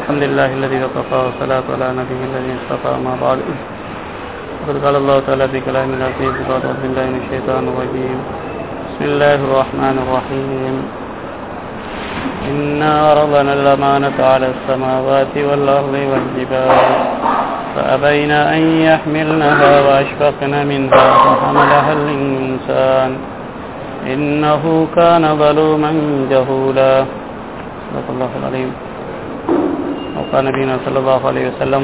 الحمد لله الذي وكفى والصلاة على نبيه الذي اصطفى ما بعد وقد قال الله تعالى في كلام العزيز بعد أعوذ بالله من الشيطان الرجيم بسم الله الرحمن الرحيم إنا عرضنا الأمانة على السماوات والأرض والجبال فأبين أن يحملنها وأشفقن منها فحملها الإنسان إنه كان ظلوما جهولا صدق الله العظيم وقال نبينا صلى الله عليه وسلم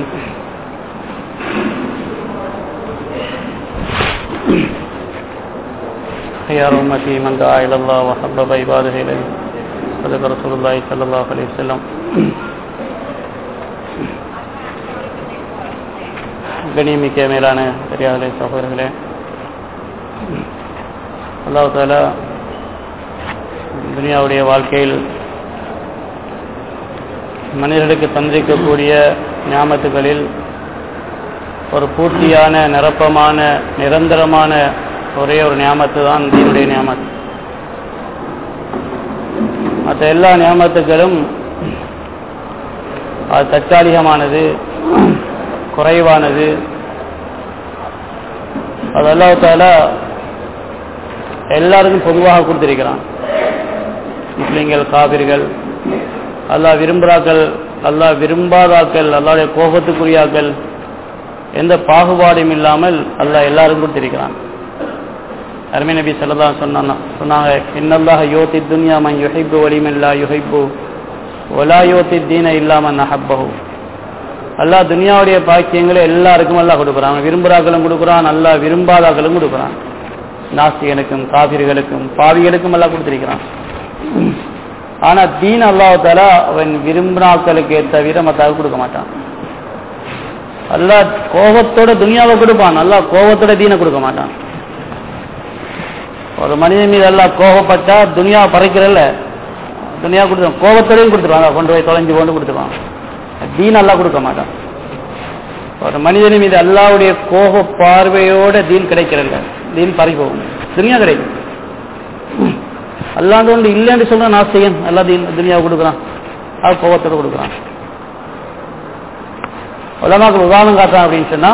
خيار أمتي من دعا إلى الله وحبب عباده إليه صدق رسول الله صلى الله عليه وسلم கணிமிக்க மேலான பெரியார்களே சகோதரர்களே அல்லாஹ் தாலா துனியாவுடைய வாழ்க்கையில் மனிதர்களுக்கு தந்திருக்கக்கூடிய ஞாபகத்துகளில் ஒரு பூர்த்தியான நிரப்பமான நிரந்தரமான ஒரே ஒரு ஞாபகத்து தான் தீனுடைய ஞாபகம் மற்ற எல்லா ஞாபகத்துகளும் அது தற்காலிகமானது குறைவானது அது அல்லாஹால எல்லாருக்கும் பொதுவாக கொடுத்திருக்கிறான் முஸ்லிம்கள் காவிர்கள் அல்லாஹ் விரும்புகிறாக்கள் அல்லாஹ் விரும்பாதாக்கள் அல்லாவுடைய கோபத்துக்குரியாக்கள் எந்த பாகுபாடும் இல்லாமல் அல்லாஹ் எல்லாரும் கொடுத்திருக்கிறான் அருமை நபி சொல்லதா சொன்னா சொன்னாங்க இன்னல்லாக யோத்தி துன்யா மன் யுஹைப்பு வலிமில்லா யுஹைப்பு ஒலா யோத்தி தீன இல்லாமன் நஹப்பஹு அல்லாஹ் துனியாவுடைய பாக்கியங்களை எல்லாருக்கும் அல்லாஹ் கொடுக்குறான் விரும்புகிறாக்களும் கொடுக்குறான் அல்லாஹ் விரும்பாதாக்களும் கொடுக்குறான் நாஸ்திகனுக்கும் காபிர்களுக்கும் பாவிகளுக்கும் எல்லாம் கொடுத்திருக்கிறான் ஆனா தீன் அல்லாஹால அவன் விரும்பினாக்களுக்கு தவிர மத்தாக கொடுக்க மாட்டான் அல்லாஹ் கோபத்தோட துனியாவை கொடுப்பான் அல்லாஹ் கோபத்தோட தீனை கொடுக்க மாட்டான் ஒரு மனிதன் மீது எல்லாம் கோபப்பட்டா துனியாவை பறைக்கிறல்ல துனியா கொடுத்துருவான் கோபத்தோடையும் கொடுத்துருவாங்க கொண்டு போய் தொலைஞ்சு கொண்டு கொடுத்துருவான் தீன் அல்லா கொடுக்க மாட்டான் ஒரு மனிதன் மீது அல்லாவுடைய கோப பார்வையோட தீன் கிடைக்கிறல்ல தீன் பறி போகும் துனியா கிடைக்கும் அல்லாண்டு ஒன்று இல்லைன்னு சொல்ற நாஸ்திகன் அல்லா தீன் துனியாவை கொடுக்குறான் அது கோபத்தோட கொடுக்குறான் உலமாக்கள் உதாரணம் காட்டுறான் அப்படின்னு சொன்னா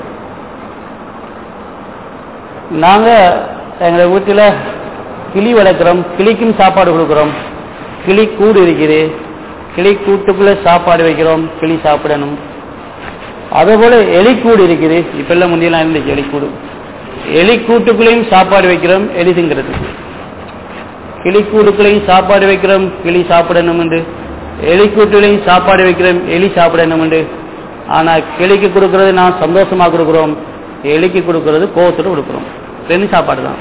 நாங்க எங்களை வீட்டில் கிளி வளர்க்குறோம் கிளிக்கும் சாப்பாடு கொடுக்குறோம் கிளி கூடு இருக்குது கிளி கூட்டுக்குள்ள சாப்பாடு வைக்கிறோம் கிளி சாப்பிடணும் அதேபோல எலிக்கூடு இருக்குது இப்பெல்லாம் முந்தியெல்லாம் இருந்துச்சு எலிக்கூடு எலிக்கூட்டுக்குள்ளேயும் சாப்பாடு வைக்கிறோம் எலி திங்கிறதுக்கு கிளிக்கூடுக்குள்ளேயும் சாப்பாடு வைக்கிறோம் கிளி சாப்பிடணும் என்று எலிக்கூட்டுலையும் சாப்பாடு வைக்கிறோம் எலி சாப்பிடணும் என்று ஆனா கிளிக்கு கொடுக்கறது நான் சந்தோஷமா கொடுக்குறோம் எலிக்கு கொடுக்கறது கோவத்தோடு கொடுக்குறோம் ரெண்டு சாப்பாடு தான்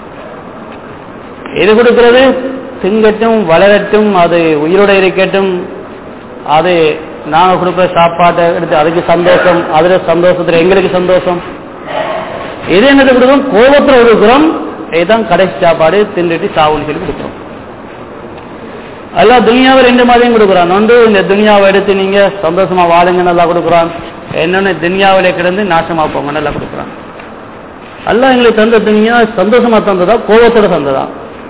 எது கொடுக்கிறது திங்கட்டும் வளரட்டும் அது உயிரோட இருக்கட்டும் அது நாங்கள் கொடுக்குற சாப்பாட்டை எடுத்து அதுக்கு சந்தோஷம் அதுல சந்தோஷத்துல எங்களுக்கு சந்தோஷம் எது என்னது கொடுக்குறோம் கோபத்தில் கொடுக்குறோம் இதுதான் கடைசி சாப்பாடு தின்னுட்டு சாவுன்னு சொல்லி கொடுக்குறோம் எல்லாம் துனியாவை ரெண்டு மாதிரியும் கொடுக்குறான் ஒன்று இந்த துனியாவை எடுத்து நீங்க சந்தோஷமா வாழுங்க நல்லா கொடுக்குறான் என்னென்ன துனியாவில கிடந்து நாசமா போங்க நல்லா கொடுக்குறான் எல்லாம் எங்களுக்கு தந்த துனியா சந்தோஷமா தந்ததா கோபத்தோட தந்ததா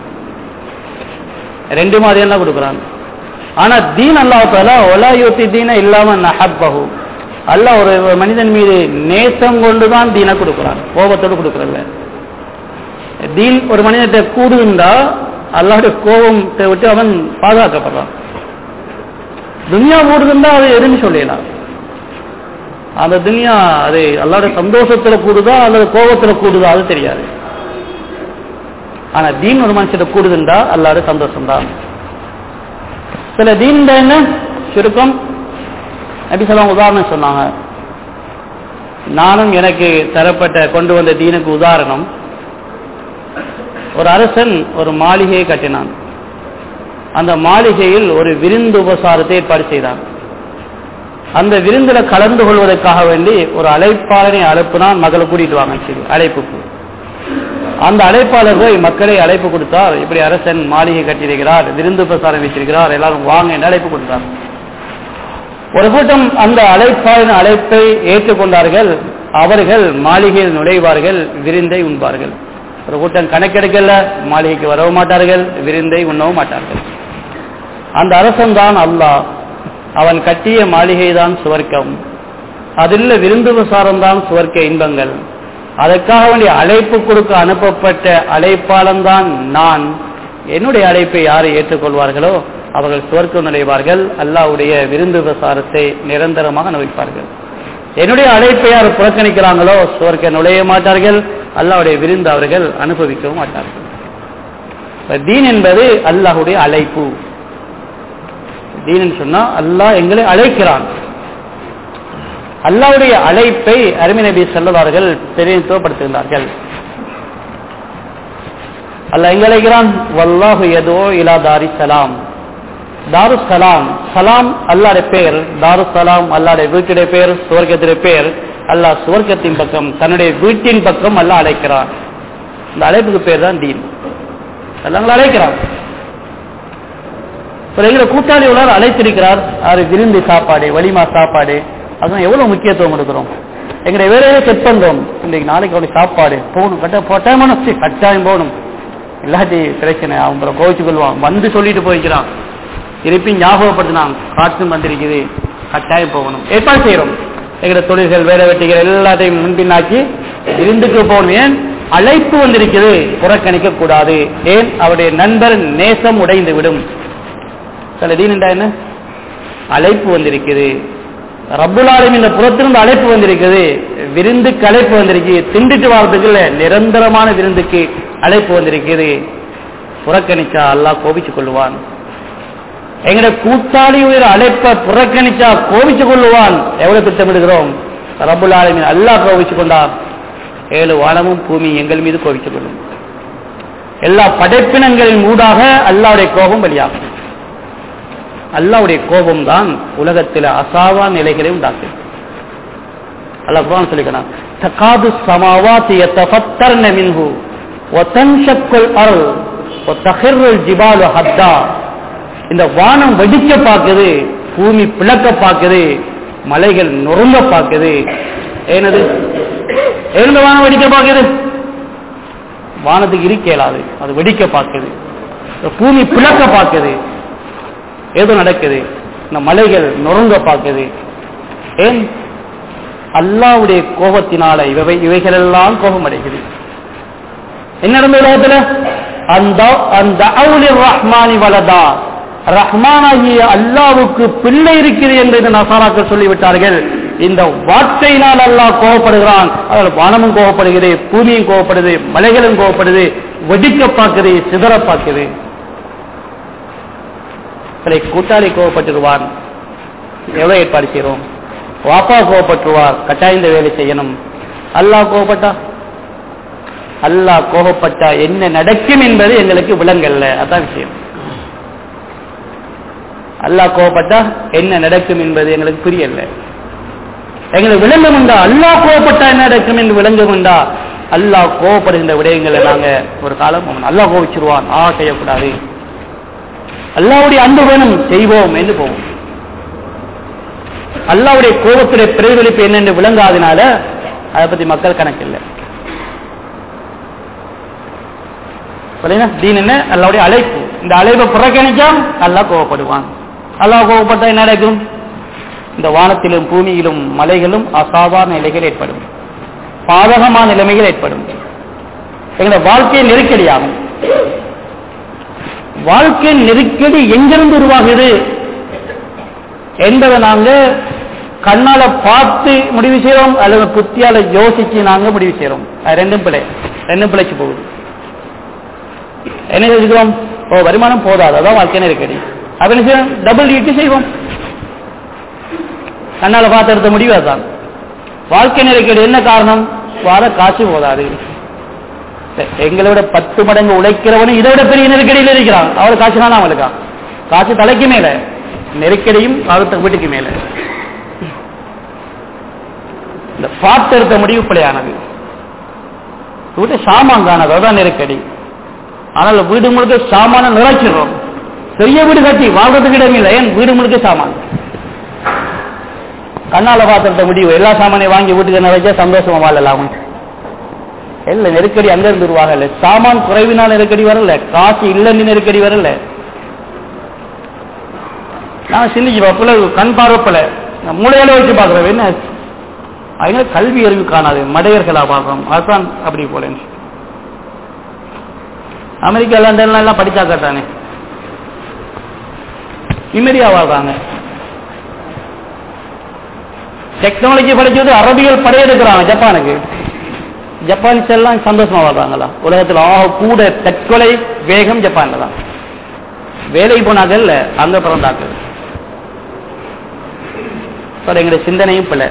ரெண்டு மாதிரியெல்லாம் கொடுக்குறான் ஆனா தீன் அல்லாஹால ஒலா யோத்தி தீன இல்லாம நஹப்பஹு அல்லாஹ் ஒரு மனிதன் மீது நேசம் கொண்டுதான் தீனை கொடுக்குறான் கோபத்தோடு கொடுக்குறல்ல தீன் ஒரு மனிதத்தை கூடுதுண்டா அல்லாவுடைய கோபத்தை விட்டு அவன் பாதுகாக்கப்படுறான் துனியா கூடுதுண்டா அது எதுன்னு சொல்லலாம் அந்த துனியா அது அல்லாவுடைய சந்தோஷத்துல கூடுதா அல்லது கோபத்துல கூடுதா அது தெரியாது ஆனா தீன் ஒரு மனுஷன் கூடுதுண்டா அல்லாத சந்தோஷம் தான் சில தீன் என்ன சுருக்கம் அப்படி சொல்லுவாங்க உதாரணம் சொன்னாங்க நானும் எனக்கு தரப்பட்ட கொண்டு வந்த தீனுக்கு உதாரணம் ஒரு அரசன் ஒரு மாளிகையை கட்டினான் அந்த மாளிகையில் ஒரு விருந்து உபசாரத்தை ஏற்பாடு செய்தான் அந்த விருந்துல கலந்து கொள்வதற்காக வேண்டி ஒரு அழைப்பாளனை அனுப்பினான் மகளை கூட்டிட்டு வாங்க சரி அழைப்புக்கு அந்த அழைப்பாளர் போய் மக்களை அழைப்பு கொடுத்தார் இப்படி அரசன் மாளிகை கட்டியிருக்கிறார் விருந்து பிரசாரம் வச்சிருக்கிறார் எல்லாரும் வாங்க என்று அழைப்பு கொடுத்தார் ஒரு கூட்டம் அந்த அழைப்பாளரின் அழைப்பை ஏற்றுக்கொண்டார்கள் அவர்கள் மாளிகையில் நுழைவார்கள் விருந்தை உண்பார்கள் ஒரு கூட்டம் கணக்கெடுக்கல மாளிகைக்கு வரவும் மாட்டார்கள் விருந்தை உண்ணவும் மாட்டார்கள் அந்த அரசன் தான் அல்லாஹ் அவன் கட்டிய மாளிகைதான் சுவர்க்கம் அதில் விருந்து விசாரம்தான் சுவர்க்க இன்பங்கள் அதற்காக வேண்டிய அழைப்பு கொடுக்க அனுப்பப்பட்ட அழைப்பாளன்தான் நான் என்னுடைய அழைப்பை யாரை ஏற்றுக்கொள்வார்களோ அவர்கள் சுவர்க்கம் நுழைவார்கள் அல்லாவுடைய விருந்து விசாரத்தை நிரந்தரமாக அனுபவிப்பார்கள் என்னுடைய அழைப்பை யார் புறக்கணிக்கிறாங்களோ சுவர்க்க நுழைய மாட்டார்கள் அல்லாவுடைய விருந்து அவர்கள் அனுபவிக்கவும் மாட்டார்கள் தீன் என்பது அல்லாஹுடைய அழைப்பு தீன் சொன்னா அல்லாஹ் எங்களை அழைக்கிறான் அல்லாவுடைய அழைப்பை அருமை நபி செல்லவார்கள் தெரிவித்துவப்படுத்துகிறார்கள் அல்லாஹ் எங்க அழைக்கிறான் வல்லாஹு எதோ இலா தாரி சலாம் தாரு சலாம் சலாம் அல்லாடைய பேர் தாரு சலாம் அல்லாடைய வீட்டுடைய பேர் சுவர்க்கத்துடைய பேர் அல்லாஹ் சுவர்க்கத்தின் பக்கம் தன்னுடைய வீட்டின் பக்கம் அல்லாஹ் அழைக்கிறான் இந்த அழைப்புக்கு பேர் தான் தீன் அல்லாங்களை அழைக்கிறான் எங்களை கூட்டாளி உள்ளார் அழைத்திருக்கிறார் அது விருந்து சாப்பாடு வலிமா சாப்பாடு அதுதான் எவ்வளவு முக்கியத்துவம் கொடுக்கிறோம் எங்களுடைய வேலையை செட் பண்றோம் இன்றைக்கு நாளைக்கு அவனுக்கு சாப்பாடு போகணும் கட்ட போட்டாம கட்டாயம் போகணும் இல்லாட்டி பிரச்சனை அவன் கோவிச்சு கொள்வான் வந்து சொல்லிட்டு போய்க்கிறான் திருப்பி ஞாபகப்படுத்தினான் காற்றும் வந்திருக்குது கட்டாயம் போகணும் ஏற்பாடு செய்யறோம் எங்களுடைய தொழில்கள் வேலை வெட்டிகள் எல்லாத்தையும் முன்பின்னாக்கி விருந்துக்கு போகணும் ஏன் அழைப்பு வந்திருக்குது புறக்கணிக்க கூடாது ஏன் அவருடைய நண்பர் நேசம் உடைந்து விடும் சில தீனண்டா என்ன அழைப்பு வந்திருக்குது ரப்புலாலும் இந்த புறத்திலிருந்து அழைப்பு வந்திருக்குது விருந்துக்கு அழைப்பு வந்திருக்கு திண்டுட்டு வாழ்றதுக்கு இல்ல நிரந்தரமான விருந்துக்கு அழைப்பு வந்திருக்குது புறக்கணிச்சா அல்லாஹ் கோபிச்சு கொள்ளுவான் எங்கட கூட்டாளி உயிர் அழைப்ப புறக்கணிச்சா கோபிச்சு கொள்ளுவான் எவ்வளவு திட்டமிடுகிறோம் ரப்புல் ஆலமின் அல்லாஹ் கோபிச்சு கொண்டார் ஏழு வானமும் பூமி எங்கள் மீது கோபிச்சு கொள்ளும் எல்லா படைப்பினங்களின் ஊடாக அல்லாவுடைய கோபம் வெளியாகும் அல்லாவுடைய கோபம் தான் உலகத்தில் அசாவா நிலைகளை உண்டாக்கும் அல்லாஹ் குர்ஆன் சொல்லிக்கிறான் தகாது சமாவாத்தி யத்தஃபத்தர்ன மின்ஹு வதன்ஷக்குல் அர்ல் வதஹிர்ருல் ஜிபாலு ஹத்தா இந்த வானம் வெடிக்க பார்க்குது பூமி பிளக்க பார்க்குது மலைகள் நொறுங்க பார்க்குது ஏனது ஏன் வானம் வெடிக்க பார்க்குது வானத்துக்கு இருக்கலாது அது வெடிக்க பார்க்குது பூமி பிளக்க பார்க்குது ஏதோ நடக்குது இந்த மலைகள் நொறுங்க பார்க்குது ஏன் அல்லாவுடைய கோபத்தினால இவை இவைகள் எல்லாம் கோபம் அடைக்குது என்ன நடந்த உலகத்துல அந்த அந்த ரஹ்மானி வலதா ரஹ்மானாகிய அல்லாவுக்கு பிள்ளை இருக்கிறது என்று இந்த நசாராக்கள் சொல்லிவிட்டார்கள் இந்த வார்த்தையினால் அல்லாஹ் கோபப்படுகிறான் அதில் வானமும் கோபப்படுகிறது பூமியும் கோபப்படுது மலைகளும் கோபப்படுது வெடிக்க பார்க்குது சிதற பார்க்குது சிலை கூட்டாளி கோவப்பட்டுருவான் எவ்வளவு ஏற்பாடு செய்யறோம் வாப்பா கோவப்பட்டுருவார் கட்டாயம் இந்த வேலை செய்யணும் அல்லாஹ் கோவப்பட்டா அல்லாஹ் கோபப்பட்டா என்ன நடக்கும் என்பது எங்களுக்கு விளங்கல்ல அதான் விஷயம் அல்லாஹ் கோபப்பட்டா என்ன நடக்கும் என்பது எங்களுக்கு புரியல எங்களுக்கு விளங்கம் உண்டா அல்லாஹ் கோபப்பட்டா என்ன நடக்கும் என்று விளங்கம் உண்டா அல்லாஹ் கோபப்படுகின்ற விடயங்களை நாங்க ஒரு காலம் அல்லாஹ் கோபிச்சிருவான் ஆ செய்யக்கூடாது அல்லாவுடைய அன்பு வேணும் செய்வோம் என்று போவோம் அல்லாவுடைய கோபத்துடைய பிரதிபலிப்பு என்ன என்று விளங்காதனால அதை பத்தி மக்கள் கணக்கில்லை தீன் என்ன அல்லாவுடைய அழைப்பு இந்த அழைப்பை புறக்கணிச்சா அல்லாஹ் கோவப்படுவான் அல்லாஹ் கோவப்பட்டா என்ன நடக்கும் இந்த வானத்திலும் பூமியிலும் மலைகளும் அசாதாரண நிலைகள் ஏற்படும் பாதகமான நிலைமைகள் ஏற்படும் எங்களோட வாழ்க்கை நெருக்கடியாகும் வாழ்க்கை நெருக்கடி எங்கிருந்து உருவாகுது என்பதை நாங்க கண்ணால பார்த்து முடிவு செய்யறோம் அல்லது புத்தியால யோசிச்சு நாங்க முடிவு செய்யறோம் அது ரெண்டும் பிழை ரெண்டும் பிழைச்சு போகுது என்ன யோசிக்கிறோம் ஓ வருமானம் போதாது அதான் வாழ்க்கை நெருக்கடி அப்ப என்ன செய்யணும் டபுள் டியூட்டி செய்வோம் கண்ணால பார்த்து எடுத்த முடிவு அதுதான் வாழ்க்கை நெருக்கடி என்ன காரணம் வார காசு போதாது எங்களை விட பத்து மடங்கு உழைக்கிறவனும் இதை விட பெரிய நெருக்கடியில் இருக்கிறான் அவரு காசு தானே அவளுக்கா காசு தலைக்கு மேல நெருக்கடியும் காலத்துக்கு வீட்டுக்கு மேல இந்த பார்த்து எடுத்த முடிவு பிழையானது வீட்டு சாமான் காணது அதான் நெருக்கடி ஆனால் வீடு முழுக்க சாமான நிறைச்சிடுறோம் பெரிய வீடு கட்டி வாழ்றதுக்கு இடமில்லை ஏன் வீடு முழுக்க சாமான் கண்ணால பார்த்துட்ட முடிவு எல்லா சாமானையும் வாங்கி வீட்டுக்கு நிறைச்சா சந்தோஷமா வாழலாம் இல்ல நெருக்கடி அங்க இருந்து உருவாகல சாமான் குறைவினால் நெருக்கடி வரல காசு இல்லைன்னு நெருக்கடி வரல நான் சிந்திச்சு பார்ப்பல கண் பார்வைப்பல மூளையில வச்சு பார்க்குறோம் என்ன அவங்க கல்வி அறிவு காணாது மடையர்களா பார்க்கணும் அதுதான் அப்படி போலேன்னு அமெரிக்கா லண்டன்ல எல்லாம் படிச்சா காட்டானே நிம்மதியா வாழ்றாங்க டெக்னாலஜி படிச்சது அரபியல் படையெடுக்கிறாங்க ஜப்பானுக்கு ஜப்பானிஸ் எல்லாம் சந்தோஷமா வாழ்றாங்களா உலகத்தில் ஆக கூட தற்கொலை வேகம் ஜப்பான்ல தான் வேலைக்கு போனார்கள் அங்க பிறந்தாக்கள் சார் எங்களுடைய சிந்தனையும் பிள்ளை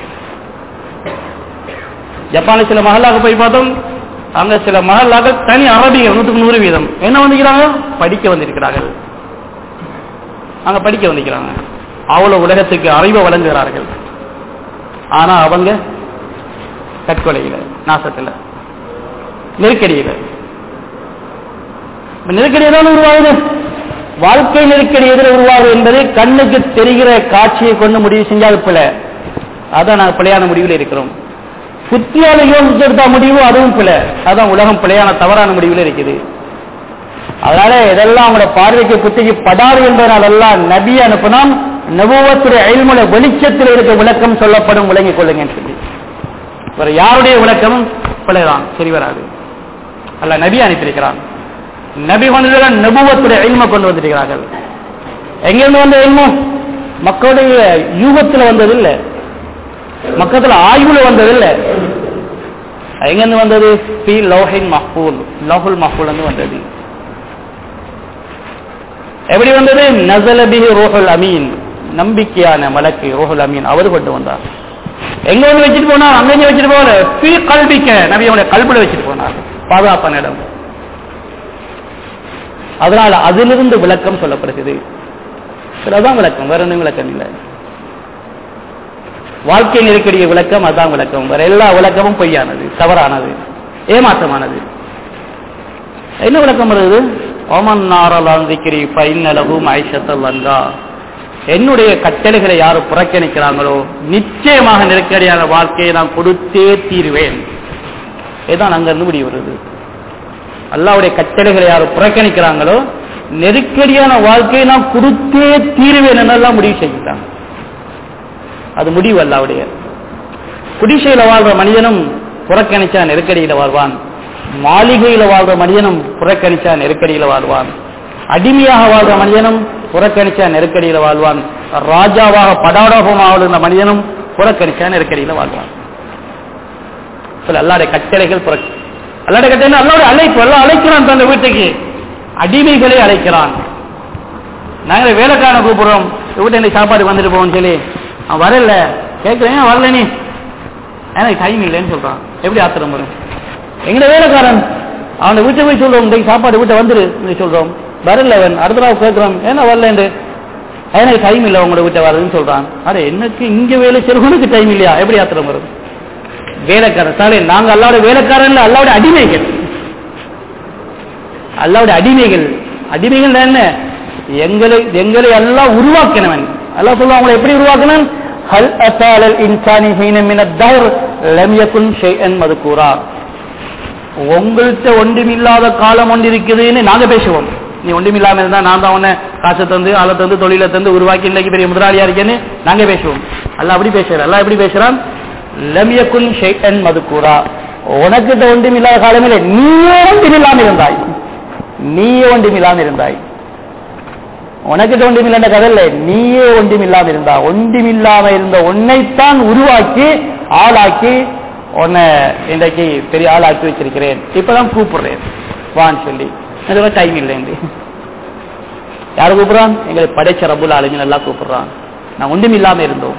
ஜப்பானில் சில மகளாக போய் பார்த்தோம் அங்க சில மகளாக தனி அரபிகள் நூற்றுக்கு நூறு வீதம் என்ன வந்திருக்கிறாங்க படிக்க வந்திருக்கிறார்கள் அங்க படிக்க வந்திருக்கிறாங்க அவ்வளவு உலகத்துக்கு அறிவை வழங்குகிறார்கள் ஆனா அவங்க தற்கொலையில நாசத்துல நெருக்கடியில நெருக்கடி எதாவது உருவாகுது வாழ்க்கை நெருக்கடி எதில் உருவாகுது என்பது கண்ணுக்கு தெரிகிற காட்சியை கொண்டு முடிவு செஞ்சால் பிழை அதான் நாங்கள் பிழையான முடிவில் இருக்கிறோம் புத்தியால யோசிச்செடுத்த முடிவு அதுவும் பிழை அதான் உலகம் பிழையான தவறான முடிவில் இருக்குது அதனால இதெல்லாம் அவங்களோட பார்வைக்கு புத்திக்கு படாது என்பதனால் எல்லாம் நபி அனுப்பினான் நபுவத்துடைய அயல்முல வெளிச்சத்தில் இருக்க விளக்கம் சொல்லப்படும் விளங்கிக் கொள்ளுங்கன்னு சொல்லி வேற யாருடைய விளக்கமும் பிழைதான் சரி வராது அல்ல நபி அனுப்பியிருக்கிறான் நபி கொண்டு நபுவத்துடைய எல்ம கொண்டு வந்திருக்கிறார்கள் எங்கிருந்து வந்த எல்மம் மக்களுடைய யூகத்தில் வந்தது இல்லை மக்கத்துல ஆய்வுல வந்தது இல்லை எங்கிருந்து வந்தது பி லோஹின் மஹ்பூல் லோஹுல் மஹ்பூல் வந்து வந்தது எப்படி வந்தது நசலபிஹி ரோஹுல் அமீன் நம்பிக்கையான மலக்கு ரோஹுல் அமீன் அவர் கொண்டு வந்தார் எங்க வந்து வச்சுட்டு போனார் அங்கே வச்சுட்டு போல பி கல்விக்க நபியோட கல்வில வச்சுட்டு போனார் பாதுகாப்பான இடம் அதனால அதிலிருந்து விளக்கம் சொல்லப்படுகிறது அதான் விளக்கம் வேற ஒன்றும் விளக்கம் இல்லை வாழ்க்கை நெருக்கடிய விளக்கம் அதான் விளக்கம் வேற எல்லா விளக்கமும் பொய்யானது தவறானது ஏமாற்றமானது என்ன விளக்கம் வருது ஓமன் நாரலாம் திக்கிரி பைன்னலகும் ஐஷத்தல் வந்தா என்னுடைய கட்டளைகளை யாரு புறக்கணிக்கிறாங்களோ நிச்சயமாக நெருக்கடியான வாழ்க்கையை நான் கொடுத்தே தீருவேன் இதுதான் அங்கிருந்து முடிவு வருது அல்லாவுடைய கட்டளைகளை யாரு புறக்கணிக்கிறாங்களோ நெருக்கடியான வாழ்க்கையை நான் கொடுத்தே தீருவேன் என்னெல்லாம் முடிவு செய்கிறாங்க அது முடிவு அல்லாவுடைய குடிசையில வாழ்ற மனிதனும் புறக்கணிச்சா நெருக்கடியில வாழ்வான் மாளிகையில வாழ்ற மனிதனும் புறக்கணிச்சா நெருக்கடியில வாழ்வான் அடிமையாக வாழ்ற மனிதனும் புறக்கணிச்சா நெருக்கடியில வாழ்வான் ராஜாவாக படாடோபமாக வாழ்ந்த மனிதனும் புறக்கணிச்சா நெருக்கடியில வாழ்வான் அல்லாடைய கட்டளைகள் புற அல்லாடைய கட்டளை அல்லாவுடைய அழைப்பு எல்லாம் அழைக்கிறான் தந்த வீட்டுக்கு அடிமைகளை அழைக்கிறான் நாங்களே வேலைக்காரனை கூப்பிடுறோம் வீட்டு எனக்கு சாப்பாடு வந்துட்டு போவோம்னு சொல்லி அவன் வரல கேட்கிறேன் வரல நீ எனக்கு டைம் இல்லைன்னு சொல்றான் எப்படி ஆத்திரம் வரும் எங்கட வேலைக்காரன் அவனை வீட்டை போய் சொல்றோம் இன்றைக்கு சாப்பாடு வீட்டை வந்துரு சொல்றோம் வரல அவன் அடுத்த நாள் கேட்கிறோம் ஏன்னா வரல எனக்கு டைம் இல்லை உங்களோட வீட்டை வரதுன்னு சொல்றான் அட எனக்கு இங்க வேலை செய்யறவனுக்கு டைம் இல்லையா எப்படி ஆத்திரம் வரும் வேலைக்காரன் சாலை நாங்க அல்லாவோட வேலைக்காரன் அல்லாவோட அடிமைகள் அல்லாவுடைய அடிமைகள் அடிமைகள் என்ன எங்களை எங்களை எல்லாம் உருவாக்கினவன் அல்லா சொல்லுவாங்க அவங்களை எப்படி உருவாக்கினான் ஹல் அசாலல் இன்சானி ஹீன மின தர் லம் யகுன் ஷைஅன் மதுகூரா உங்கள்கிட்ட ஒன்றுமில்லாத காலம் ஒன்று இருக்குதுன்னு நாங்க பேசுவோம் நீ ஒன்றுமில்லாம இருந்தா நான் தான் உன்னை காசை தந்து ஆளை தந்து தொழிலை தந்து உருவாக்கி இன்னைக்கு பெரிய முதலாளியா இருக்கேன்னு நாங்க பேசுவோம் அல்ல அப்படி பேசுறான் அல்ல எப்படி பேசுறான் லம் யகுன் ஷைஅன் மதுகூரா உனக்கிட்ட ஒன்றுமில்லாத காலமில்லை நீயே ஒன்றுமில்லாம இருந்தாய் நீயே ஒன்றுமில்லாம இருந்தாய் உனக்கிட்ட ஒன்றுமில்ல கதை இல்லை நீயே ஒன்றுமில்லாம இருந்தா ஒன்றுமில்லாம இருந்த உன்னைத்தான் உருவாக்கி ஆளாக்கி உன்னை இன்றைக்கு பெரிய ஆளாக்கி வச்சிருக்கிறேன் இப்பதான் கூப்பிடுறேன் வான்னு சொல்லி அதுவே டைம் இல்லை யார் கூப்பிடுறான் எங்களை படைச்ச ரபுல் ஆளுங்க நல்லா கூப்பிடுறான் நான் ஒன்றும் இல்லாம இருந்தோம்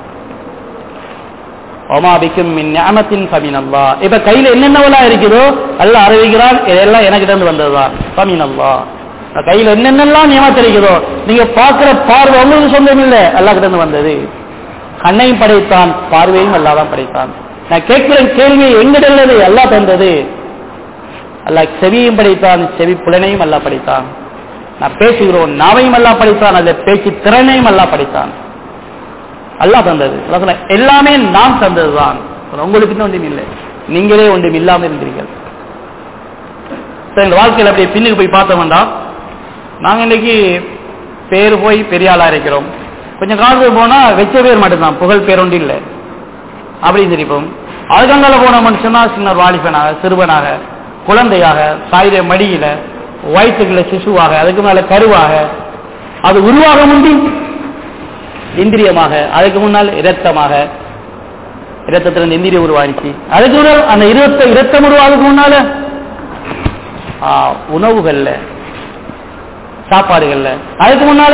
ஒமாபிக்கும் மின் ஞானத்தின் பமீன் அல்லா இப்ப கையில என்னென்னவெல்லாம் இருக்குதோ எல்லாம் அறிவிக்கிறான் இதெல்லாம் எனக்கிட்ட இருந்து வந்ததுதான் பமீன் அல்லா கையில என்னென்னலாம் நியமத்து இருக்குதோ நீங்க பாக்குற பார்வை உங்களுக்கு சொந்தம் இல்லை எல்லா கிட்ட இருந்து வந்தது கண்ணையும் படைத்தான் பார்வையும் அல்லாதான் படைத்தான் நான் கேட்கிற கேள்வியை எங்கிடல்லது அல்லா தந்தது அல்ல செவியும் படைத்தான் செவி புலனையும் அல்லா படைத்தான் நான் பேசுகிறோம் நாவையும் அல்லா படைத்தான் அந்த பேச்சு திறனையும் அல்லா படைத்தான் அல்லா தந்தது எல்லாமே நாம் தந்ததுதான் உங்களுக்கு ஒன்றும் இல்லை நீங்களே ஒன்றும் இல்லாமல் இருந்தீர்கள் எங்க வாழ்க்கையில் அப்படியே பின்னுக்கு போய் பார்த்தோம்டா நாங்க இன்னைக்கு பேர் போய் பெரிய ஆளா இருக்கிறோம் கொஞ்சம் காலத்துக்கு போனா வெச்ச பேர் மட்டும்தான் புகழ் பேர் ஒன்று இல்லை அப்படின்னு இருப்போம் அதுக்கங்கால போன மனுஷனா சின்ன வாலிபனாக சிறுவனாக குழந்தையாக தாயுடைய மடியில வயிற்றுக்குள்ள சிசுவாக அதுக்கு மேல கருவாக அது உருவாக முந்தி இந்திரியமாக அதுக்கு முன்னால் இரத்தமாக இரத்தத்திலிருந்து இந்திரியம் உருவாகிச்சு அதுக்கு முன்னால் அந்த இருபத்த இரத்தம் உருவாகிறதுக்கு முன்னால ஆ, உணவுகள்ல சாப்பாடுகள்ல அதுக்கு முன்னால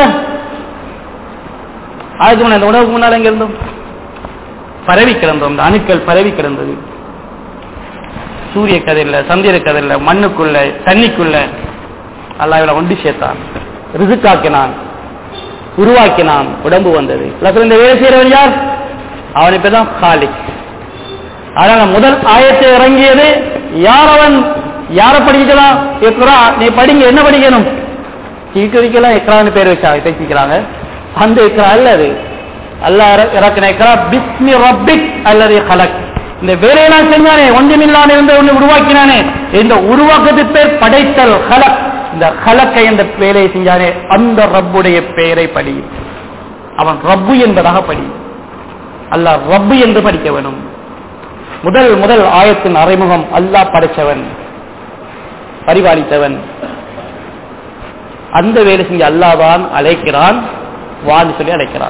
அதுக்கு முன்னால இந்த உணவுக்கு முன்னால எங்க இருந்தோம் பரவி கிடந்தோம் இந்த அணுக்கள் பரவி கிடந்தது சூரிய கதிரில் சந்திர கதிரில் மண்ணுக்குள்ள தண்ணிக்குள்ள அல்லாஹ் ஒன்று சேர்த்தான் ரிசுக்காக்கினான் உருவாக்கினான் உடம்பு வந்தது பிளஸ் இந்த வேலை செய்யறவன் யார் அவன் இப்பதான் காலிக் அதனால முதல் ஆயத்தை இறங்கியது யார் அவன் யாரை படிக்கலாம் இக்ரா நீ படிங்க என்ன படிக்கணும் சீக்கிரிக்கலாம் இக்ரான்னு பேர் வச்சாங்க பேசிக்கிறாங்க அந்த இக்ரா அல்ல அது அல்லாஹ் இற- இறக்கின இக்ரா பிஸ்மி ரப்பிக் அல்லது ஹலக் இந்த வேலையெல்லாம் செஞ்சானே ஒன்றுமில்லாம இருந்த ஒன்று உருவாக்கினானே இந்த உருவாக்கத்து பேர் படைத்தல் ஹலக் இந்த ஹலக்கை என்ற வேலையை செஞ்சானே அந்த ரப்புடைய பெயரை படி அவன் ரப்பு என்பதாக படி அல்லாஹ் ரப்பு என்று படிக்க வேணும் முதல் முதல் ஆயத்தின் அறிமுகம் அல்லாஹ் படைச்சவன் பரிபாலித்தவன் அந்த வேலை செஞ்சு அல்லாதான் அழைக்கிறான் வான்னு சொல்லி அழைக்கிறான்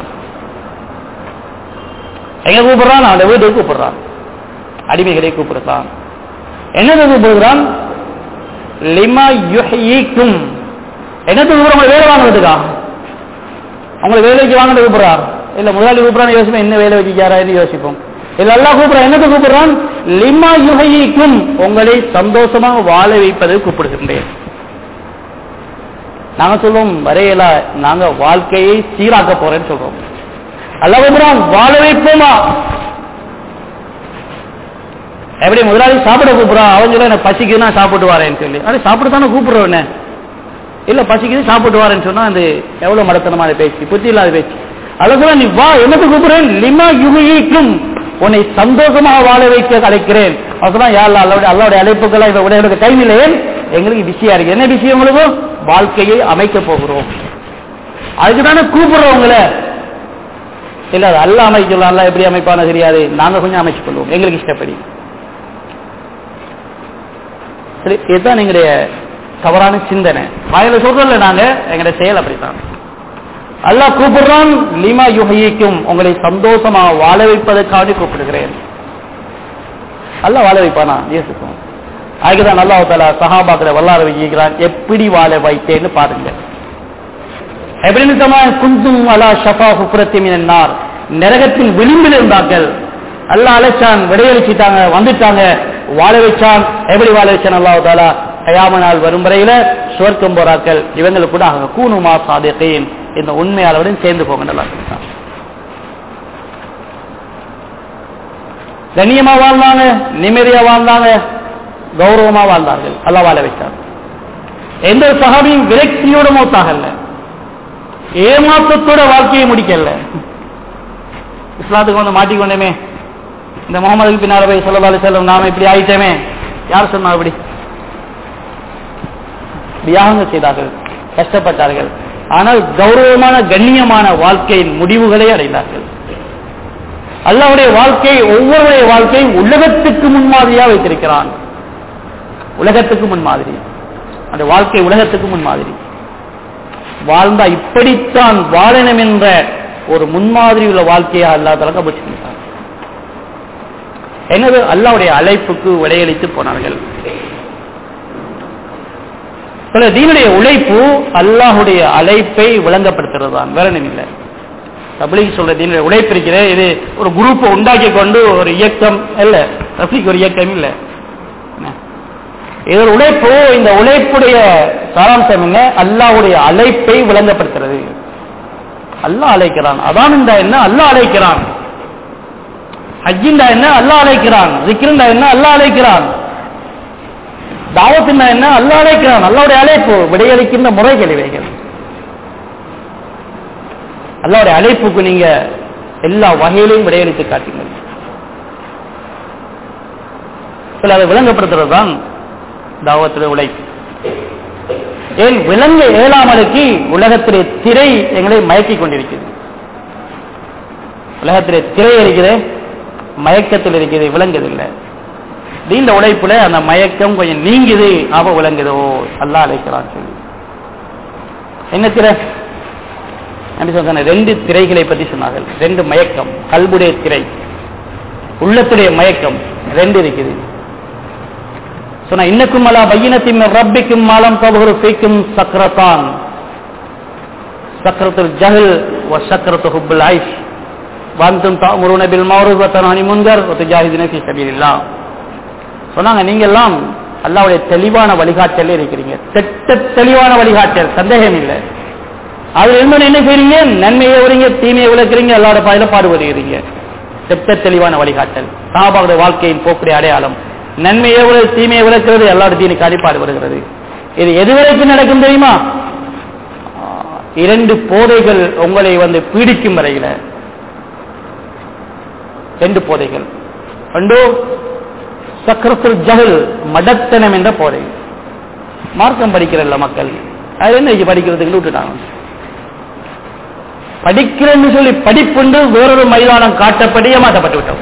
எங்க கூப்பிடுறான் அந்த வீட்டுக்கு கூப்பிடுறான் அடிமைகளை கூப்பிடுறான் என்னது கூப்பிடுகிறான் லிமா யுஹ்யீக்கும் என்னது கூப்பிடுற வேலை வாங்குறதுக்கா அவங்களை வேலைக்கு வாங்கிட்டு கூப்பிடுறார் இல்ல முதலாளி கூப்பிடுறான்னு யோசிப்போம் என்ன வேலை வச்சுக்காரான்னு யோசிப்போம் இல்ல எல்லாம் கூப்பிடுறான் என்னது கூப்பிடுறான் லிமா யுஹைக்கும் உங்களை சந்தோஷமாக வாழ வைப்பதை கூப்பிடுகின்றேன் நாங்க சொல்லுவோம் வரையில நாங்க வாழ்க்கையை சீராக்க போறேன்னு சொல்றோம் அல்ல கூப்பிடுறான் வாழ வைப்போமா எப்படி முதலாளி சாப்பிட கூப்பிடுறான் அவன் சொல்ல எனக்கு பசிக்குது நான் சாப்பிட்டு வரேன்னு சொல்லி அது சாப்பிட்டு தானே கூப்பிடுறவனே இல்ல பசிக்குது சாப்பிட்டு வரேன்னு சொன்னா அது எவ்வளவு மடத்தனமான பேச்சு புத்தி இல்லாத பேச்சு அல்லது நீ வா எனக்கு கூப்பிடுறேன் லிமா யுகிக்கும் உன்னை சந்தோஷமாக வாழ வைக்க அழைக்கிறேன் அதுதான் யார் அல்லாவுடைய அல்லாவுடைய அழைப்புக்கெல்லாம் இதை உடைய டைம் இல்லையே எங்களுக்கு பிஸியா இருக்கு என்ன விஷயம் உங்களுக்கு வாழ்க்கையை அமைக்க போகிறோம் அதுக்கு தானே கூப்பிடுறவங்கள இல்ல அது அல்ல அமைக்கலாம் அல்ல எப்படி அமைப்பான தெரியாது நாங்க கொஞ்சம் அமைச்சு கொள்வோம் எங்களுக்கு இஷ்டப்படி சரி இதுதான் எங்களுடைய தவறான சிந்தனை வாயில சொல்றோம்ல நாங்க எங்களுடைய செயல் அப்படித்தான் அல்லாஹ் கூப்பிடுறான் லிமா யுகைக்கும் உங்களை சந்தோஷமாக வாழ வைப்பதற்காக கூப்பிடுகிறேன் அல்லாஹ் வாழ வைப்பானா யோசிக்கும் அதுக்குதான் அல்லாஹ் தாலா சஹாபாக்கிற வல்லார வைக்கிறான் எப்படி வாழ வைத்தேன்னு பாருங்க எப்படின்னு சொன்னா, குந்தும் அலா ஷஃபா ஹுப்ரத்தி மினன்னார் நரகத்தின் விளிம்பில் இருந்தார்கள் அல்லாஹ் அழைச்சான் விடையளிச்சிட்டாங்க வந்துட்டாங்க வாழ வச்சான் எப்படி வாழ வச்சான் அல்லாஹ் தாலா கயாம நாள் வரும் வரையில சுவர்க்கம் போறாக்கள் இவங்களுக்கு கூட அங்க கூணுமா சாதிக்கையின் இந்த உண்மையாளருடன் சேர்ந்து போங்க நல்லா சொல்லிட்டான் கண்ணியமா வாழ்ந்தாங்க நிம்மதியா வாழ்ந்தாங்க கௌரவமா வாழ்ந்தார்கள் அல்லா வாழ வைத்தார் எந்த ஒரு சகாபியும் விரக்தியோட மௌத்தாகல ஏமாற்றத்தோட வாழ்க்கையை முடிக்கல இஸ்லாத்துக்கு வந்து மாட்டிக்கொண்டேமே இந்த முகமதுக்கு பின்னால போய் சொல்லா செல்லும் நாம இப்படி ஆயிட்டேமே யார் சொன்னா அப்படி தியாகங்கள் செய்தார்கள் கஷ்டப்பட்டார்கள் ஆனால் கௌரவமான கண்ணியமான வாழ்க்கையின் முடிவுகளை அடைந்தார்கள் அல்லாவுடைய வாழ்க்கை ஒவ்வொருடைய வாழ்க்கை உலகத்துக்கு முன்மாதிரியா வைத்திருக்கிறான் உலகத்துக்கு முன்மாதிரி அந்த வாழ்க்கை உலகத்துக்கு முன்மாதிரி வாழ்ந்தா இப்படித்தான் வாழணும் என்ற ஒரு முன்மாதிரி உள்ள வாழ்க்கையா அல்லா தலக்க பட்சித்தார் என்னது அல்லாவுடைய அழைப்புக்கு விடையளித்து போனார்கள் சில தீனுடைய உழைப்பு அல்லாஹுடைய அழைப்பை விளங்கப்படுத்துறது தான் வேற ஒண்ணும் இல்லை தபிலிக்கு சொல்ற தீனுடைய உழைப்பு இருக்கிற இது ஒரு குரூப்பை உண்டாக்கி கொண்டு ஒரு இயக்கம் இல்ல ரஃபிக் ஒரு இயக்கம் இல்ல என்ன? இது ஒரு உழைப்பு இந்த உழைப்புடைய சாராம்சம் என்ன அல்லாஹ்வுடைய அழைப்பை விளங்கப்படுத்துறது அல்லாஹ் அழைக்கிறான் அதான் இந்த என்ன அல்லாஹ் அழைக்கிறான் ஹஜ்ஜிண்டா என்ன அல்லாஹ் அழைக்கிறான் ரிக்கிரண்டா என்ன அல்லாஹ் அழைக்கிறான் தாவத்தின் என்ன அல்லாஹ் அழைக்கிறான் அல்லாவுடைய அழைப்பு விடையளிக்கின்ற முறைகள் இவைகள் அல்லாவுடைய அழைப்புக்கு நீங்க எல்லா வகையிலையும் விடையளித்து காட்டுங்கள் சில அதை விளங்கப்படுத்துறது தான் தாவத்தில் உழைப்பு ஏன் விளங்க இயலாமலுக்கு உலகத்திலே திரை எங்களை மயக்கிக் கொண்டிருக்கிறது உலகத்திலே திரை இருக்கிறது மயக்கத்தில் இருக்குது விளங்குதில்லை நீண்ட உழைப்புல அந்த மயக்கம் கொஞ்சம் நீங்குது அவ விளங்குதோ அல்லா அழைக்கிறான் சொல்லி என்ன திரை நபி சொன்ன ரெண்டு திரைகளை பற்றி சொன்னார்கள் ரெண்டு மயக்கம் கல்புடைய திரை உள்ளத்துடைய மயக்கம் ரெண்டு இருக்குது சொன்னா இன்னக்கும் அலா பையனத்தின் ரப்பிக்கும் மாலம் தபுரு ஃபீக்கும் சக்கரத்தான் சக்கரத்துல் ஜஹல் வ சக்கரத்து ஹுப்புல் ஐஷ் வாந்தும் தாமுருன பில் மௌரூப் வ தன்ஹானி முன்கர் வ துஜாஹிதுன ஃபீ சபீலில்லாஹ் சொன்னாங்க நீங்க எல்லாம் அல்லாவுடைய தெளிவான வழிகாட்டலே இருக்கிறீங்க திட்ட தெளிவான வழிகாட்டல் சந்தேகம் இல்லை அதுல இருந்து என்ன செய்றீங்க நன்மையை வரீங்க தீமையை விளக்குறீங்க எல்லாரோட பாதையில பாடுபடுகிறீங்க திட்ட தெளிவான வழிகாட்டல் சாபாவுடைய வாழ்க்கையின் போக்குடைய அடையாளம் நன்மையை விட தீமையை விளக்குறது எல்லாரோட தீனுக்காடி பாடுபடுகிறது இது எதுவரைக்கும் நடக்கும் தெரியுமா இரண்டு போதைகள் உங்களை வந்து பீடிக்கும் வரையில ரெண்டு போதைகள் ரெண்டோ சக்கரத்துல் ஜஹல் மடத்தனம் என்ற போதை மார்க்கம் படிக்கிறல்ல மக்கள் அது என்ன படிக்கிறதுக்கு விட்டுட்டாங்க படிக்கிறேன்னு சொல்லி படிப்புண்டு வேறொரு மைதானம் காட்டப்படி ஏமாற்றப்பட்டு விட்டோம்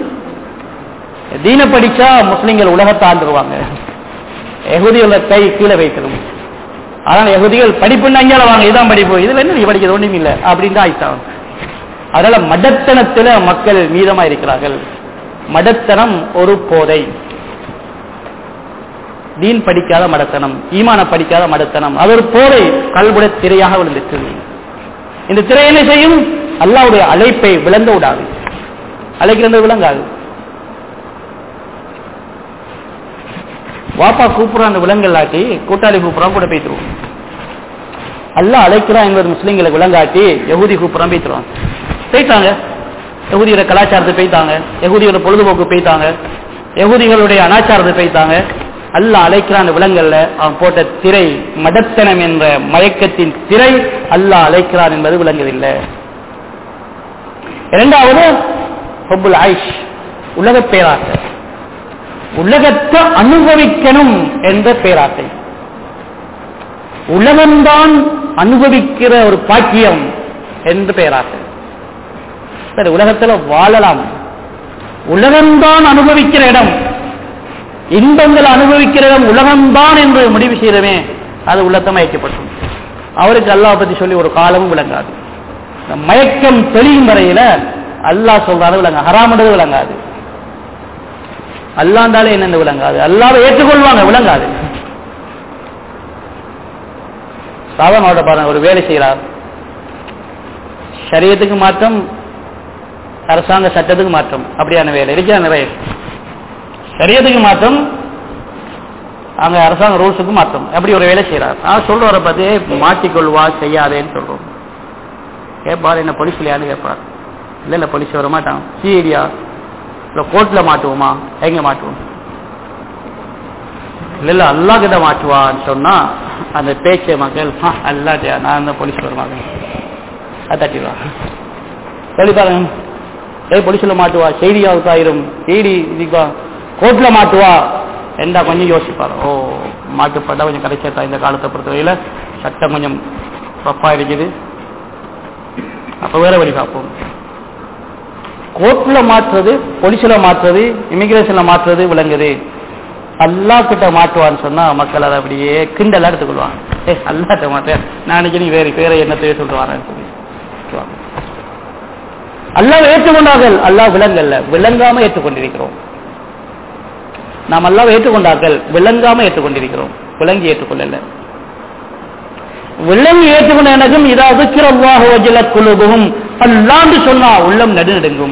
தீன படிச்சா முஸ்லிம்கள் உலகத்தை ஆண்டுருவாங்க எகுதிகளை கை கீழே வைக்கணும் அதனால எகுதிகள் படிப்புன்னு அங்கே வாங்க இதான் படிப்பு இதுல என்ன நீ படிக்கிறது ஒன்றும் இல்லை அப்படின்னு ஆயிட்டாங்க அதனால மடத்தனத்துல மக்கள் மீதமா இருக்கிறார்கள் மடத்தனம் ஒரு போதை தீன் படிக்காத மடத்தனம் ஈமான படிக்காத மடத்தனம் அது ஒரு போதை கல்புடைய திரையாக விழுந்துச்சு இந்த திரை என்ன செய்யும் அல்லாவுடைய அழைப்பை விளங்க விடாது அழைக்கிறது விளங்காது வாப்பா கூப்பிடுறான் விலங்கல்லாட்டி கூட்டாளி கூப்பிடுறான் கூட பேசிடுவோம் அல்ல அழைக்கிறான் என்பது முஸ்லீம்களை விளங்காட்டி யகுதி கூப்பிடுறான் பேசிடுவான் போயிட்டாங்க யகுதியோட கலாச்சாரத்தை போய்த்தாங்க யகுதியோட பொழுதுபோக்கு போய்த்தாங்க யகுதிகளுடைய அனாச்சாரத்தை போய்த்தாங்க அல்ல அழைக்கிறான் விலங்கல்ல அவன் போட்ட திரை மடத்தனம் என்ற மயக்கத்தின் திரை அல்ல அழைக்கிறான் என்பது விளங்குதில்லை இரண்டாவது ஹொபுல் ஆயிஷ் உலக பேராசை உலகத்தை அனுபவிக்கணும் என்ற பேராசை உலகம்தான் அனுபவிக்கிற ஒரு பாக்கியம் என்று பேராசை சரி உலகத்துல வாழலாம் உலகம்தான் அனுபவிக்கிற இடம் இன்பங்கள் அனுபவிக்கிற இடம் உலகம்தான் என்று முடிவு செய்யறமே அது உள்ளத்தை மயக்கப்படும் அவருக்கு அல்லாஹ் பத்தி சொல்லி ஒரு காலமும் விளங்காது இந்த மயக்கம் தெளியும் வரையில அல்லாஹ் சொல்றாரு விளங்க ஹராமன்றது விளங்காது அல்லாண்டாலே என்னென்ன விளங்காது அல்லாவை ஏற்றுக்கொள்வாங்க விளங்காது சாதனோட பாருங்க ஒரு வேலை செய்கிறார் சரியத்துக்கு மாற்றம் அரசாங்க சட்டத்துக்கு மாற்றம் அப்படியான வேலை இருக்கிற நிறைய சரியத்துக்கு மாற்றம் அங்க அரசாங்க ரூல்ஸுக்கு மாற்றம் அப்படி ஒரு வேலை செய்யறார் நான் சொல்றவரை பார்த்து மாட்டிக்கொள்வா செய்யாதேன்னு சொல்றோம் கேட்பார் என்ன போலீஸ் இல்லையான்னு கேட்பார் இல்ல இல்ல போலீஸ் வர மாட்டான் சிஐடியா இல்ல கோர்ட்ல மாட்டுவோமா எங்க மாட்டுவோம் இல்ல இல்ல அல்லா கிட்ட மாட்டுவான்னு சொன்னா அந்த பேச்சை மக்கள் அல்லாட்டியா நான் அந்த போலீஸ் வருவாங்க அது தட்டிடுவாங்க சொல்லி பாருங்க ஏய் போலீஸ்ல மாட்டுவா செய்தியாவுக்கு ஆயிரும் செய்தி இதுக்கா கோர்ட்ல மாட்டுவா என்றா கொஞ்சம் யோசிப்பார் ஓ மாட்டுப்பட்டா கொஞ்சம் கிடைச்சா இந்த காலத்தை பொறுத்தவரையில சட்டம் கொஞ்சம் தப்பா இருக்குது அப்ப வேற வழி பார்ப்போம் கோர்ட்ல மாற்றுறது போலீஸ்ல மாற்றுறது இமிகிரேஷன்ல மாற்றுறது விளங்குது அல்லா கிட்ட மாட்டுவான்னு சொன்னா மக்கள் அதை அப்படியே கிண்டலா எடுத்துக்கொள்வாங்க ஏ அல்லாட்ட மாட்டேன் நான் நினைச்சு நீ வேற வேற என்னத்தையே சொல்லிட்டு வரேன்னு சொல்லி அல்லாஹ் ஏற்றுக்கொண்டார்கள் அல்லாஹ் விலங்கல்ல விளங்காம ஏற்றுக்கொண்டிருக்கிறோம் நாம் அல்லாஹ் ஏற்றுக்கொண்டார்கள் விளங்காம ஏற்றுக்கொண்டிருக்கிறோம் விளங்கி ஏற்றுக்கொள்ளல விளங்கி ஏற்றுக்கொண்ட எனக்கும் இதாவது கிரவாக வஜல குழுவும் அல்லாண்டு சொன்னா உள்ளம் நடுநடுங்கும்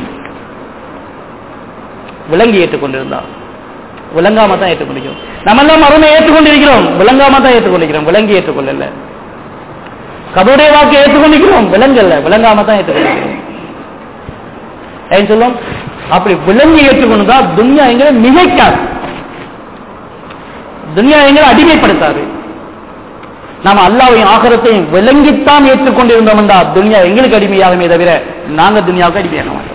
விளங்கி ஏற்றுக்கொண்டிருந்தா விளங்காம தான் ஏற்றுக்கொண்டிருக்கிறோம் நம்ம எல்லாம் மறுமை ஏற்றுக்கொண்டிருக்கிறோம் விளங்காம தான் ஏற்றுக்கொண்டிருக்கிறோம் விளங்கி ஏற்றுக்கொள்ளல கபருடைய வாக்கு ஏற்றுக்கொண்டிருக்கிறோம் விளங்கல்ல விளங்காம தான் ஏற்றுக்கொண்டிருக்கிறோம் ஏன் சொல்லும் அப்படி விளங்கி ஏற்றுக்கொண்டுதான் துன்யா எங்களை மிகைக்காது துன்யா எங்களை அடிமைப்படுத்தாது நாம் அல்லாவையும் ஆகரத்தையும் விளங்கித்தான் ஏற்றுக்கொண்டிருந்தோம் என்றா துன்யா எங்களுக்கு அடிமையாகுமே தவிர நாங்க துன்யாவுக்கு அடிமையாக மாட்டோம்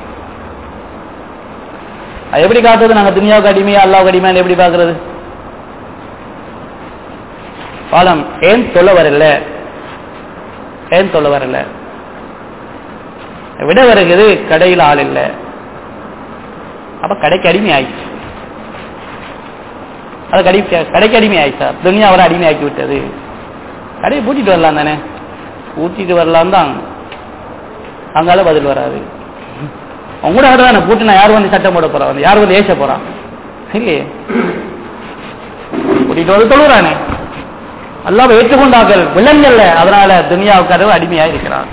அது எப்படி காட்டுறது நாங்க துன்யாவுக்கு அடிமையா அல்லாவுக்கு அடிமையா எப்படி பாக்குறது பாலம் ஏன் சொல்ல வரல ஏன் சொல்ல வரல விட வருகிறது கடையில் ஆள் இல்லை அப்ப கடைக்கு அடிமை ஆயிடுச்சு அது கடை கடைக்கு அடிமை ஆயிடுச்சா துணியா அவரை அடிமை ஆக்கி விட்டது கடையை பூட்டிட்டு வரலாம் தானே பூட்டிட்டு வரலாம் தான் அங்கால பதில் வராது உங்களோட கடை தானே பூட்டினா யார் வந்து சட்டம் போட போறான் யார் வந்து ஏச போறான் இல்லையே கூட்டிட்டு வந்து தொழுறானே அல்லாவை ஏற்றுக்கொண்டார்கள் விலங்கல்ல அதனால துனியாவுக்கு அடிமையா இருக்கிறான்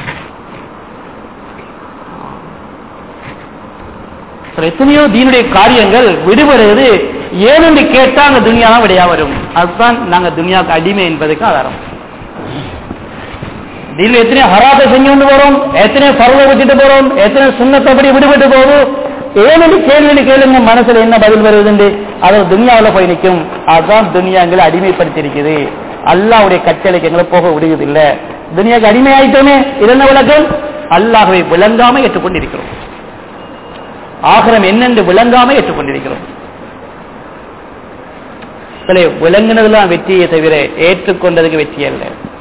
எத்தனையோ தீனுடைய காரியங்கள் விடுபடுவது ஏனென்று கேட்டா அங்க துனியா தான் விடையா வரும் அதுதான் நாங்க துனியாவுக்கு அடிமை என்பதுக்கு ஆதாரம் தீனில் எத்தனை ஹராத்தை செஞ்சு கொண்டு போறோம் எத்தனை பருவ வச்சுட்டு போறோம் எத்தனை சுண்ணத்தப்படி விடுபட்டு போகும் ஏனென்று கேள்வி கேளுங்க மனசுல என்ன பதில் வருவதுண்டு அது துனியாவில் போய் நிற்கும் அதுதான் துனியா எங்களை அடிமைப்படுத்தி இருக்குது அல்லாவுடைய கட்டளைக்கு எங்களை போக விடுவதில்லை துனியாவுக்கு அடிமை ஆயிட்டோமே இது என்ன விளக்கம் அல்லாஹவை விளங்காம ஏற்றுக்கொண்டிருக்கிறோம் ஆகரம் என்னென்று விளங்காம ஏற்றுக்கொண்டிருக்கிறோம் சில விளங்குனதுலாம் வெற்றியை தவிர ஏற்றுக்கொண்டதுக்கு வெற்றி அல்ல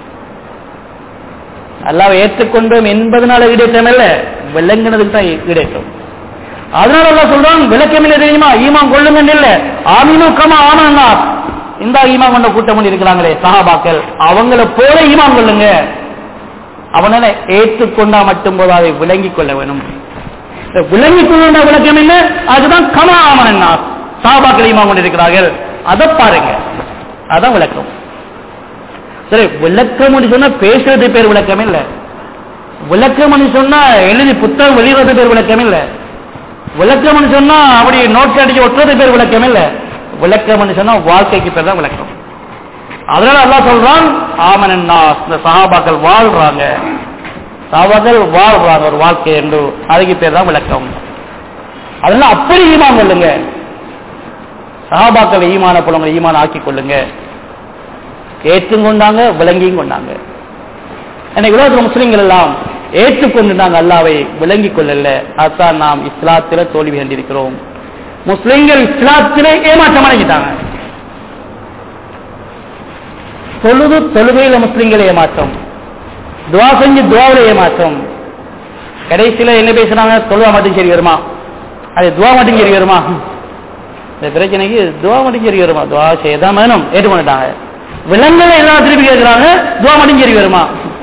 அல்லாவை ஏற்றுக்கொண்டோம் என்பதனால ஈடேற்றம் அல்ல விளங்குனதுக்கு தான் ஈடேற்றம் அதனால எல்லாம் சொல்றான் விளக்கம் இல்லை தெரியுமா ஈமான் கொள்ளுங்க இல்ல ஆமீனும் கமா ஆனா இந்த ஈமான் கொண்ட கூட்டம் பண்ணி இருக்கிறாங்களே சஹாபாக்கள் அவங்கள போல ஈமான் கொள்ளுங்க அவனால ஏற்றுக்கொண்டா மட்டும் போது அதை விளங்கிக் கொள்ள வேணும் விளங்கிக் கொள்ள விளக்கம் என்ன அதுதான் கமா ஆமன் சஹாபாக்கள் ஈமான் கொண்டிருக்கிறார்கள் அதை பாருங்க அதான் விளக்கம் சரி விளக்கம் சொன்னா பேசுறது பேர் விளக்கம் இல்ல விளக்கம் சொன்னா எழுதி புத்தகம் வெளியிடுறது பேர் விளக்கம் இல்ல விளக்கம் சொன்னா அப்படி நோட்டு அடிச்சு ஒட்டுறது பேர் விளக்கம் இல்ல விளக்கம் சொன்னா வாழ்க்கைக்கு பேர் தான் விளக்கம் அதனால அல்லா சொல்றான் ஆமனன்னா இந்த சகாபாக்கள் வாழ்றாங்க சகாபாக்கள் வாழ்றாங்க ஒரு வாழ்க்கை என்று அதுக்கு பேர் தான் விளக்கம் அதெல்லாம் அப்படி ஈமான் கொள்ளுங்க சகாபாக்கள் ஈமான புலங்களை ஈமான ஆக்கிக் கொள்ளுங்க ஏற்றும் கொண்டாங்க விளங்கியும் கொண்டாங்க எனக்கு உலகத்தில் முஸ்லிம்கள் எல்லாம் ஏற்றுக்கொண்டுட்டாங்க அல்லாவை விளங்கிக் கொள்ளல அதுதான் நாம் இஸ்லாத்தில தோல்வி கண்டிருக்கிறோம் முஸ்லிம்கள் இஸ்லாத்திலே ஏமாற்றம் அடைஞ்சிட்டாங்க தொழுது தொழுகையில முஸ்லிம்கள் ஏமாற்றம் துவா செஞ்சு துவாவில ஏமாற்றம் கடைசியில என்ன பேசுறாங்க தொழுவா மட்டும் சரி வருமா அது துவா மட்டும் சரி வருமா இந்த பிரச்சனைக்கு துவா மட்டும் சரி வருமா துவா செய்யதான் வேணும் ஏற்றுக்கொண்டுட்டாங்க விலங்குகளை எல்லாம் திருப்பி கேட்கிறாங்க துவா மட்டும் சரி வருமா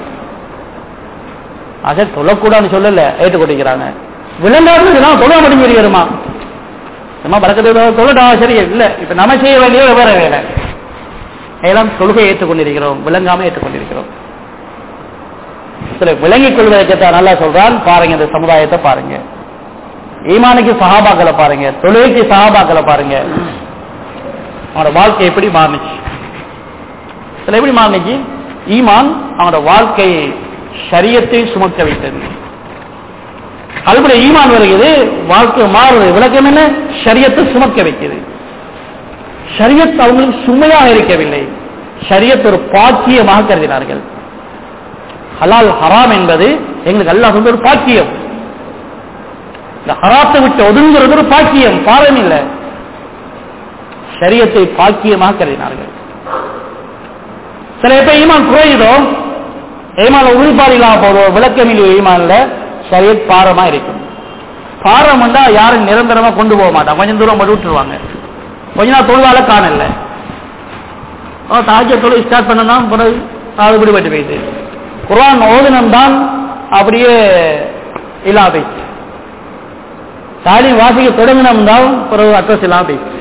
அதை சொல்லக்கூடாதுன்னு சொல்லல ஏற்றுக்கொண்டிருக்கிறாங்க விலங்காடு தொழுவா மட்டும் சரி வருமா நம்ம பழக்கத்தை சொல்லட்டா சரி இல்ல இப்ப நம்ம செய்ய வேண்டிய வேற வேலை எல்லாம் தொழுகை ஏற்றுக்கொண்டிருக்கிறோம் விளங்காம ஏற்றுக்கொண்டிருக்கிறோம் சில விளங்கிக் கொள்வதற்குத்தான் நல்லா சொல்றான் பாருங்க இந்த சமுதாயத்தை பாருங்க ஈமானுக்கு சகாபாக்களை பாருங்க தொழுகைக்கு சகாபாக்களை பாருங்க அவனோட வாழ்க்கை எப்படி மாறுனுச்சு சில எப்படி மாறுனுச்சு ஈமான் அவனோட வாழ்க்கையை சரியத்தை சுமக்க வைத்தது அதுபோல ஈமான் வருகிறது வாழ்க்கை மாறுவது விளக்கம் என்ன சரியத்தை சுமக்க வைக்கிறது ஷரியத் அவங்களுக்கு சுமையாக இருக்கவில்லை ஷரியத் ஒரு பாக்கியமாக கருதினார்கள் ஹலால் ஹராம் என்பது எங்களுக்கு அல்லாஹ் வந்து ஒரு பாக்கியம் இந்த ஹராத்தை விட்டு ஒதுங்குறது ஒரு பாக்கியம் பாரம் இல்லை ஷரியத்தை பாக்கியமாக கருதினார்கள் சில எப்ப ஈமான் குறையுதோ ஈமான உறுதிப்பாடு இல்லாம போதும் விளக்கமில்லை ஈமான்ல ஷரியத் பாரமா இருக்கும் பாரம் வந்தா யாரும் நிரந்தரமா கொண்டு போக மாட்டான் கொஞ்சம் தூரம் மட்டும் விட்டுருவாங்க கொஞ்ச நாள் தொழுவால காணல தாஜ தொழில் ஸ்டார்ட் பண்ணதான் பிறகு அது விடுபட்டு போயிட்டு குரான் ஓதுனம் தான் அப்படியே இல்லா போயிடுச்சு தாலிம் வாசிக்க தொடங்கினம் தான் பிறகு அட்ரஸ் இல்லாம போயிடுச்சு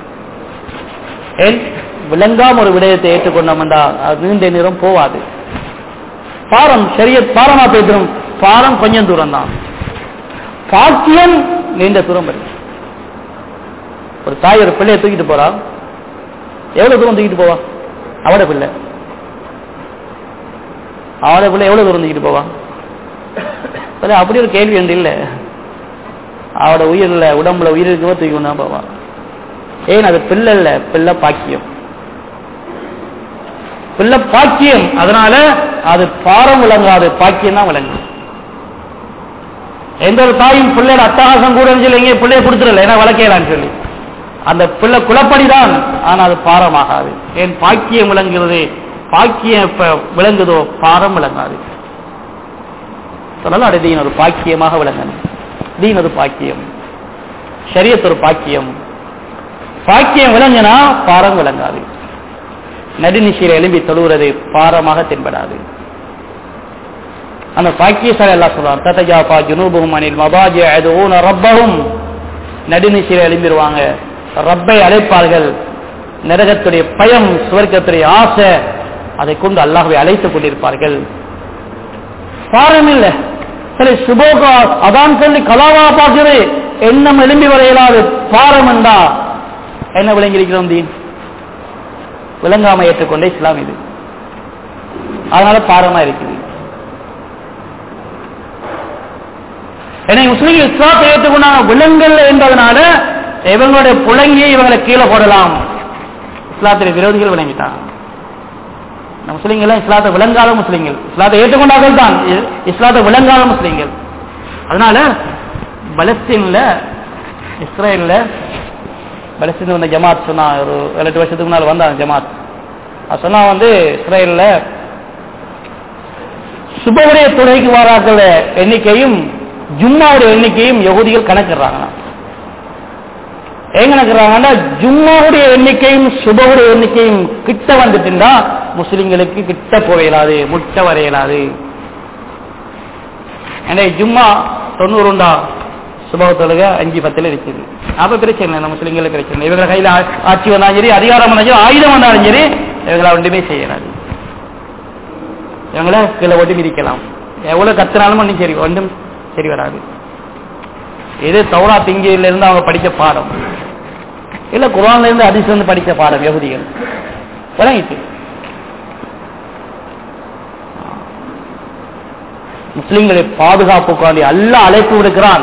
ஏன் விளங்காம ஒரு விடயத்தை ஏற்றுக்கொண்டோம்டா அது நீண்ட நேரம் போவாது பாரம் சரிய பாரமா போயிடும் பாரம் கொஞ்சம் தூரம் தான் பாக்கியம் நீண்ட தூரம் வருது ஒரு தாய் ஒரு பிள்ளையை தூக்கிட்டு போறா எவ்வளவு தூரம் தூக்கிட்டு போவா அவட பிள்ளை அவட பிள்ளை எவ்வளவு தூரம் தூக்கிட்டு போவா அப்படி ஒரு கேள்வி ஒன்று இல்லை அவட உயிரில் உடம்புல உயிர் இருக்கவோ தூக்கி கொண்டா போவா ஏன் அது பிள்ளை இல்ல பிள்ளை பாக்கியம் பிள்ளை பாக்கியம் அதனால அது பாரம் விளங்காது பாக்கியம் தான் விளங்கும் எந்த ஒரு தாயும் பிள்ளையோட அட்டகாசம் கூட சொல்லி எங்கே பிள்ளைய கொடுத்துடல ஏன்னா வளர்க்கலான்னு சொல்லி அந்த பிள்ளை குலப்படிதான் ஆனா அது பாரமாகாது ஏன் பாக்கியம் விளங்குகிறது பாக்கியம் இப்ப விளங்குதோ பாரம் விளங்காது சொல்லலாம் அது தீன் ஒரு பாக்கியமாக விளங்கணும் தீன் ஒரு பாக்கியம் ஷரியத் ஒரு பாக்கியம் பாக்கியம் விளங்கினா பாரம் விளங்காது நடுநிசையில் எழும்பி தொழுகிறது பாரமாக தென்படாது அந்த பாக்கியசாலை எல்லாம் சொல்றான் தத்தஜாபா ஜுனூபும் அனில் மபாஜி அதுவும் ரப்பவும் நடுநிசையில் எழும்பிடுவாங்க ரப்பை அழைப்பார்கள் நரகத்துடைய பயம் சுவர்க்கத்துடைய ஆசை அதை கொண்டு அல்லாஹ்வை அழைத்துக் கொண்டிருப்பார்கள் பாரம் இல்லை சரி சுபோகா அதான் சொல்லி கலாவா பார்க்கிறது எண்ணம் எழும்பி வர இயலாது பாரம் என்றா என்ன விளங்கியிருக்கிறோம் தீன் விளங்காம ஏற்றுக்கொண்ட இஸ்லாம் இது அதனால பாரமா இருக்குது ஏன்னா முஸ்லீம்கள் இஸ்லாத்தை ஏற்றுக்கொண்டாங்க விலங்கல்ல என்பதனால இவங்களுடைய புலங்கியை இவங்களை கீழே போடலாம் இஸ்லாத்துடைய விரோதிகள் விளங்கிட்டாங்க இந்த முஸ்லீம்கள் இஸ்லாத்தை விளங்காத முஸ்லீம்கள் இஸ்லாத்தை ஏற்றுக்கொண்டார்கள் தான் இ- இஸ்லாத்தை விளங்காத முஸ்லீம்கள் அதனால பலஸ்தீன்ல இஸ்ரேல்ல பலஸ்தீன் வந்த ஜமாத் சொன்னா ஒரு ஏழு எட்டு வருஷத்துக்கு முன்னால் வந்தாங்க ஜமாத் அது சொன்னா வந்து இஸ்ரேல்ல சுபவுடைய துணைக்கு வாராக்கள் எண்ணிக்கையும் ஜும்மாவுடைய எண்ணிக்கையும் யகுதிகள் கணக்கிடுறாங்க ஏன் கணக்குறாங்கன்னா ஜும்மாவுடைய எண்ணிக்கையும் சுபவுடைய எண்ணிக்கையும் கிட்ட வந்துட்டுண்டா முஸ்லிம்களுக்கு கிட்ட போயிடாது முட்டை வரையலாது ஏன்னா ஜும்மா தொண்ணூறுண்டா சுபவ தொழுக அஞ்சு பத்துல இருக்குது அப்ப பிரச்சனை இல்லை நம்ம முஸ்லிம்களுக்கு பிரச்சனை இல்லை. இவங்க கையில ஆ- ஆட்சி வந்தாலும் சரி அதிகாரம் வந்தாலும் சரி ஆயுதம் வந்தாலும் சரி இவங்களை ஒன்றுமே செய்யறாது இவங்கள கீழே ஓட்டி மிதிக்கலாம் எவ்வளவு கத்துனாலும் ஒன்றும் சரி ஒன்றும் சரி வராது இது தௌரா திங்கியில இருந்து அவங்க படிச்ச பாடம் இல்ல குரான்ல இருந்து அதிசல இருந்து படிச்ச பாடம் யகுதிகள் விளங்கிட்டு முஸ்லிம்களை பாதுகாப்புக்காண்டி அல்ல அழைப்பு விடுக்கிறான்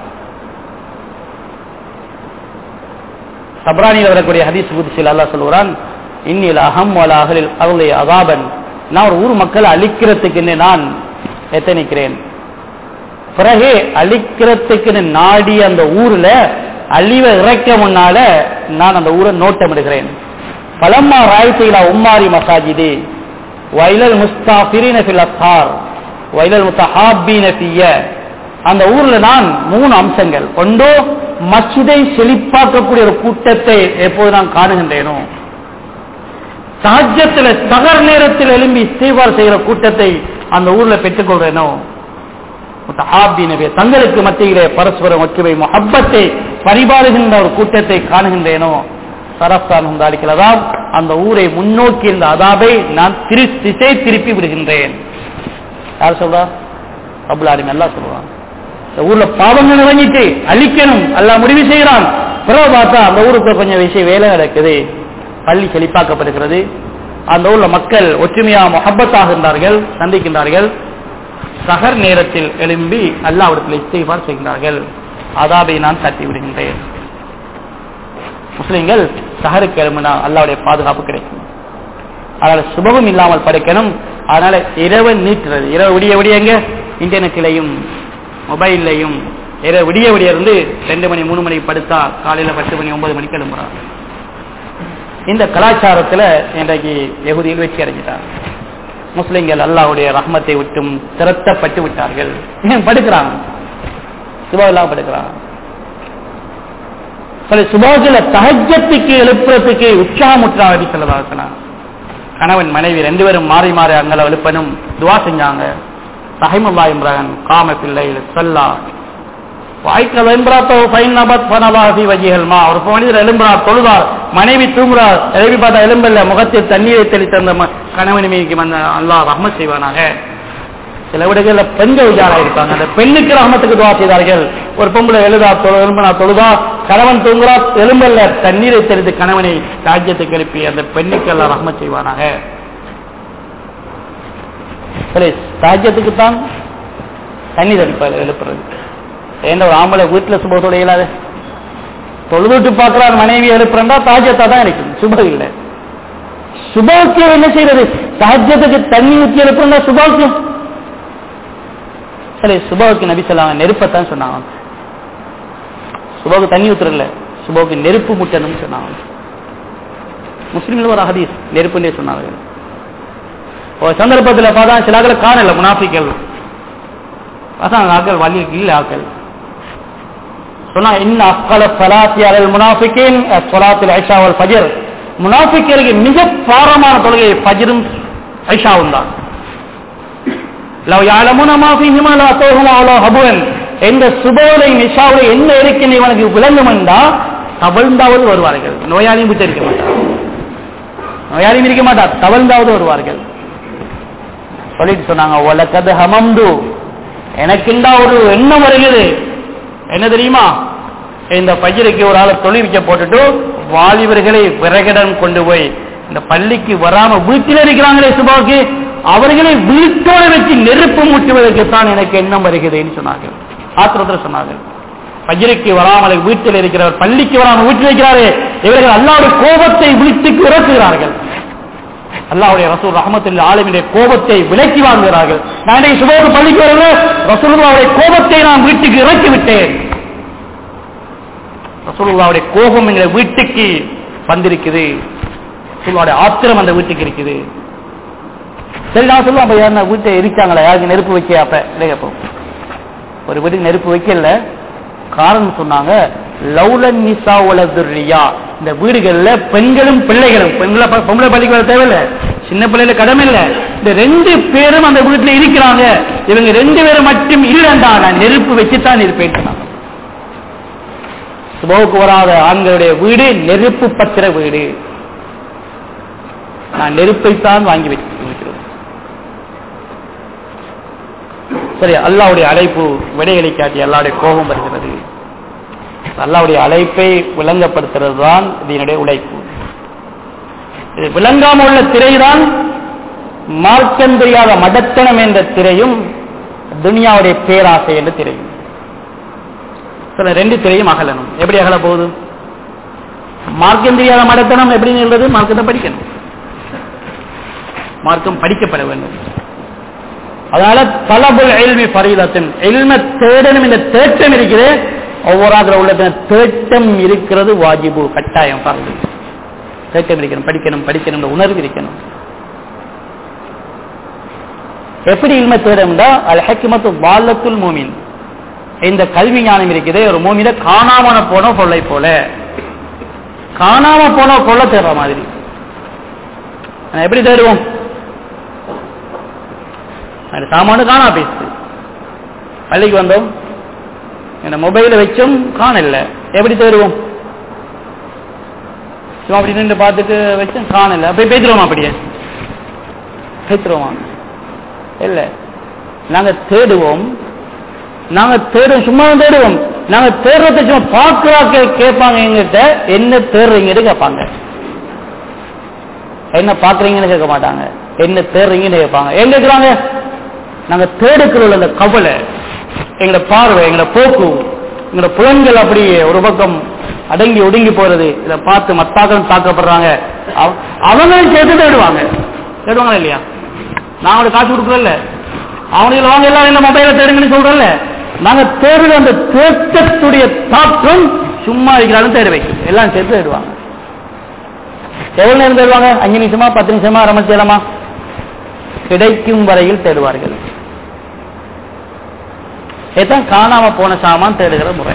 சப்ரானியில் வரக்கூடிய ஹதீஸ் குதிசில் அல்லாஹ் சொல்கிறான் இன்னில் அகம் வல அகலில் அவளுடைய அகாபன் நான் ஒரு ஊர் மக்களை அழிக்கிறதுக்கு நான் எத்தனிக்கிறேன் பிறகு அழிக்கிறதுக்கு நாடி அந்த ஊர்ல அழிவை இறைக்க முன்னால நான் அந்த ஊரை நோட்டமிடுகிறேன் பலம்மா ராய்த்திலா உம்மாரி மசாஜிதி வைலல் முஸ்தாபிரின ஃபில் அத்தார் வைலல் முத்தஹாபீன ஃபிய அந்த ஊர்ல நான் மூணு அம்சங்கள் ஒன்று மஸ்ஜிதை செழிப்பாக்கக்கூடிய ஒரு கூட்டத்தை எப்போது நான் காணுகின்றேனோ சாஜ்யத்தில் சகர் நேரத்தில் எழும்பி இஸ்தீபார் செய்கிற கூட்டத்தை அந்த ஊர்ல பெற்றுக்கொள்றேனோ முத்தஹாபீனவே தங்களுக்கு மத்தியிலே பரஸ்பரம் ஒற்றுமை முஹப்பத்தை பரிபாலுகின்ற ஒரு கூட்டத்தை காணுகின்றேனோ சரஸ்தான் உண்டாளிக்கிறதாம் அந்த ஊரை முன்னோக்கி இந்த அதாபை நான் திரு திசை திருப்பி விடுகின்றேன் யார் சொல்றா அபுல் எல்லாம் சொல்றான் இந்த ஊர்ல பாவங்கள் இறங்கிட்டு அழிக்கணும் எல்லாம் முடிவு செய்யறான் பிறகு பார்த்தா அந்த ஊருக்கு கொஞ்சம் விஷயம் வேலை நடக்குது பள்ளி செழிப்பாக்கப்படுகிறது அந்த ஊர்ல மக்கள் ஒற்றுமையா முகப்பத்தாகின்றார்கள் சந்திக்கின்றார்கள் சகர் நேரத்தில் எழும்பி அல்லாவிடத்தில் இஸ்திஃபார் செய்கின்றார்கள் அதாபை நான் தட்டி விடுகின்றேன் முஸ்லிம்கள் சஹருக்கு எழும்பினா அல்லாவுடைய பாதுகாப்பு கிடைக்கும் அதனால சுபமும் இல்லாமல் படைக்கணும் அதனால இரவு நீட்டுறது இரவு விடிய விடியங்க இன்டர்நெட்லையும் மொபைல்லையும் இரவு விடிய விடிய இருந்து ரெண்டு மணி மூணு மணிக்கு படுத்தா காலையில பத்து மணி ஒன்பது மணிக்கு எழும்புறாங்க இந்த கலாச்சாரத்துல இன்றைக்கு எகுதியில் வெற்றி அடைஞ்சிட்டாங்க முஸ்லிம்கள் அல்லாவுடைய ரஹ்மத்தை விட்டும் திரட்டப்பட்டு விட்டார்கள் ஏன் படுக்கிறாங்க சுபாவெல்லாம் படுக்கிறாங்க சில சுபாஜில தகஜத்துக்கு எழுப்புறதுக்கு உற்சாகமுற்றாக அடி சொல்லதாக கணவன் மனைவி ரெண்டு பேரும் மாறி மாறி அங்களை எழுப்பனும் துவா செஞ்சாங்க சஹிமுல்லா இம்ரான் காம பிள்ளை சொல்லா வாய்க்கல் எம்பிராத்தோ ஃபைன் நபத் பனவாசி வஜிகல்மா ஒரு மனிதர் எழும்புறார் தொழுதார் மனைவி தூங்குறார் எழுப்பி பார்த்தா எலும்பல்ல முகத்தில் தண்ணீரை தெளித்த அந்த ம- கணவன் மீதுக்கு வந்த அல்லாஹ் ரஹ்மத் செய்வானாக சில விடங்கள்ல பெண்கள் உஜாரா இருப்பாங்க அந்த பெண்ணுக்கு ரஹமத்துக்கு துவா செய்தார்கள் ஒரு பொம்பளை எழுதா தொழு எலும்புனா தொழுதா கணவன் தூங்குறா எலும்பல்ல தண்ணீரை தெளித்து கணவனை ராஜ்யத்துக்கு எழுப்பி அந்த பெண்ணுக்கு எல்லாம் ரஹமத் செய்வானாக சரி ராஜ்யத்துக்கு தான் தண்ணீர் அடிப்பார் எழுப்புறது ஏன்னா ஒரு ஆம்பளை வீட்டுல சுபத்தோட இயலாது தொழுதுட்டு பார்க்கிறார் மனைவி எழுப்புறா தாஜத்தா தான் இருக்கும் சுபம் இல்லை சுபாக்கியம் என்ன செய்யறது தாஜ்யத்துக்கு தண்ணி ஊற்றி எழுப்புறா சுபாக்கியம் சரி சுபாவுக்கு நபி சொல்லாங்க நெருப்பத்தான் சொன்னாங்க சுபாவுக்கு தண்ணி ஊத்துறல சுபோக்கு நெருப்பு முட்டணும்னு சொன்னாங்க முஸ்லீம்ல ஒரு ஹதீஸ் நெருப்புன்னே சொன்னாங்க ஒரு சந்தர்ப்பத்தில் பார்த்தா சில ஆக்களை காணல முனாஃபிக்கள் அதான் ஆக்கள் வழி இல்லை ஆக்கள் சொன்னா இன்ன அஸ்கல சலாத்தி அலல் முனாஃபிக்கின் சொலாத்தில் ஐஷா வல் ஃபஜர் முனாஃபிக்களுக்கு மிக பாரமான தொழுகை ஃபஜரும் ஐஷாவும் தான் லவ் யாலமுன மாஃபி ஹிமாலா தோகுமா அவ்வளோ ஹபுவன் எந்த சுபோலை நிஷாவுல என்ன இருக்குன்னு இவனுக்கு விளங்கும் என்றா தவழ்ந்தாவது வருவார்கள் நோயாளியும் விட்டு இருக்க மாட்டார் நோயாளியும் இருக்க மாட்டார் தவழ்ந்தாவது வருவார்கள் சொல்லிட்டு சொன்னாங்க உலகது ஹமம்து எனக்குண்டா ஒரு எண்ணம் வருகிறது என்ன தெரியுமா இந்த பஜ்ருக்கு ஒரு ஆளை தொழில் போட்டுட்டு வாலிபர்களை விறகடன் கொண்டு போய் இந்த பள்ளிக்கு வராம வீட்டில் இருக்கிறாங்களே சுபாவுக்கு அவர்களை வீட்டோட வச்சு நெருப்பு முட்டுவதற்கு தான் எனக்கு எண்ணம் வருகிறதுன்னு சொன்னார்கள் ஆத்திரத்தில் சொன்னார்கள் பஜ்ருக்கு வராமல் வீட்டில் இருக்கிறவர் பள்ளிக்கு வராமல் வீட்டில் இருக்கிறாரே இவர்கள் அல்லாவுடைய கோபத்தை வீட்டுக்கு இறக்குகிறார்கள் அல்லாவுடைய ரசூல் ரஹமத்துல் ஆலமியுடைய கோபத்தை விலக்கி வாங்குகிறார்கள் நான் இன்றைக்கு சுபோக்கு பள்ளிக்கு வருகிறேன் ரசூலுல்லாவுடைய கோபத்தை நான் வீட்டுக்கு இறக்கி விட்டேன் ரசூலுல்லாவுடைய கோபம் எங்க வீட்டுக்கு வந்திருக்குது ரசூலுல்லாவுடைய ஆத்திரம் அந்த வீட்டுக்கு இருக்குது சரி நான் சொல்லுவேன் அப்ப யாருன்னா வீட்டை எரிச்சாங்களா யாருக்கு நெருப்பு வைக்க அப்ப இல்லை கேட்போம் ஒரு வீட்டுக்கு நெருப்பு வைக்கல காரணம் சொன்னாங்க லவுலன் நிசா உலதுரியா இந்த வீடுகள்ல பெண்களும் பிள்ளைகளும் பெண்களை ப- பொம்பளை பள்ளிக்கு வர தேவையில்லை சின்ன பிள்ளைல கடமை இல்லை இந்த ரெண்டு பேரும் அந்த வீட்டுல இருக்கிறாங்க இவங்க ரெண்டு பேரும் மட்டும் இல்லைண்டா நான் நெருப்பு வச்சுத்தான் இருப்பேன் சொன்னாங்க. சுபவுக்கு வராத ஆண்களுடைய வீடு நெருப்பு பத்திர வீடு நான் நெருப்பைத்தான் வாங்கி வைக்கிறேன் சரி அல்லாவுடைய அழைப்பு விடைகளை காட்டி அல்லாவுடைய கோபம் வருகிறது அல்லாவுடைய அழைப்பை விளங்கப்படுத்துறது தான் இதனுடைய உழைப்பு இது விளங்காம உள்ள திரைதான் மார்க்கம் தெரியாத மடத்தனம் என்ற திரையும் துனியாவுடைய பேராசை என்ற திரையும் சில ரெண்டு திரையும் அகலணும் எப்படி அகல போகுது மார்க்கம் தெரியாத மடத்தனம் எப்படி நின்றது மார்க்கத்தை படிக்கணும் மார்க்கம் படிக்கப்பட வேண்டும் அதனால தலபுல் எல்மி பரீலத்தின் எல்ம தேடணும் இந்த தேட்டம் இருக்குது ஒவ்வொரு ஆகிற உள்ள தேட்டம் இருக்கிறது வாஜிபு கட்டாயம் பரது தேட்டம் இருக்கணும் படிக்கணும் படிக்கணும் என்ற உணர்வு இருக்கணும் எப்படி இல்ம தேடம்டா அல் ஹக்கிமத்து வாலத்துல் மூமின் இந்த கல்வி ஞானம் இருக்குது ஒரு மூமியில காணாம போன பொருளை போல காணாம போன பொருளை தேடுற மாதிரி நான் எப்படி தேடுவோம் அந்த சாமானு காணா போயிடுச்சு பள்ளிக்கு வந்தோம் இந்த மொபைல வச்சும் காணல எப்படி தேடுவோம் சும்மா அப்படி நின்று பார்த்துட்டு வச்சும் காணல போய் பேத்துருவோமா அப்படியே பேத்துருவோமா இல்ல நாங்க தேடுவோம் நாங்க தேடுவோம் சும்மா தான் தேடுவோம் நாங்க தேடுறத சும்மா பார்க்கறாக்க கேட்பாங்க எங்கிட்ட என்ன தேடுறீங்கன்னு கேட்பாங்க என்ன பாக்குறீங்கன்னு கேட்க மாட்டாங்க என்ன தேடுறீங்கன்னு கேட்பாங்க எங்க இருக்கிறாங்க நாங்க தேடுக்கிறோம் அந்த கவலை எங்களோட பார்வை எங்களோட போக்கு எங்களோட புலன்கள் அப்படியே ஒரு பக்கம் அடங்கி ஒடுங்கி போறது இதை பார்த்து மத்தாக்களும் தாக்கப்படுறாங்க அவ- அவங்களும் சேர்த்து தேடுவாங்க தேடுவாங்களா இல்லையா நான் அவங்களுக்கு காசு கொடுக்குறேன்ல அவங்களுக்கு வாங்க எல்லாம் என்ன மொபைல தேடுங்கன்னு சொல்றேன்ல நாங்க தேடுற அந்த தேட்டத்துடைய தாக்கம் சும்மா இருக்கிறாலும் தேட வைக்கும் எல்லாம் சேர்த்து தேடுவாங்க எவ்வளவு நேரம் தேடுவாங்க அஞ்சு நிமிஷமா பத்து நிமிஷமா அரை மணி நேரமா கிடைக்கும் வரையில் தேடுவார்கள் இதுதான் காணாம போன சாமான் தேடுகிற முறை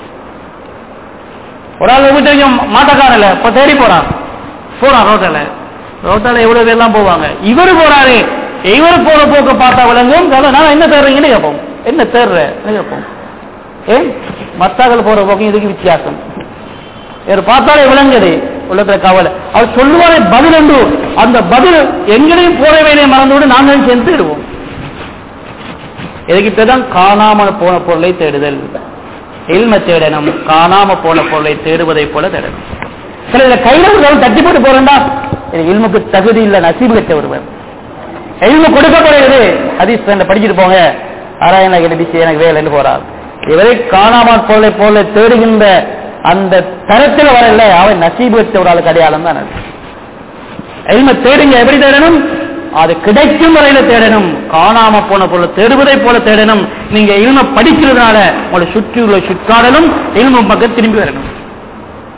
ஒரு ஆள் வீட்டு மாட்டக்காரல இப்ப தேடி போறான் போறான் ரோட்டால ரோட்டால எவ்வளவு பேர்லாம் போவாங்க இவர் போறாரு இவர் போற போக்க பார்த்தா விளங்கும் அதான் நான் என்ன தேடுறீங்கன்னு கேட்போம் என்ன தேடுற கேட்போம் ஏன் மத்தாக்கள் போற போக்கும் இதுக்கு வித்தியாசம் இவர் பார்த்தாலே விளங்குது உள்ளத்துல கவலை அவர் சொல்லுவாரே பதில் என்று அந்த பதில் எங்களையும் போற வேலையை மறந்துவிட்டு நாங்களும் சேர்ந்து தேடுவோம் இதுக்கு தான் காணாமல் போன பொருளை தேடுதல் எல்ம தேடணும் காணாம போன பொருளை தேடுவதை போல தேடணும் சில இதுல கையில ஒரு தட்டி போட்டு போறேன்டா இது இல்முக்கு தகுதி இல்ல நசீபு கட்ட ஒருவர் எல்மு கொடுக்கப்படுகிறது ஹதீஸ் ஃப்ரெண்ட படிச்சுட்டு போங்க ஆராயண நபிச்சு எனக்கு வேலைன்னு போறார் இவரை காணாமல் பொருளை போல தேடுகின்ற அந்த தரத்தில் வரல அவன் நசீபு கட்ட ஒரு ஆளுக்கு அடையாளம் தான் அது எல்ம தேடுங்க எப்படி தேடணும் அது கிடைக்கும் வரையில தேடணும் காணாம போன போல தேடுவதை போல தேடணும் நீங்க இல்ம படிக்கிறதுனால உங்களை சுற்றி உள்ள சுற்றாடலும் இல்ம பக்கம் திரும்பி வரணும்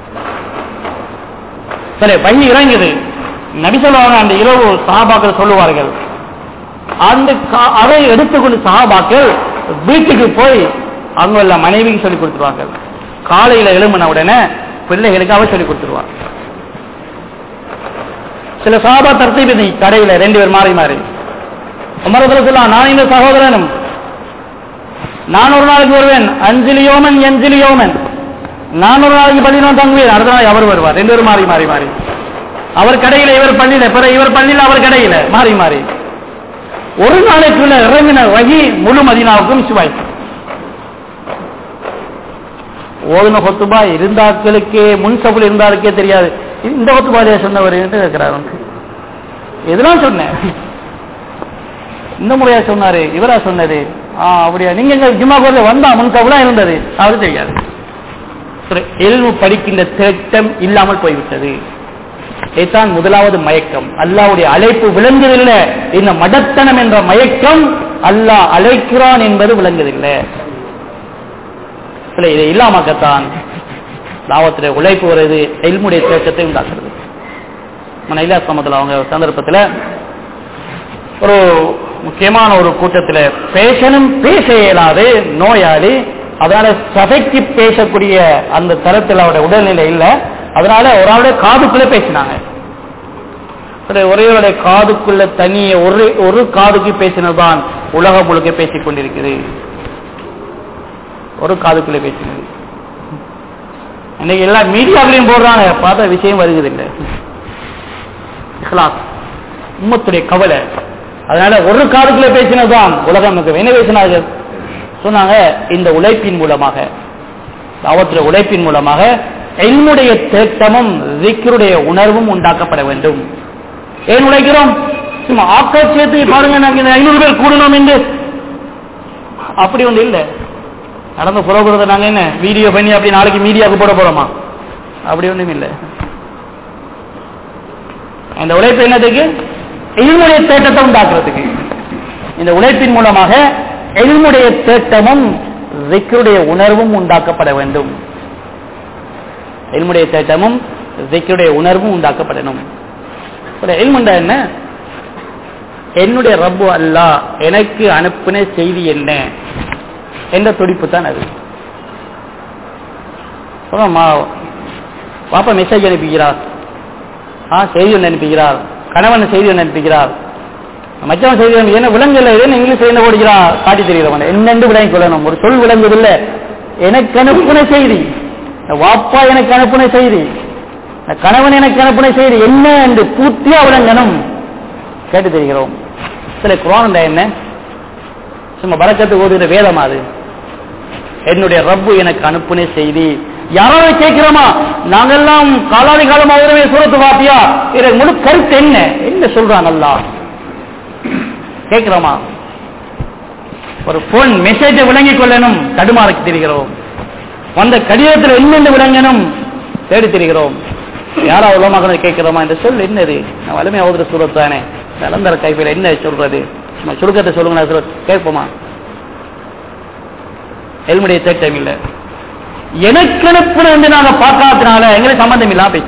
சரி வகி இறங்குது நபி சொல்லுவாங்க அந்த இரவு சஹாபாக்கள் சொல்லுவார்கள் அந்த கா- அதை எடுத்துக்கொண்டு சஹாபாக்கள் வீட்டுக்கு போய் அவங்க உள்ள மனைவிக்கு சொல்லி கொடுத்துருவாங்க காலையில எழும்பின உடனே பிள்ளைகளுக்கு அவ சொல்லி கொடுத்துருவாங்க சில சஹாபா தர்த்தீபதி கடையில ரெண்டு பேர் மாறி மாறி உமரத்துல சொல்லலாம் நான் இந்த சகோதரனும் நான் ஒரு நாளைக்கு வருவேன் அஞ்சலி யோமன் எஞ்சலி யோமன் நான் ஒரு நாளைக்கு பள்ளியில் தங்குவேன் அடுத்த நாள் அவர் வருவார் ரெண்டு பேரும் மாறி மாறி மாறி அவர் கடையில இவர் பள்ளியில பிறகு இவர் பள்ளியில அவர் கடையில மாறி மாறி ஒரு நாளைக்குள்ள இறங்கின வகி முழு மதினாவுக்கும் சிவாய் ஓதுன கொத்துபா இருந்தாக்களுக்கே முன்சபுல் இருந்தாருக்கே தெரியாது இந்த கொத்துபாதையா சொன்னவர் என்று கேட்கிறார் அவனுக்கு இதெல்லாம் சொன்னேன் இந்த முறையா சொன்னாரு இவரா சொன்னது ஆ அப்படியா நீங்க எங்க ஜிம்மா கோர்ல வந்தா முன்சபுலா இருந்தது அது தெரியாது சரி, எல்மு படிக்கின்ற தேட்டம் இல்லாமல் போய்விட்டது இதுதான் முதலாவது மயக்கம் அல்லாவுடைய அழைப்பு விளங்குதில்லை இந்த மடத்தனம் என்ற மயக்கம் அல்லாஹ் அழைக்கிறான் என்பது விளங்குதில்லை இல்லை இதை இல்லாமக்கத்தான் லாபத்தில் உழைப்பு வருது எல்முடைய தேக்கத்தை உண்டாக்குறது மனையில சமத்தில் அவங்க ஒரு சந்தர்ப்பத்தில் ஒரு முக்கியமான ஒரு கூட்டத்தில் பேசணும் பேச இயலாது நோயாளி அதனால சபைக்கு பேசக்கூடிய அந்த தரத்தில் அவருடைய உடல்நிலை இல்லை அதனால ஒரு ஆளுடைய காதுக்குள்ள பேசினாங்க சரி, ஒரேவருடைய காதுக்குள்ள தனிய ஒரு ஒரு காதுக்கு பேசினதுதான் உலகம் முழுக்க பேசிக் கொண்டிருக்குது ஒரு காதுக்குள்ள பேசினது இன்னைக்கு எல்லா மீடியாவிலையும் போடுறாங்க பார்த்தா விஷயம் வருகிறது இல்லை இஹ்லாஸ் உம்மத்துடைய கவலை அதனால ஒரு காதுக்குள்ள பேசினதுதான் உலகம் நமக்கு என்ன பேசினார்கள் சொன்னாங்க இந்த உழைப்பின் மூலமாக தாவத்துடைய உழைப்பின் மூலமாக எல்முடைய தேட்டமும் திக்ருடைய உணர்வும் உண்டாக்கப்பட வேண்டும் ஏன் உழைக்கிறோம் சும்மா ஆக்கட்சியத்தை பாருங்க நாங்க இந்த ஐநூறு பேர் கூடணும் என்று அப்படி ஒன்று இல்லை நடந்த புறப்படுறத நாங்க என்ன வீடியோ பண்ணி அப்படி நாளைக்கு மீடியாவுக்கு போட போறோமா அப்படி ஒன்றும் இல்லை இந்த உழைப்பு என்னதுக்கு எல்முடைய தேட்டத்தை உண்டாக்குறதுக்கு இந்த உழைப்பின் மூலமாக எல்முடைய தேட்டமும் திக்ருடைய உணர்வும் உண்டாக்கப்பட வேண்டும் எல்முடைய தேட்டமும் திக்ருடைய உணர்வும் உண்டாக்கப்படணும் எல்முண்டா என்ன என்னுடைய ரப்பு அல்லாஹ் எனக்கு அனுப்பின செய்தி என்ன என்ற துடிப்பு தான் அது சொல்லுமா பாப்பா மெசேஜ் அனுப்புகிறார் ஆ செய்தி ஒன்று அனுப்புகிறார் கணவன் செய்தி ஒன்று அனுப்புகிறார் மச்சவன் செய்தி அனுப்பி என்ன விலங்குல இது இங்கிலீஷ் என்ன ஓடுகிறார் காட்டி தெரிகிறவன் என்னென்று விளங்கி கொள்ளணும் ஒரு சொல் விளங்குதில்ல எனக்கு அனுப்பின செய்தி இந்த வாப்பா எனக்கு அனுப்பின செய்தி இந்த கணவன் எனக்கு அனுப்பின செய்தி என்ன என்று பூர்த்தியா விளங்கணும் கேட்டு தெரிகிறோம் சில குரான் என்ன சும்மா பறக்கத்து ஓதுகிற வேதம் அது என்னுடைய ரப்பு எனக்கு அனுப்பின செய்தி யாராவது கேட்கிறோமா நாங்கெல்லாம் காலாதி காலமா உறவே சூரத்து வாத்தியா இதற்கு முழு கருத்து என்ன என்ன சொல்றான் அல்லா கேட்கிறோமா ஒரு போன் மெசேஜை விளங்கிக் கொள்ளணும் தடுமாறி தெரிகிறோம் வந்த கடிதத்தில் என்னென்ன விளங்கணும் தேடி தெரிகிறோம் யாரா உலமாக கேட்கிறோமா என்று சொல் என்னது நான் வலிமை ஓதுற சூரத் தானே கலந்தர கைப்பில் என்ன சொல்றது சும்மா சுருக்கத்தை சொல்லுங்க நான் சொல்ல- கேட்போமா எல்முடைய தேட்டம் இல்லை எனக்கு அனுப்புன வந்து நாங்க பார்க்காதனால எங்களுக்கு சம்பந்தம் இல்லாம போயிடுச்சு.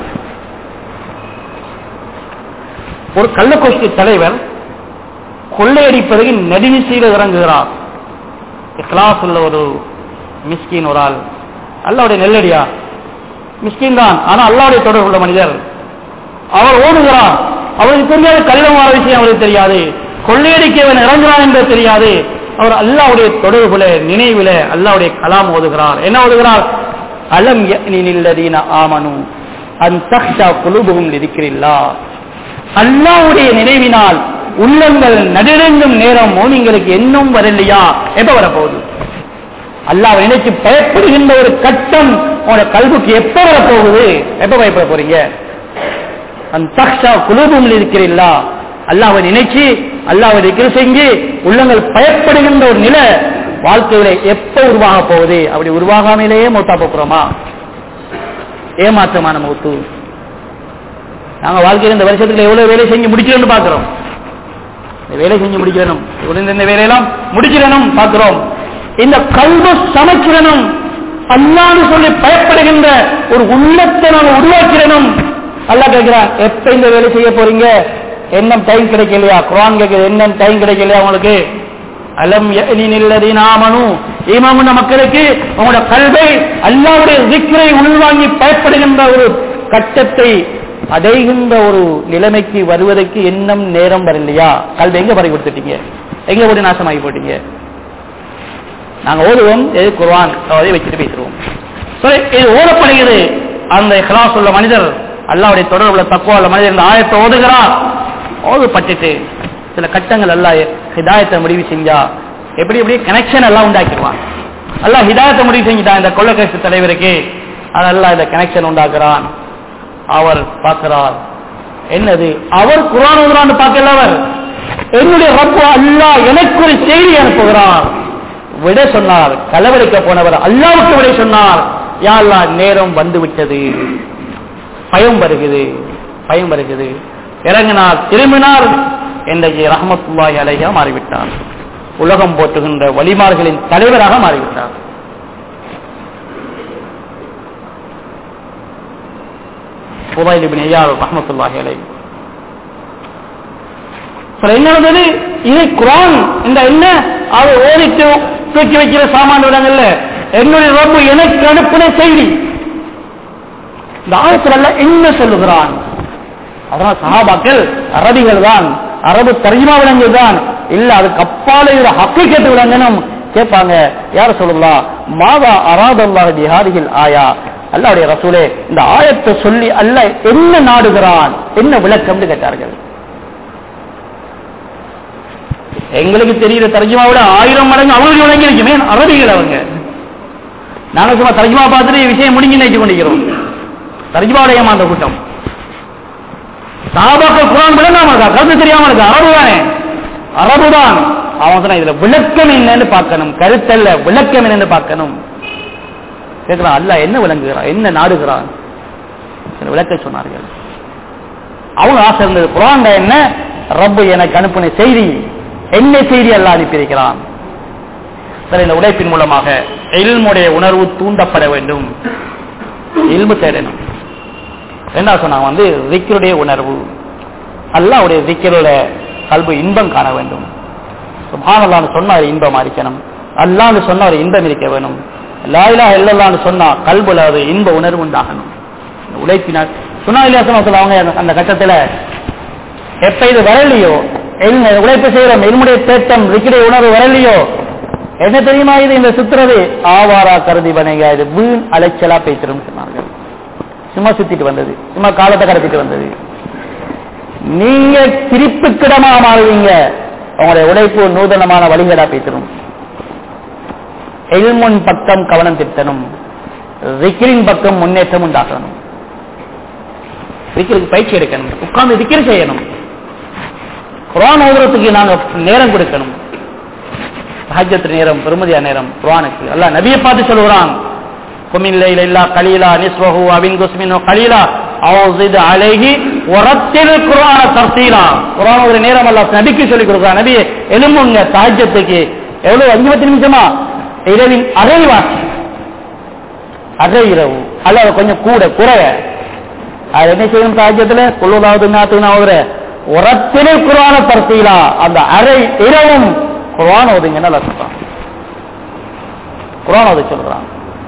ஒரு கள்ளக்கோஷ்டி தலைவர் கொள்ளையடிப்பதற்கு நெடுவிசையில் இறங்குகிறார் இஸ்லாஸ் உள்ள ஒரு மிஸ்கின் ஒரு ஆள் அல்லாவுடைய நெல்லடியா மிஸ்கின் தான் ஆனா அல்லாவுடைய தொடர்பு உள்ள மனிதர் அவர் ஓடுகிறார் அவருக்கு தெரியாத கள்ளமான விஷயம் அவருக்கு தெரியாது கொள்ளையடிக்கவன் இறங்குறான் என்பது தெரியாது அவர் அல்லாவுடைய தொடர்புல நினைவுல அல்லாவுடைய கலாம் ஓதுகிறார் என்ன ஓதுகிறார் அலம் யஅனில்லதீன ஆமனு அன் தக்ஷா குலுபுகும் லிதிக்ரில்லா அல்லாவுடைய நினைவினால் உள்ளங்கள் நடுநெங்கும் நேரம் மோனிங்களுக்கு இன்னும் வரலையா எப்ப வரப்போகுது அல்லாஹ் நினைச்சு பயப்படுகின்ற ஒரு கட்டம் உங்களோட கல்விக்கு எப்ப வரப்போகுது எப்ப பயப்பட போறீங்க அந்த தக்ஷா குலூபும் இருக்கிறீர்களா அல்லாவை நினைச்சு அல்லாவை நிக்கிற செஞ்சு உள்ளங்கள் பயப்படுகின்ற ஒரு நிலை வாழ்க்கையில எப்ப உருவாக போகுது அப்படி உருவாகாமலேயே மூத்தா போக்குறோமா ஏமாற்றமான மூத்து நாங்க வாழ்க்கையில் இந்த வருஷத்துல எவ்வளவு வேலை செஞ்சு முடிக்கிறோம்னு பாக்குறோம் இந்த வேலை செஞ்சு முடிக்கிறனும் இவ்வளவு இந்த வேலையெல்லாம் முடிக்கிறனும் பார்க்கிறோம் இந்த கல்வ சமைக்கிறனும் அல்லான்னு சொல்லி பயப்படுகின்ற ஒரு உள்ளத்தை நாம் உருவாக்கிறனும் அல்லாஹ் கேட்கிறான் எப்ப இந்த வேலை செய்ய போறீங்க என்ன டைம் கிடைக்கலையா குரான் கேட்குது என்ன டைம் கிடைக்கலையா உங்களுக்கு அலம் நில்லதீனாமனு ஈமாமுள்ள மக்களுக்கு உங்களோட கல்வை அல்லாவுடைய திக்ரை உள்வாங்கி பயப்படுகின்ற ஒரு கட்டத்தை அடைகின்ற ஒரு நிலைமைக்கு வருவதற்கு இன்னும் நேரம் வரலையா கல்வி எங்க பறி கொடுத்துட்டீங்க எங்க போய் நாசமாகி போட்டீங்க நாங்க ஓதுவோம் எது குர்ஆன் அதை வச்சுட்டு பேசுவோம் சரி இது ஓதப்படுகிறது அந்த இஹ்லாஸ் உள்ள மனிதர் அல்லாவுடைய தொடர்புள்ள தக்குவா உள்ள மனிதர் இந்த ஆயத்தை ஓதுகிறார் ஓதுப்பட்டுட்டு சில கட்டங்கள் அல்லாஹ் ஹிதாயத்தை முடிவு செஞ்சா எப்படி எப்படி கனெக்ஷன் எல்லாம் உண்டாக்கிடுவான் அல்லாஹ் ஹிதாயத்தை முடிவு செஞ்சுட்டான் இந்த கொள்ளக்கேசு தலைவருக்கு அதெல்லாம் இந்த கனெக்ஷன் உண்டாக்குறான் அவர் பார்க்கிறார் என்னது அவர் குரான் ஓதுறான்னு பார்க்கல அவர் என்னுடைய ரப்பு அல்லாஹ் எனக்கு ஒரு செய்தி அனுப்புகிறார் விட சொன்னார் கலவரிக்க போனவர் அல்லாவுக்கு விட சொன்னார் யா அல்லாஹ் நேரம் வந்து விட்டது பயம் வருகிறது பயம் வருகிறது இறங்கினார் திரும்பினார் இன்றைக்கு ரஹமத்துல்லாஹி அலைஹா மாறிவிட்டார் உலகம் போற்றுகின்ற வழிமார்களின் தலைவராக மாறிவிட்டார் புதாயில் இப்னு ஐயார் ரஹமத்துல்லாஹி அலைஹி சில என்ன நடந்தது இது குரான் இந்த என்ன அதை ஓதிட்டு தூக்கி வைக்கிற சாமான் விடங்கள்ல என்னுடைய ரப்பு எனக்கு அனுப்பின செய்தி இந்த ஆயத்துல என்ன சொல்லுகிறான் அதான் சஹாபாக்கள் அரபிகள் தான் அரபு தர்ஜிமா விலங்குகள் தான் இல்ல அதுக்கு அப்பால இது ஹக்கீக்கத்து விலங்கனும் கேட்பாங்க யார சொல்லலாம் மாதா அராதல்லாஹ் பிஹாரிகள் ஆயா அல்லாவுடைய ரசூலே இந்த ஆயத்தை சொல்லி அல்ல என்ன நாடுகிறான் என்ன விளக்கம்னு கேட்டார்கள் எங்களுக்கு தெரியுற தர்ஜுமா விட ஆயிரம் மடங்கு அவங்களுக்கு விளங்கி இருக்குமே அரபிகள் அவங்க நாங்க சும்மா தர்ஜுமா பார்த்துட்டு விஷயம் முடிஞ்சு நினைச்சு கொண்டிருக்கிறோம் தர்ஜுமாவுடைய ஏமாந்த கூட்டம் சாபாக்கள் குரான் விளங்காம இருக்கா கருத்து தெரியாம இருக்கா அரபு தானே அரபு தான் அவன் சொன்ன இதுல விளக்கம் என்னன்னு பார்க்கணும் கருத்தல்ல விளக்கம் என்னன்னு பார்க்கணும் கேட்கிறான் அல்ல என்ன விளங்குகிறான் என்ன நாடுகிறான் விளக்க சொன்னார்கள் அவங்க ஆசை இருந்தது குரான் என்ன ரப்பு எனக்கு அனுப்பின செய்தி என்ன செய்தி அல்ல அனுப்பியிருக்கிறான் சரி இந்த உழைப்பின் மூலமாக எல்முடைய உணர்வு தூண்டப்பட வேண்டும் இல்மு தேடணும் என்ன சொன்னாங்க வந்து விக்கருடைய உணர்வு அல்லாவுடைய விக்கருடைய கல்வி இன்பம் காண வேண்டும் சுபானல்லான்னு சொன்ன ஒரு இன்பம் இருக்கணும் அல்லான்னு சொன்ன ஒரு இன்பம் இருக்க வேணும் லாயிலா இல்லல்லான்னு சொன்னா கல்புல அது இன்ப உணர்வு உண்டாகணும் உழைப்பினார் சுனா இல்லையா அவங்க அந்த கட்டத்துல எப்ப இது வரலையோ உழைப்பு செய்யறோம் என்னுடைய தேட்டம் விக்கிடைய உணர்வு வரலையோ என்ன தெரியுமா இது இந்த சுத்துறது ஆவாரா கருதி வணங்க இது வீண் அலைச்சலா பேசிடும் சொன்னார்கள் சும்மா சுத்திட்டு வந்தது சும்மா காலத்தை கடத்திட்டு வந்தது நீங்க திருப்புக்கிடமா மாறுவீங்க உங்களுடைய உழைப்பு நூதனமான வழிகளா பேசிடும் எல்முன் பக்கம் கவனம் திட்டணும் விக்கிரின் பக்கம் முன்னேற்றம் உண்டாக்கணும் விக்கிருக்கு பயிற்சி எடுக்கணும் உட்கார்ந்து விக்கிரி செய்யணும் குரான் ஓதுறதுக்கு நாங்க நேரம் கொடுக்கணும் ஹஜ்ஜத்து நேரம் பெருமதியா நேரம் குரானுக்கு அல்ல நபியை பார்த்து சொல்லுகிறான் குமில்லைல இல்லா கலீலா நிஸ்வஹு அபின் குஸ்மின் கலீலா அவுசித் அலைஹி உரத்தில் குரான தர்த்தீலா குரான் ஒரு நேரம் அல்ல நபிக்கு சொல்லி கொடுக்குறான் நபி எலும்புங்க தாஜ்யத்துக்கு எவ்வளவு அஞ்சு பத்து நிமிஷமா இரவின் அரை வாசி அரை இரவு அல்ல கொஞ்சம் கூட குறைய அது என்ன செய்யும் தாஜ்யத்துல குழுதாவது நாத்துனா ஓதுற உரத்திலே குரான தர்த்தீலா அந்த அரை இரவும் குரான் ஓதுங்கன்னா அர்த்தம் குரான் ஓத சொல்றான்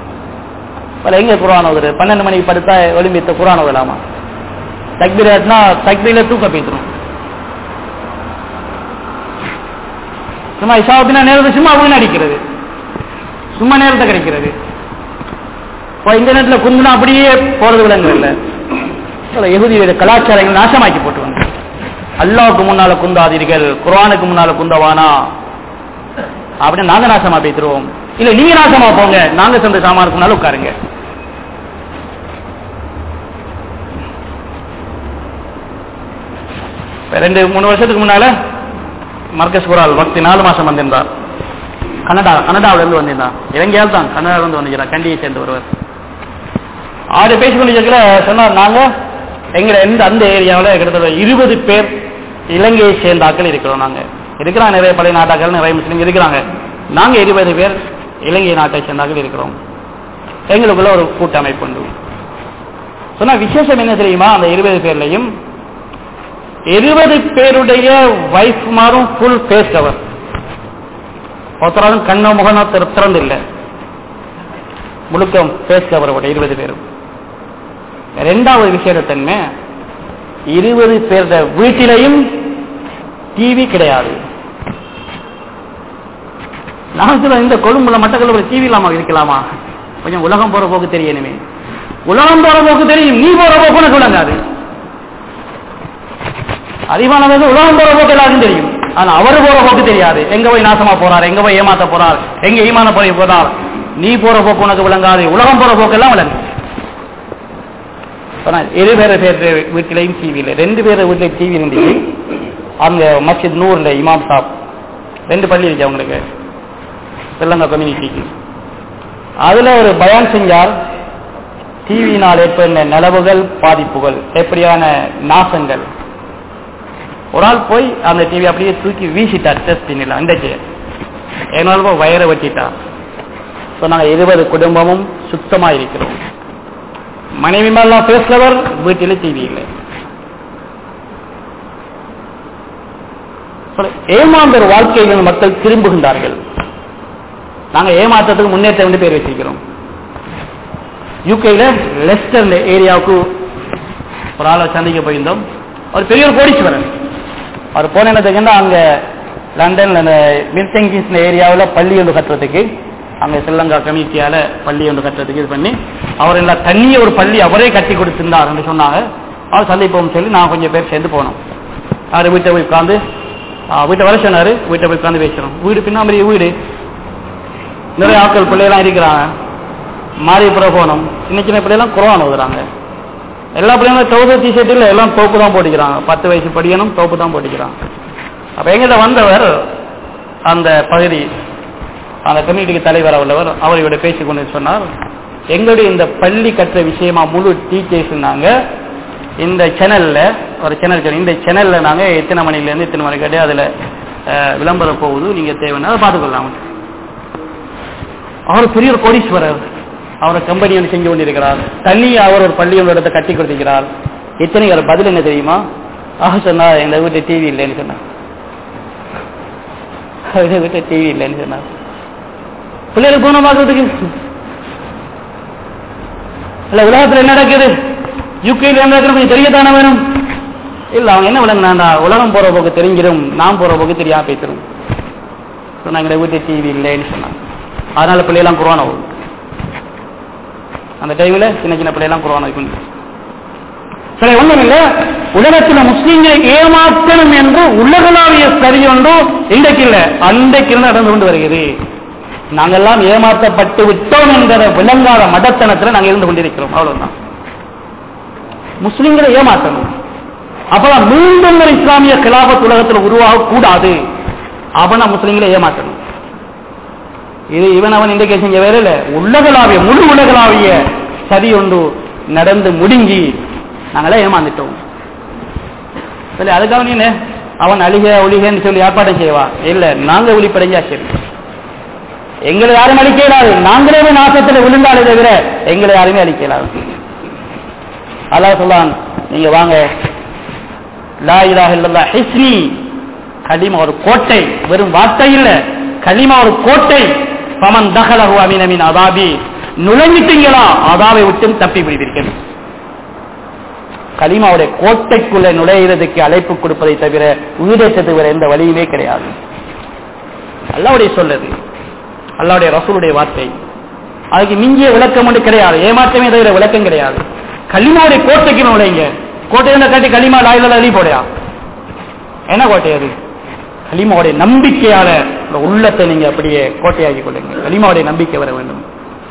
பல எங்க குரான் ஓதுரு பன்னெண்டு மணிக்கு படுத்தா ஒலிம்பித்த குரான் ஓதலாமா தக்பீர் ஆட்டினா தக்பீர்ல தூக்க பேசணும் சும்மா இஷாவத்தினா நேரத்தை சும்மா அப்படின்னு அடிக்கிறது சும்மா நேரத்தை கிடைக்கிறது இப்போ இன்டர்நெட்ல குந்துனா அப்படியே போறது விலங்கு இல்லை எகுதியோட கலாச்சாரங்கள் நாசமாக்கி போட்டு வந்து அல்லாவுக்கு முன்னால குந்தாதீர்கள் குரானுக்கு முன்னால குந்தவானா அப்படின்னு நாங்க நாசமா பேசிடுவோம் இல்ல நீங்க நாசமா போங்க நாங்க சென்ற சாமானுக்கு முன்னால உட்காருங்க ரெண்டு மூணு வருஷத்துக்கு முன்னால மர்கஸ் குரால் பக்தி நாலு மாசம் வந்திருந்தார் கனடா கனடாவில இருந்து வந்திருந்தார் இலங்கையால் தான் கனடாவில இருந்து வந்திருக்கிறார் கண்டியை சேர்ந்த ஒருவர் ஆறு பேசிக்கொண்டிருக்கல சொன்னார் நாங்க எங்க எந்த அந்த ஏரியாவில் கிட்டத்தட்ட இருபது பேர் இலங்கையை சேர்ந்த ஆட்கள் இருக்கிறோம் நாங்க இருக்கிறாங்க நிறைய பழைய நாட்டாக்கள் நிறைய முஸ்லீம் இருக்கிறாங்க நாங்க இருபது பேர் இலங்கை நாட்டை சேர்ந்தார்கள் இருக்கிறோம் எங்களுக்குள்ள ஒரு கூட்டமைப்பு உண்டு சொன்னா விசேஷம் என்ன தெரியுமா அந்த இருபது பேர்லையும் இருபது பேருடைய வைஃப் மாறும் ஃபுல் ஃபேஸ் கவர் ஒருத்தராலும் கண்ணோ முகனோ திற- திறந்து இல்லை முழுக்க ஃபேஸ் கவர் இருபது பேரும் ரெண்டாவது விசேஷத்தன்மை இருபது பேருட வீட்டிலையும் டிவி கிடையாது நான் சொல்ல இந்த கொழும்புல மட்டக்களப்புல டிவி இல்லாம இருக்கலாமா கொஞ்சம் உலகம் போற போக்கு தெரியணுமே உலகம் போற போக்கு தெரியும் நீ போற போக்கு உனக்கு விளங்காது அதிகமானது உலகம் போற போக்கு எல்லாருக்கும் தெரியும் ஆனா அவர் போற போக்கு தெரியாது எங்க போய் நாசமா போறார் எங்க போய் ஏமாத்த போறார் எங்க ஈமான போய் போறார் நீ போற போக்கு உனக்கு விளங்காது உலகம் போற போக்கு எல்லாம் விளங்கு சொன்னா, இரு பேர பேர் வீட்டிலையும் டிவி இல்லை ரெண்டு பேர வீட்டில் டிவி இருந்துச்சு அங்க மஸ்ஜித் நூர்ல இமாம் சாப் ரெண்டு பள்ளி இருக்கு அவங்களுக்கு ஸ்ரீலங்கா கம்யூனிட்டிக்கு அதுல ஒரு பயான் செஞ்சார் டிவியினால் ஏற்படுற நிலவுகள் பாதிப்புகள் எப்படியான நாசங்கள் ஒரு ஆள் போய் அந்த டிவி அப்படியே தூக்கி வீசிட்டார் டெஸ்ட் பண்ணிடலாம் அன்றைக்கு எங்களால வயரை வச்சிட்டார் ஸோ நாங்கள் இருபது குடும்பமும் சுத்தமா இருக்கிறோம் மனைவி மேலாம் பேசுறவர் வீட்டில் டிவி இல்லை சொல்ல, ஏமாந்தர் வாழ்க்கையில் மக்கள் திரும்புகின்றார்கள் நாங்க ஏமாற்றத்துக்கு முன்னேற்றம் என்று பேர் வச்சிருக்கிறோம் யூகேல லெஸ்டர் ஏரியாவுக்கு ஒரு ஆளை சந்திக்க போயிருந்தோம் அவர் பெரிய ஒரு கோடீஸ்வரன் அவர் போனதுக்குன்னா அங்க லண்டன்ல அந்த மில்டன் கிங்ஸ் ஏரியாவில் பள்ளி ஒன்று கட்டுறதுக்கு அங்க ஸ்ரீலங்கா கமிட்டியால பள்ளி ஒன்று கட்டுறதுக்கு இது பண்ணி அவர் எல்லாம் தண்ணிய ஒரு பள்ளி அவரே கட்டி கொடுத்திருந்தார் என்று சொன்னாங்க அவர் சந்திப்போம் சொல்லி நான் கொஞ்சம் பேர் சேர்ந்து போனோம் அவர் வீட்டை போய் உட்காந்து வீட்டை வர சொன்னாரு வீட்டை போய் உட்காந்து பேசுறோம் வீடு பின்னாமரிய வீடு நிறைய ஆட்கள் பிள்ளைகளாம் இருக்கிறாங்க மாறிப்புற போனோம் சின்ன சின்ன பிள்ளைலாம் குரான் ஓதுறாங்க எல்லா பிள்ளைங்களும் டவுசர் டிஷர்ட் இல்லை எல்லாம் தோப்பு தான் போட்டுக்கிறாங்க பத்து வயசு படிக்கணும் தோப்பு தான் போட்டுக்கிறாங்க அப்ப எங்கிட்ட வந்தவர் அந்த பகுதி அந்த கம்யூனிட்டிக்கு தலைவர் உள்ளவர் அவர் இவரை பேசிக் கொண்டு சொன்னார் எங்களுடைய இந்த பள்ளி கற்ற விஷயமா முழு டீச்சர்ஸ் நாங்க இந்த சேனல்ல ஒரு சேனல் சொன்னீங்க, இந்த சேனல்ல நாங்க எத்தனை மணில இருந்து எத்தனை மணி கேட்டு அதுல அஹ், விளம்பரம் போகுது நீங்க தேவைன்னா அதை பார்த்துக்கொள்ளலாம் அவர் பெரிய ஒரு கோடீஸ்வரர் அவர் கம்பெனி ஒன்று செஞ்சு கொண்டிருக்கிறார் தண்ணி அவர் ஒரு பள்ளி ஒன்று இடத்தை கட்டி கொடுத்திருக்கிறார் எத்தனை அவர் பதில் என்ன தெரியுமா ஆக சொன்னா எங்க வீட்டு டிவி இல்லைன்னு சொன்னார் எங்க வீட்டு டிவி இல்லைன்னு சொன்னார் பிள்ளைகள் போன பார்க்கறதுக்கு இல்ல உலகத்துல என்ன நடக்குது யூகேல என்ன நடக்குது கொஞ்சம் தெரியத்தானே வேணும் இல்ல அவங்க என்ன விளங்குனாண்டா உலகம் போற போக்கு தெரிஞ்சிடும் நாம் போற போக்கு தெரியாம பேசிடும் சொன்னாங்க வீட்டு டிவி இல்லைன்னு சொன்னாங்க அதனால பிள்ளையெல்லாம் குரோனா ஓடும் அந்த டைம்ல சின்ன சின்ன பிள்ளையெல்லாம் குரோனா இருக்கும் சரி ஒண்ணும் இல்ல உலகத்துல முஸ்லீம்களை ஏமாற்றணும் என்று உலகளாவிய சரி ஒன்று இன்றைக்கு இல்ல அன்றைக்கு இருந்து நடந்து கொண்டு வருகிறது நாங்கெல்லாம் ஏமாற்றப்பட்டு விட்டோம் என்கிற விளங்காத மடத்தனத்துல நாங்க இருந்து கொண்டிருக்கிறோம் அவ்வளவுதான் முஸ்லிம்களை ஏமாற்றணும் அப்பதான் மீண்டும் ஒரு இஸ்லாமிய கிலாபத் உலகத்தில் உருவாக கூடாது அவன முஸ்லிம்களை ஏமாற்றணும் இது இவன் அவன் இன்றைக்கு செஞ்ச வேற இல்ல உலகளாவிய முழு உலகளாவிய சதி ஒன்று நடந்து முடுங்கி நாங்களே ஏமாந்துட்டோம் சரி அதுக்காக நீ என்ன, அவன் அழிக ஒழிகன்னு சொல்லி ஏற்பாட்டம் செய்வா இல்ல நாங்க ஒளிப்படைஞ்சா சரி எங்களை யாரும் அழிக்க இயலாது நாங்களே போய் நாசத்துல விழுந்தாலே தவிர எங்களை யாருமே அழிக்க இயலாது அல்லாஹ் சொல்லான் நீங்க வாங்க லா இலாஹ இல்லல்லாஹ் ஹிஸ்னி கலிமா ஒரு கோட்டை வெறும் வார்த்தை இல்ல கலிமா ஒரு கோட்டை பமன் தகலஹு அமீனமின் அதாபி நுழைஞ்சிட்டீங்களா அதாவை விட்டும் தப்பி விடுவீர்கள் கலிமாவுடைய கோட்டைக்குள்ள நுழையிறதுக்கு அழைப்பு கொடுப்பதை தவிர உயிரேற்றத்துக்கு வேற எந்த வழியுமே கிடையாது அல்லாவுடைய சொல்லது அல்லாவுடைய ரசூலுடைய வார்த்தை அதுக்கு மிஞ்சிய விளக்கம் ஒன்று கிடையாது ஏமாற்றமே தவிர விளக்கம் கிடையாது களிமாவுடைய கோட்டைக்கு நுழைங்க கோட்டை இருந்தா காட்டி களிமா லாயில அழி போடையா என்ன கோட்டை அது களிமாவுடைய நம்பிக்கையால உங்க உள்ளத்தை நீங்க அப்படியே கோட்டையாக்கி கொள்ளுங்க களிமாவுடைய நம்பிக்கை வர வேண்டும்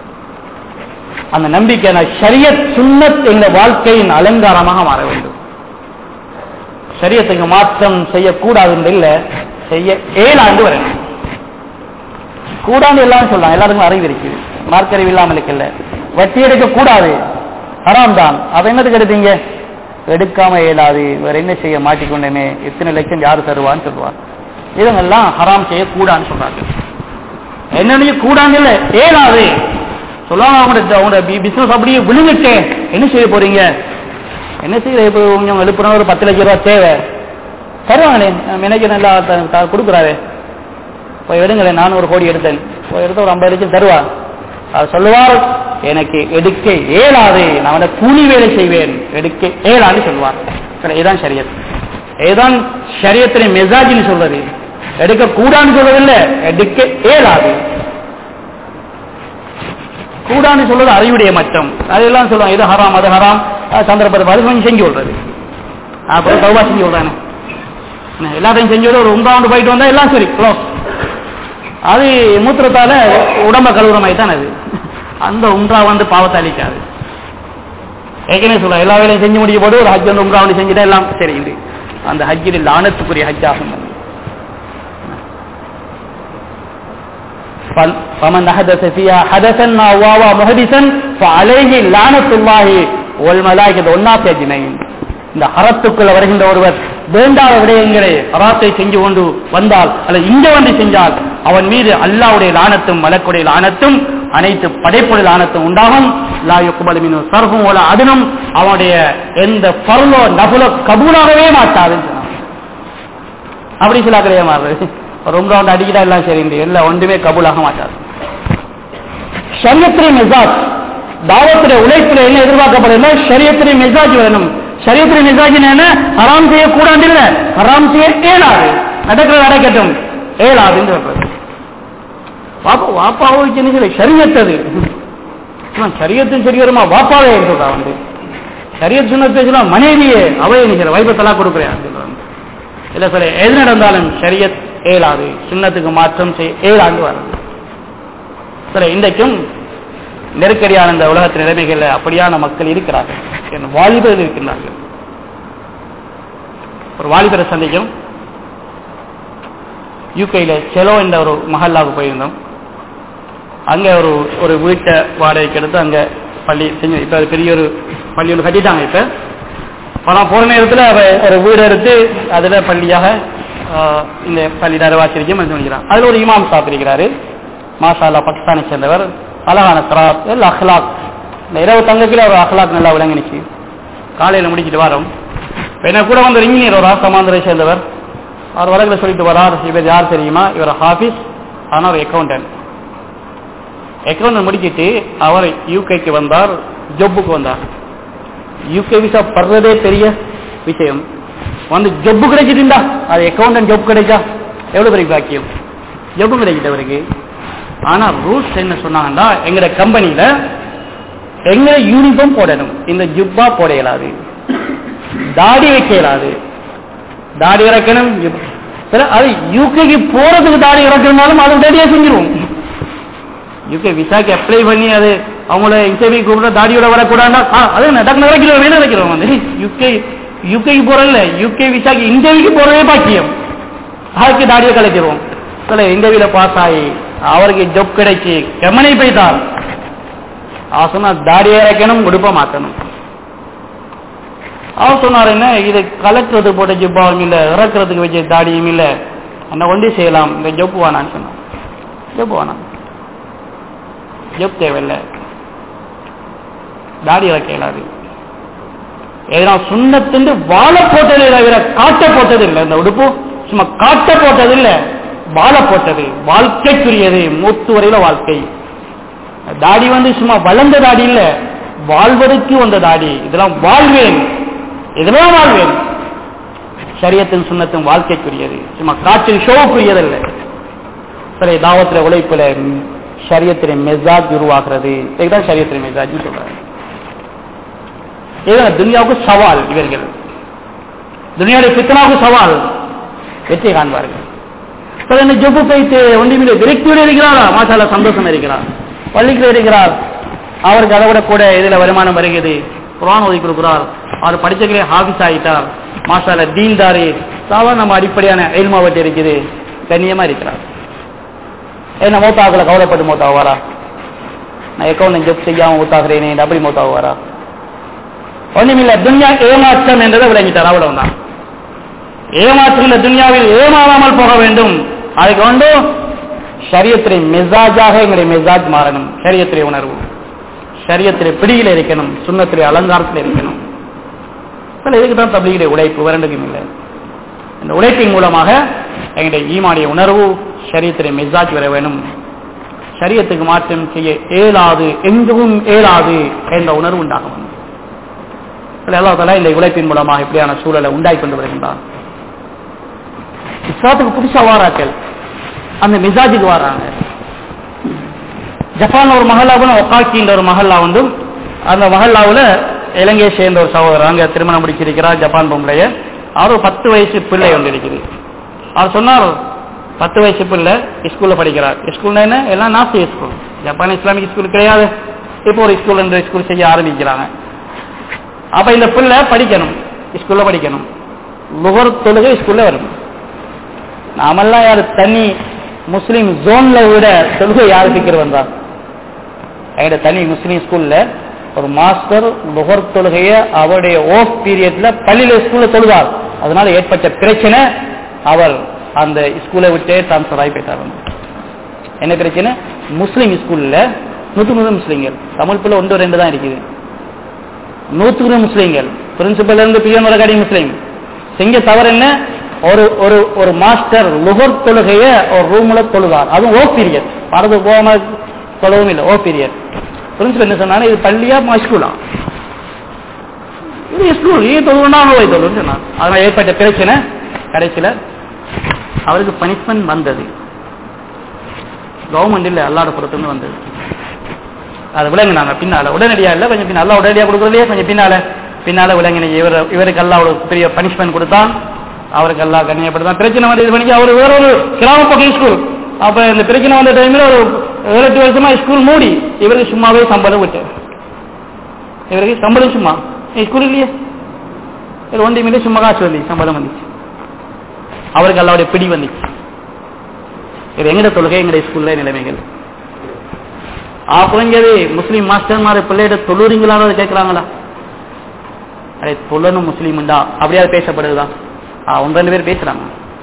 அந்த நம்பிக்கை ஷரியத் சுன்னத் என்ற வாழ்க்கையின் அலங்காரமாக மாற வேண்டும் சரியத்துக்கு மாற்றம் செய்யக்கூடாது என்று இல்ல செய்ய ஏழாண்டு வரணும் கூடாது எல்லாரும் சொல்லலாம் எல்லாருக்கும் அறிவு இருக்குது மார்க்கறிவு இல்லாமல் இருக்கல வட்டி எடுக்க கூடாது ஹராம் தான் அவ என்னதுக்கு எடுத்தீங்க எடுக்காம இயலாது வேற என்ன செய்ய மாட்டிக்கொண்டேனே எத்தனை லட்சம் யாரு தருவான்னு சொல்லுவார் இவங்கெல்லாம் ஹராம் செய்யக்கூடாதுன்னு சொல்றாங்க என்னன்னு கூடாது இல்ல ஏலாது சொல்லுவாங்க அவங்களோட அவங்களோட பிசினஸ் அப்படியே விழுந்துட்டேன் என்ன செய்ய போறீங்க என்ன செய்ய இப்போ கொஞ்சம் எழுப்புனா ஒரு பத்து லட்சம் ரூபா தேவை தருவாங்களே எனக்கு நல்லா த- த- கொடுக்குறாரு போய் எடுங்களேன் நானும் ஒரு கோடி எடுத்தேன் போய் எடுத்து ஒரு ஐம்பது லட்சம் தருவா அவர் சொல்லுவார் எனக்கு எடுக்க இயலாது நான் வந்து கூலி வேலை செய்வேன் எடுக்க இயலாது சொல்லுவார் சரி, இதுதான் ஷரியத் இதுதான் ஷரியத்தினை மெசாஜின்னு சொல்றது எடுக்க கூடான்னு சொல்றதில்லை எடுக்க இயலாது கூடான்னு சொல்றது அறிவுடைய மட்டம் அதெல்லாம் சொல்லுவாங்க இது ஹராம் அது ஹராம் அது சந்தர்ப்பத்தை பார்த்து கொஞ்சம் செஞ்சு விடுறது அப்புறம் தௌபா செஞ்சு விடுறானே என்ன, எல்லாத்தையும் செஞ்சு விட ஒரு உண்டாண்டு போயிட்டு வந்தா எல்லாம் சரி க்ளோஸ் அது மூத்திரத்தால உடம்ப கழுவுற மாதிரி தான் அது அந்த உம்ரா வந்து பாவத்தை அழிக்காது ஏற்கனவே சொல்ல எல்லா வேலையும் செஞ்சு முடிய போது ஒரு ஹஜ் வந்து உம்ரா வந்து செஞ்சுட்டா எல்லாம் சரி இது அந்த ஹஜ்ஜில் லானத்துக்குரிய ஹஜ் ஆகும் அது. فل- فمن حدث فيها حدثا ما واوا محدثا فعليه لعنة الله والملائكة والناس أجمعين இந்த ஹரத்துக்குள்ள வருகின்ற ஒருவர் வேண்டாத விடயங்களை ஹராத்தை செஞ்சு கொண்டு வந்தால் அல்லது இங்க வந்து செஞ்சால் அவன் மீது அல்லாவுடைய லானத்தும் மலக்குடைய லானத்தும் அனைத்து படைப்புடைய லானத்தும் உண்டாகும் லா யுக்பல் மினு சர்ஃபும் வலா அதனும் அவனுடைய எந்த பருளோ நபுலோ கபூலாகவே மாட்டாதுன்னு சொன்னான் அப்படி சில கிடையாது மாறுறது ரொம்ப ரவுண்ட் அடிக்கிட்டா எல்லாம் சரி எல்லாம் ஒன்றுமே கபூலாக மாட்டாது ஷரியத்திரை மெசாஜ் தாவத்துடைய உழைப்புல என்ன எதிர்பார்க்கப்படுதுன்னா ஷரியத்திரை மெசாஜ் வேணும் ஷரியத்திரை மெசாஜ் என்ன ஹராம் செய்யக்கூடாது இல்ல ஹராம் செய்ய இயலாது நடக்கிறது நடக்கட்டும் இயலாதுன்னு சொல்றது வாப்பா வாப்பாவை சின்ன சில ஷரியத்தது சரியத்தும் சரி வருமா வாப்பாவே சொல்றா வந்து சரியத் சுண்ணத்தை சொல்ல மனைவியே அவையை நிக்கிற வைபத்தெல்லாம் கொடுக்குறேன் சொல்றாங்க இல்ல சொல்ல எது நடந்தாலும் ஷரியத் ஏலாது சுண்ணத்துக்கு மாற்றம் செய்ய ஏலாது வருது சில இன்றைக்கும் நெருக்கடியான இந்த உலகத்து நிலைமைகள்ல அப்படியான மக்கள் இருக்கிறார்கள் என் வாலிபர்கள் இருக்கின்றார்கள் ஒரு வாலிபரை சந்திக்கும் யூகேல செலோ என்ற ஒரு மஹல்லாவுக்கு போயிருந்தோம் அங்க ஒரு ஒரு வீட்டை வாடகைக்கு எடுத்து அங்க பள்ளி செஞ்சு இப்ப அது பெரிய ஒரு பள்ளி ஒன்று கட்டிட்டாங்க இப்ப பணம் போற நேரத்துல அவ ஒரு வீடு எடுத்து அதுல பள்ளியாக ஆஹ், இந்த பள்ளி தரவாசிரிக்கும் பண்ணிக்கிறான் அதுல ஒரு இமாம் சாப் இருக்கிறாரு மாஷாலா பாகிஸ்தானை சேர்ந்தவர் அழகான சராத் எல்லாம் அஹ்லாக் இந்த இரவு தங்கக்கில் ஒரு அஹ்லாக் நல்லா விளங்கினுச்சு காலையில முடிச்சிட்டு வரோம் இப்ப என்ன கூட வந்து ஒரு இன்ஜினியர் ஒரு சமாந்தரை சேர்ந்தவர் அவர் வழக்கில் சொல்லிட்டு வரார் இவர் யார் தெரியுமா இவர் ஹாஃபிஸ் ஆனால் ஒரு அக்கௌண்டன்ட் அக்கௌண்ட் முடிச்சிட்டு அவர் யூகேக்கு வந்தார் ஜொப்புக்கு வந்தார் யூகே விசா படுறதே பெரிய விஷயம் வந்து ஜொப்பு கிடைச்சிட்டுண்டா அது அக்கௌண்டன்ட் ஜொப் கிடைச்சா எவ்வளவு பெரிய பாக்கியம் ஜொப்பு கிடைக்கிட்டு அவருக்கு ஆனா ரூல்ஸ் என்ன சொன்னாங்கன்னா எங்கட கம்பெனியில எங்க யூனிஃபார்ம் போடணும் இந்த ஜுப்பா போட இயலாது தாடி வைக்க இயலாது தாடி இறக்கணும் ஜுப்- சரி, அது யூகேக்கு போறதுக்கு தாடி இறக்கணும்னாலும் அதை ரெடியா செஞ்சிருவோம் யூகே விசாக்கு அப்ளை பண்ணி அது அவங்கள இன்டர்வியூ கூப்பிட தாடியோட வரக்கூடாதுன்னா ஆ, அது நடக்கு நடக்கிறோம் வேணும் நடக்கிறோம் வந்து யூகே யூகேக்கு போறதில்ல யூகே விசாக்கு இன்டர்வியூக்கு போறதே பாக்கியம் அதுக்கு தாடியை கலைக்கிறோம் சில இன்டர்வியூல பாஸ் ஆகி அவருக்கு ஜொப் கிடைச்சி கமனை போய்த்தார் அவர் சொன்னா தாடியை இறக்கணும் உடுப்ப மாத்தணும் அவர் சொன்னார் என்ன இது கலக்கிறதுக்கு போட்ட ஜிப்பாவும் இல்ல இறக்குறதுக்கு வச்ச தாடியும் இல்ல என்ன ஒண்டி செய்யலாம் இந்த ஜொப்பு வேணான்னு சொன்னான் ஜொப்பு வேணாம் ஜொப் தேவையில்லை தாடி இறக்க இயலாது ஏன்னா சுண்ணத்துண்டு வாழ போட்டது தவிர காட்ட போட்டது இல்லை இந்த உடுப்பு சும்மா காட்ட போட்டது இல்ல வாழ போட்டது வாழ்க்கைக்குரியது மூத்து வரையில வாழ்க்கை தாடி வந்து சும்மா வளர்ந்த தாடி இல்ல வாழ்வதற்கு வந்த தாடி இதெல்லாம் வாழ்வேன் இதெல்லாம் வாழ்வேன் சரியத்தின் சுண்ணத்தும் வாழ்க்கைக்குரியது சும்மா காற்றில் ஷோவுக்குரியதல்ல சரி தாவத்துல உழைப்புல ஷரியத்தின் மெசாஜ் உருவாகிறது இதுதான் ஷரியத்தின் மெசாஜ் சொல்றாங்க இதுதான் துனியாவுக்கு சவால் இவர்கள் துனியாவுடைய பித்தனாவுக்கு சவால் வெற்றி காண்பார்கள் இப்ப என்ன ஜொப்பு பைத்து ஒன்றுமில்லை விரக்தியோடு இருக்கிறாரா மாசால சந்தோஷம் இருக்கிறார் பள்ளிக்கு இருக்கிறார் அவருக்கு அதை விட கூட இதுல வருமானம் வருகிறது குரான் ஒதுக்கி கொடுக்கிறார் அவர் படிச்சங்களே ஹாபிஸ் ஆகிட்டார் மாசால தீன்தாரி சாதாரண நம்ம அடிப்படையான எல்மாவட்டு இருக்குது கண்ணியமா இருக்கிறார் என்ன மூத்தாக்களை கவலைப்பட்டு மூத்தாவாரா நான் அக்கௌண்ட் ஜப் செய்யாம மூத்தாகிறேனே அப்படி மூத்தாவாரா ஒண்ணுமில்ல துன்யா ஏமாற்றம் என்றதை விளங்கிட்டார் அவ்வளவுதான் ஏமாற்றுகின்ற துன்யாவில் ஏமாறாமல் போக வேண்டும் அதுக்கு வந்து ஷரியத்திரை மெசாஜாக எங்களுடைய மெசாஜ் மாறணும் ஷரியத்திரை உணர்வு சரியத்திலே பிடியில இருக்கணும் சுண்ணத்திலே அலங்காரத்தில் இருக்கணும் சில இதுக்கு தான் தபிலியுடைய உழைப்பு வேறண்டுக்கும் இல்லை இந்த உழைப்பின் மூலமாக எங்களுடைய ஈமானிய உணர்வு சரியத்திலே மிசாஜ் வர வேணும் சரியத்துக்கு மாற்றம் செய்ய இயலாது எங்கும் இயலாது என்ற உணர்வு உண்டாகும் அல்லா இந்த உழைப்பின் மூலமாக இப்படியான சூழலை உண்டாக்கி கொண்டு வருகின்றான் இஸ்லாத்துக்கு புதுசா வாராக்கள் அந்த மிசாஜுக்கு வராங்க ஜப்பான்ல ஒரு மஹல்லா ஒக்காக்கின்ற ஒரு மஹல்லா வந்து அந்த மஹல்லாவில் இலங்கையை சேர்ந்த ஒரு சகோதரர் அங்க திருமணம் முடிச்சிருக்கிறார் ஜப்பான் பொம்பளைய அவர் ஒரு பத்து வயசு பிள்ளை ஒன்று இருக்குது அவர் சொன்னார் பத்து வயசு பிள்ளை ஸ்கூல்ல படிக்கிறார் ஸ்கூல்ல என்ன எல்லாம் நாசிய ஸ்கூல் ஜப்பான் இஸ்லாமிக் ஸ்கூல் கிடையாது இப்போ ஒரு ஸ்கூல் என்ற ஸ்கூல் செய்ய ஆரம்பிக்கிறாங்க அப்ப இந்த பிள்ளை படிக்கணும் ஸ்கூல்ல படிக்கணும் லுகர் தொழுகை ஸ்கூல்ல வரும் நாமெல்லாம் யாரு தனி முஸ்லீம் ஜோன்ல விட தொழுகை யாரு சிக்கர் வந்தா எங்கிட்ட தனி முஸ்லீம் ஸ்கூல்ல ஒரு மாஸ்டர் லுகர் தொழுகைய அவருடைய ஓஃப் பீரியட்ல பள்ளியில ஸ்கூல்ல தொழுவார் அதனால ஏற்பட்ட பிரச்சனை அவர் அந்த ஸ்கூலை விட்டே டிரான்ஸ்பர் ஆகி போயிட்டார் என்ன பிரச்சனை முஸ்லீம் ஸ்கூல்ல நூத்தி நூறு முஸ்லீம்கள் தமிழ் பிள்ளை ஒன்று ரெண்டு தான் இருக்குது நூத்துக்கு முஸ்லீம்கள் பிரின்சிபல் இருந்து பிஎன் வரைக்காடி முஸ்லீம் செஞ்ச தவறு என்ன ஒரு ஒரு ஒரு மாஸ்டர் லுகர் தொழுகைய ஒரு ரூம்ல தொழுவார் அதுவும் ஓ பீரியட் பறந்து போகாம தொழவும் இல்லை ஓ பீரியட் பிரின்சிபல் என்ன சொன்னாங்க இது பள்ளியா ஸ்கூலா இது ஸ்கூல் ஏன் தொழுவுனா போய் தொழுன்னு சொன்னார் அதனால ஏற்பட்ட பிரச்சனை கடைசியில அவருக்கு பனிஷ்மெண்ட் வந்தது கவர்மெண்ட் இல்ல அல்லாட புறத்துன்னு வந்தது அதை விளங்கினாங்க பின்னால உடனடியா இல்ல கொஞ்சம் பின்னால உடனடியா கொடுக்கறதே கொஞ்சம் பின்னால பின்னால விளங்கின இவர் இவருக்கு எல்லாம் ஒரு பெரிய பனிஷ்மெண்ட் கொடுத்தான் அவருக்கு எல்லாம் கண்ணியப்படுத்தான் பிரச்சனை வந்து இது பண்ணி அவர் வேற ஒரு கிராம பக்கம் ஸ்கூல் அப்ப இந்த பிரச்சனை வந்த டைம்ல ஒரு ஏழு எட்டு வருஷமா ஸ்கூல் மூடி இவருக்கு சும்மாவே சம்பளம் விட்டு இவருக்கு சம்பளம் சும்மா ஸ்கூல் இல்லையே இது ஒன்றை மீது சும்மா காசு வந்து சம்பளம் வந்துச்சு அவருக்கு அல்லாவுடைய பிடி வந்துச்சு இது எங்கட தொழுகை எங்களுடைய ஸ்கூல்ல நிலைமைகள் குறைஞ்சது முஸ்லீம் மாஸ்டர்மார பிள்ளைகிட்ட தொழுறீங்களான்னு கேட்கிறாங்களா அடே தொழணும் முஸ்லீம்டா அப்படியாவது பேசப்படுதுதா ஒன்று ரெண்டு பேர் பேசுறாங்க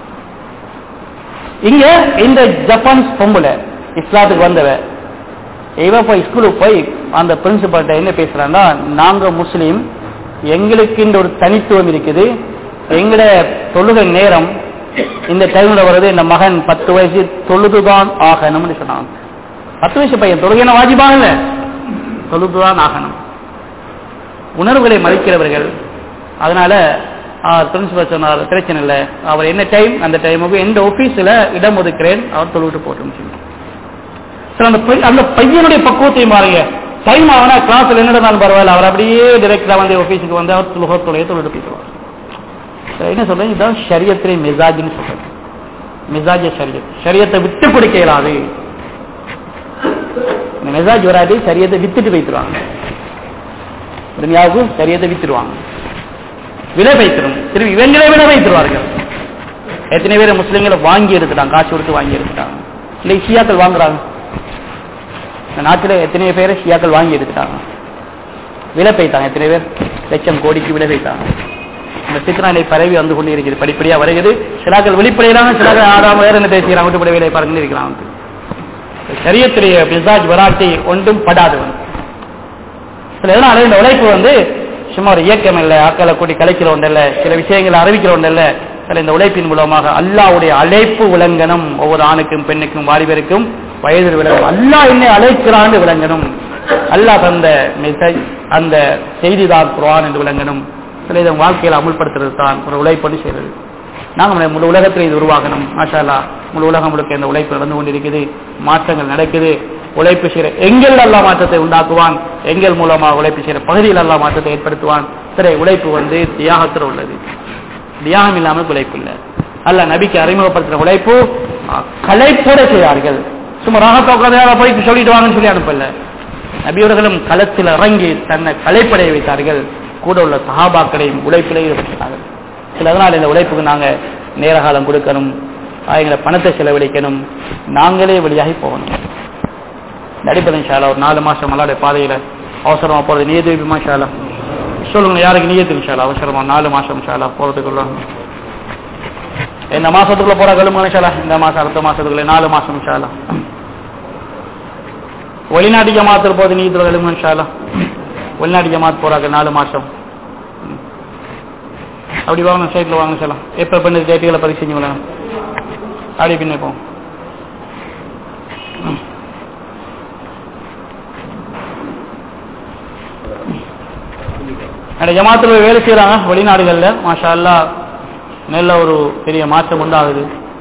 இங்க இந்த ஜப்பான் பொம்புல இஸ்லாத்துக்கு வந்தவ இவ போய் ஸ்கூலுக்கு போய் அந்த பிரின்சிபல்கிட்ட என்ன பேசுறான்னா நாங்க முஸ்லீம் எங்களுக்கு இந்த ஒரு தனித்துவம் இருக்குது எங்கட தொழுகை நேரம் இந்த டைம்ல வருது இந்த மகன் பத்து வயசு தொழுதுதான் ஆகணும்னு சொன்னாங்க பத்து வயசு பையன் தொழுகைன வாஜிபா இல்ல தொழுதுதான் ஆகணும் உணர்வுகளை மதிக்கிறவர்கள் அதனால பிரின்சிபல் சொன்னார் பிரச்சனை இல்லை அவர் என்ன டைம் அந்த டைமுக்கு எந்த ஆபீஸ்ல இடம் ஒதுக்கிறேன் அவர் தொழுவிட்டு போட்டோம் அந்த அந்த பையனுடைய பக்குவத்தை மாறுங்க டைம் ஆனா கிளாஸ்ல என்ன நடந்தாலும் பரவாயில்ல அவர் அப்படியே டிரெக்டா வந்து ஆபீஸுக்கு வந்து அவர் துலகத்துடைய தொழில் போயிடுவார் என்ன சொல்றேன் இதுதான் ஷரியத்திலே மிசாஜ்னு சொல்றேன் மிசாஜ் ஷரியத் ஷரியத்தை விட்டு கொடுக்க இயலாது இந்த மெசாஜ் வராது சரியத்தை வித்துட்டு வைத்துருவாங்க துனியாவுக்கு சரியத்தை வித்துருவாங்க விலை வைத்திரும் திரும்பி இவங்களே விலை வைத்துருவார்கள் எத்தனை பேர் முஸ்லீம்களை வாங்கி எடுத்துட்டாங்க காசு கொடுத்து வாங்கி எடுத்துட்டாங்க இல்லை ஷியாக்கள் வாங்குறாங்க இந்த நாட்டில் எத்தனை பேர் ஷியாக்கள் வாங்கி எடுத்துட்டாங்க விலை பைத்தாங்க எத்தனை பேர் லட்சம் கோடிக்கு விலை பைத்தாங்க இந்த சித்தனாலை பரவி வந்து கொண்டு இருக்குது படிப்படியா வருகிறது சிலாக்கள் வெளிப்படையிலாங்க சிலாக்கள் ஆறாம் வேற என்ன பேசுகிறாங்க விட்டுப்பட வேலை பறந்து இருக்கிறாங்க சரியத்திலேயே மிசாஜ் வராட்டி ஒன்றும் படாதவன் சில இதனால இந்த உழைப்பு வந்து சும்மா ஒரு இயக்கம் இல்லை ஆக்களை கூட்டி கலைக்கிற ஒன்று இல்லை சில விஷயங்களை அறிவிக்கிற ஒன்று இல்லை சில இந்த உழைப்பின் மூலமாக அல்லாவுடைய அழைப்பு விளங்கணும் ஒவ்வொரு ஆணுக்கும் பெண்ணுக்கும் வாலிபருக்கும் வயதில் விளங்கும் அல்லா என்னை அழைக்கிறான்னு விளங்கணும் அல்லாஹ் தந்த மெசேஜ் அந்த செய்தி தான் குரான் என்று விளங்கணும் சில இதை வாழ்க்கையில் அமுல்படுத்துறது தான் ஒரு உழைப்பு செய்யறது நாங்கள் முழு உலகத்தில் இது உருவாகணும் மாஷாலா முழு உலகம் முழுக்க இந்த உழைப்பு நடந்து கொண்டிருக்குது மாற்றங்கள் நடக்குது உழைப்பு செய்கிற எங்கள் அல்லா மாற்றத்தை உண்டாக்குவான் எங்கள் மூலமாக உழைப்பு செய்கிற பகுதியில் அல்லா மாற்றத்தை ஏற்படுத்துவான் சில உழைப்பு வந்து தியாகத்தில் உள்ளது தியாகம் இல்லாமல் உழைப்பு இல்லை அல்ல நபிக்கு அறிமுகப்படுத்துகிற உழைப்பு கலைப்போட செய்வார்கள் சும்மா ராகத்தோக்காத போய் சொல்லிட்டு வாங்கன்னு சொல்லி அனுப்பல நபியவர்களும் களத்தில் இறங்கி தன்னை கலைப்படைய வைத்தார்கள் கூட உள்ள சகாபாக்களையும் உழைப்பிலே ஈடுபட்டார்கள் சில அதனால் இந்த உழைப்புக்கு நாங்க நேர காலம் கொடுக்கணும் எங்களை பணத்தை செலவழிக்கணும் நாங்களே வழியாகி போகணும் நடிப்பதன் ஷாலா ஒரு நாலு மாசம் மல்லாடைய பாதையில அவசரமா போறது நீயதேவிமா ஷாலா சொல்லுங்க யாருக்கு நீயத்து ஷாலா அவசரமா நாலு மாசம் ஷாலா போறதுக்குள்ள இந்த மாசத்துக்குள்ள போற கழுமுங்க ஷாலா இந்த மாசம் அடுத்த மாசத்துக்குள்ள நாலு மாசம் ஷாலா வெளிநாட்டு ஜமாத்தில் போது நீ இதில் எழுமன்ஷாலா வெளிநாட்டு ஜமாத் போறாங்க நாலு மாசம் ம். அப்படி வாங்க சைட்ல வாங்க சொல்லலாம் எப்ப பண்ண டேட்டுகளை பதிவு செஞ்சு விடலாம் அப்படி பின்ன போவோம் ம். அந்த ஜமாத்துல வேலை செய்யறாங்க வெளிநாடுகள்ல மாஷா அல்லா நல்ல ஒரு பெரிய மாற்றம் உண்டாகுது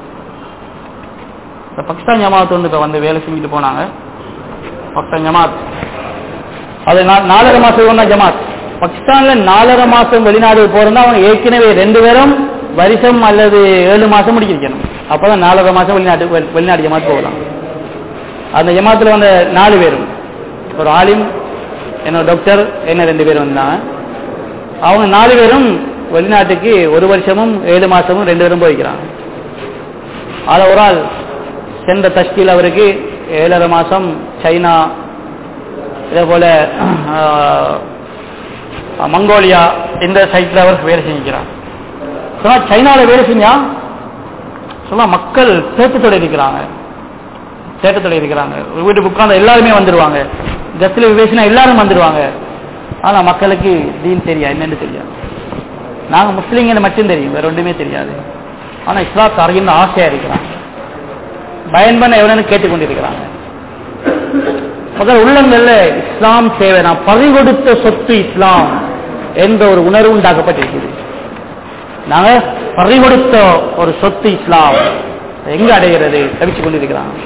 இந்த பாகிஸ்தான் ஜமாத் வந்து இப்ப வந்து வேலை செஞ்சுட்டு போனாங்க பாகிஸ்தான் ஜமாத் அது நா- நாலரை மாசம் தான் ஜமாத் பாகிஸ்தான்ல நாலரை மாசம் வெளிநாடு போறதா அவங்க ஏற்கனவே ரெண்டு பேரும் வருஷம் அல்லது ஏழு மாசம் முடிச்சிருக்கணும் அப்பதான் நாலரை மாசம் வெளிநாட்டு வெளி- வெளிநாடு ஜமாத் போகலாம் அந்த ஜமாத்துல வந்த நாலு பேரும் ஒரு ஆலிம் என்னோட டாக்டர் என்ன ரெண்டு பேரும் வந்தாங்க அவங்க நாலு பேரும் வெளிநாட்டுக்கு ஒரு வருஷமும் ஏழு மாசமும் ரெண்டு பேரும் போய்க்கிறாங்க அதில் ஒரு ஆள் சென்ற தஷ்கில் அவருக்கு ஏழரை மாசம் சைனா இதே போல ஆஹ், மங்கோலியா இந்த சைட்ல அவர் வேலை செஞ்சுக்கிறார் சொன்னா சைனாவில் வேலை செஞ்சா சொன்னா மக்கள் தேட்டத்தோட இருக்கிறாங்க தேட்டத்தோட இருக்கிறாங்க வீட்டுக்கு உட்கார்ந்து எல்லாருமே வந்துருவாங்க கத்தில் விவேசனா எல்லாரும் வந்துருவாங்க ஆனா மக்களுக்கு தீன் தெரியா என்னன்னு தெரியாது நாங்க முஸ்லீம்கள் மட்டும் தெரியும் வேற ஒன்றுமே தெரியாது ஆனா இஸ்லாத்து அறியணும் ஆசையா இருக்கிறாங்க பயன் பண்ண எவ்வளவு கேட்டுக்கொண்டிருக்கிறாங்க முதல் உள்ளங்கள்ல இஸ்லாம் சேவை நான் பறிகொடுத்த சொத்து இஸ்லாம் என்ற ஒரு உணர்வு உண்டாக்கப்பட்டிருக்குது நாங்க பறிகொடுத்த ஒரு சொத்து இஸ்லாம் எங்க அடைகிறது தவிச்சு கொண்டிருக்கிறாங்க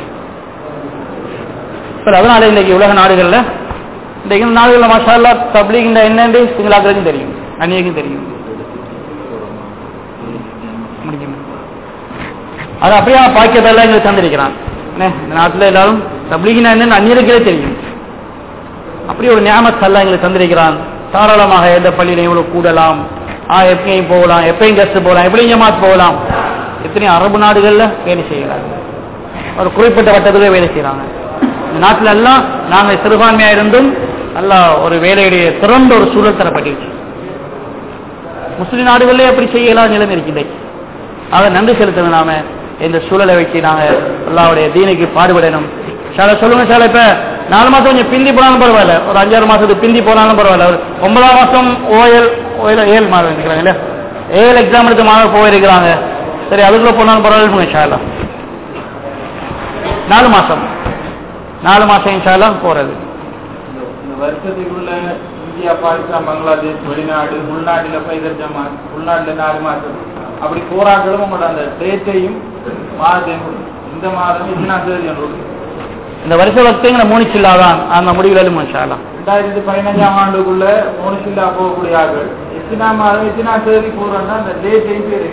சரி, அதனால இன்னைக்கு உலக நாடுகள்ல இன்றைக்கு இந்த நாடுகள்ல மாஷா அல்லா தப்லீக் என்னன்னு சிங்களாக்களுக்கும் தெரியும் அந்நியக்கும் தெரியும் முடிக்கும் அது அப்படியே பாக்கியத்தெல்லாம் எங்களுக்கு தந்திருக்கிறான் என்ன, இந்த நாட்டில் எல்லாரும் தப்லீகினா என்னன்னு அந்நியருக்கே தெரியும் அப்படி ஒரு ஞாபகத் அல்லா எங்களுக்கு தந்திருக்கிறான் தாராளமாக எந்த பள்ளியில எவ்வளவு கூடலாம் ஆ எப்பயும் போகலாம் எப்பயும் கஸ்ட் போகலாம் எப்படியும் ஜமாத் போகலாம் எத்தனையோ அரபு நாடுகள்ல வேலை செய்கிறாங்க ஒரு குறிப்பிட்ட வட்டத்திலே வேலை செய்யறாங்க இந்த நாட்டில எல்லாம் நாங்க சிறுபான்மையா இருந்தும் நல்லா ஒரு வேலையுடைய திறந்த ஒரு சூழல் தரப்பட்டிருச்சு முஸ்லிம் நாடுகளிலே அப்படி செய்யலாம் நிலைமை இருக்குது ஆக நன்றி செலுத்தணும் நாம இந்த சூழலை வச்சு நாங்க அல்லாவுடைய தீனுக்கு பாடுபடணும் சில சொல்லுங்க சில இப்ப நாலு மாசம் கொஞ்சம் பிந்தி போனாலும் பரவாயில்ல ஒரு அஞ்சாறு மாசத்துக்கு பிந்தி போனாலும் பரவாயில்ல ஒரு ஒன்பதாம் மாசம் ஓயல் ஓயல் ஏழு மாதம் இருக்கிறாங்க இல்ல ஏழு எக்ஸாம் எடுத்து மாதம் போயிருக்கிறாங்க சரி அதுக்குள்ள போனாலும் பரவாயில்ல இன்ஷால்லா நாலு மாசம் நாலு மாசம் இன்ஷால்லா போறது இந்த வருஷத்துக்குள்ள இந்தியா பாகிஸ்தான் பங்களாதேஷ் வெளிநாடு உள்நாட்டில் பைதர் ஜமாத் உள்நாட்டுல நாலு மாசம் அப்படி போராக்களும் உங்களோட அந்த டேட்டையும் மாதத்தையும் கொடுங்க. இந்த மாதம் இத்தனை தேதி என்று இந்த வருஷ வக்தங்கிற மூணு சில்லாதான் அந்த முடிவுகளும் இன்ஷால்லா ரெண்டாயிரத்தி பதினஞ்சாம் ஆண்டுக்குள்ள மூணு சில்லா போகக்கூடிய ஆட்கள் எத்தனா மாதம் எத்தனா தேதி போறோம்னா அந்த டேட்டையும் பேர்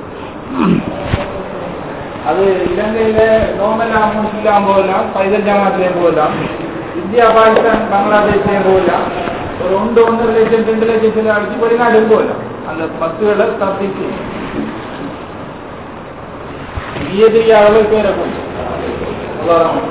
அது இலங்கையில நோமலா மூணு சில்லா போகலாம் பைதர் ஜமாத்லயும் போகலாம் இந்தியா பாகிஸ்தான் பங்களாதேஷ்லயும் போகலாம் ஒரு ஒன்று ஒன்றரை லட்சம் ரெண்டு லட்சம் சில அடிச்சு வெளிநாடும் போகலாம் அந்த பத்துகளை தப்பிச்சு இயற்கை அளவு பேரை கொஞ்சம் அவ்வளவுதான்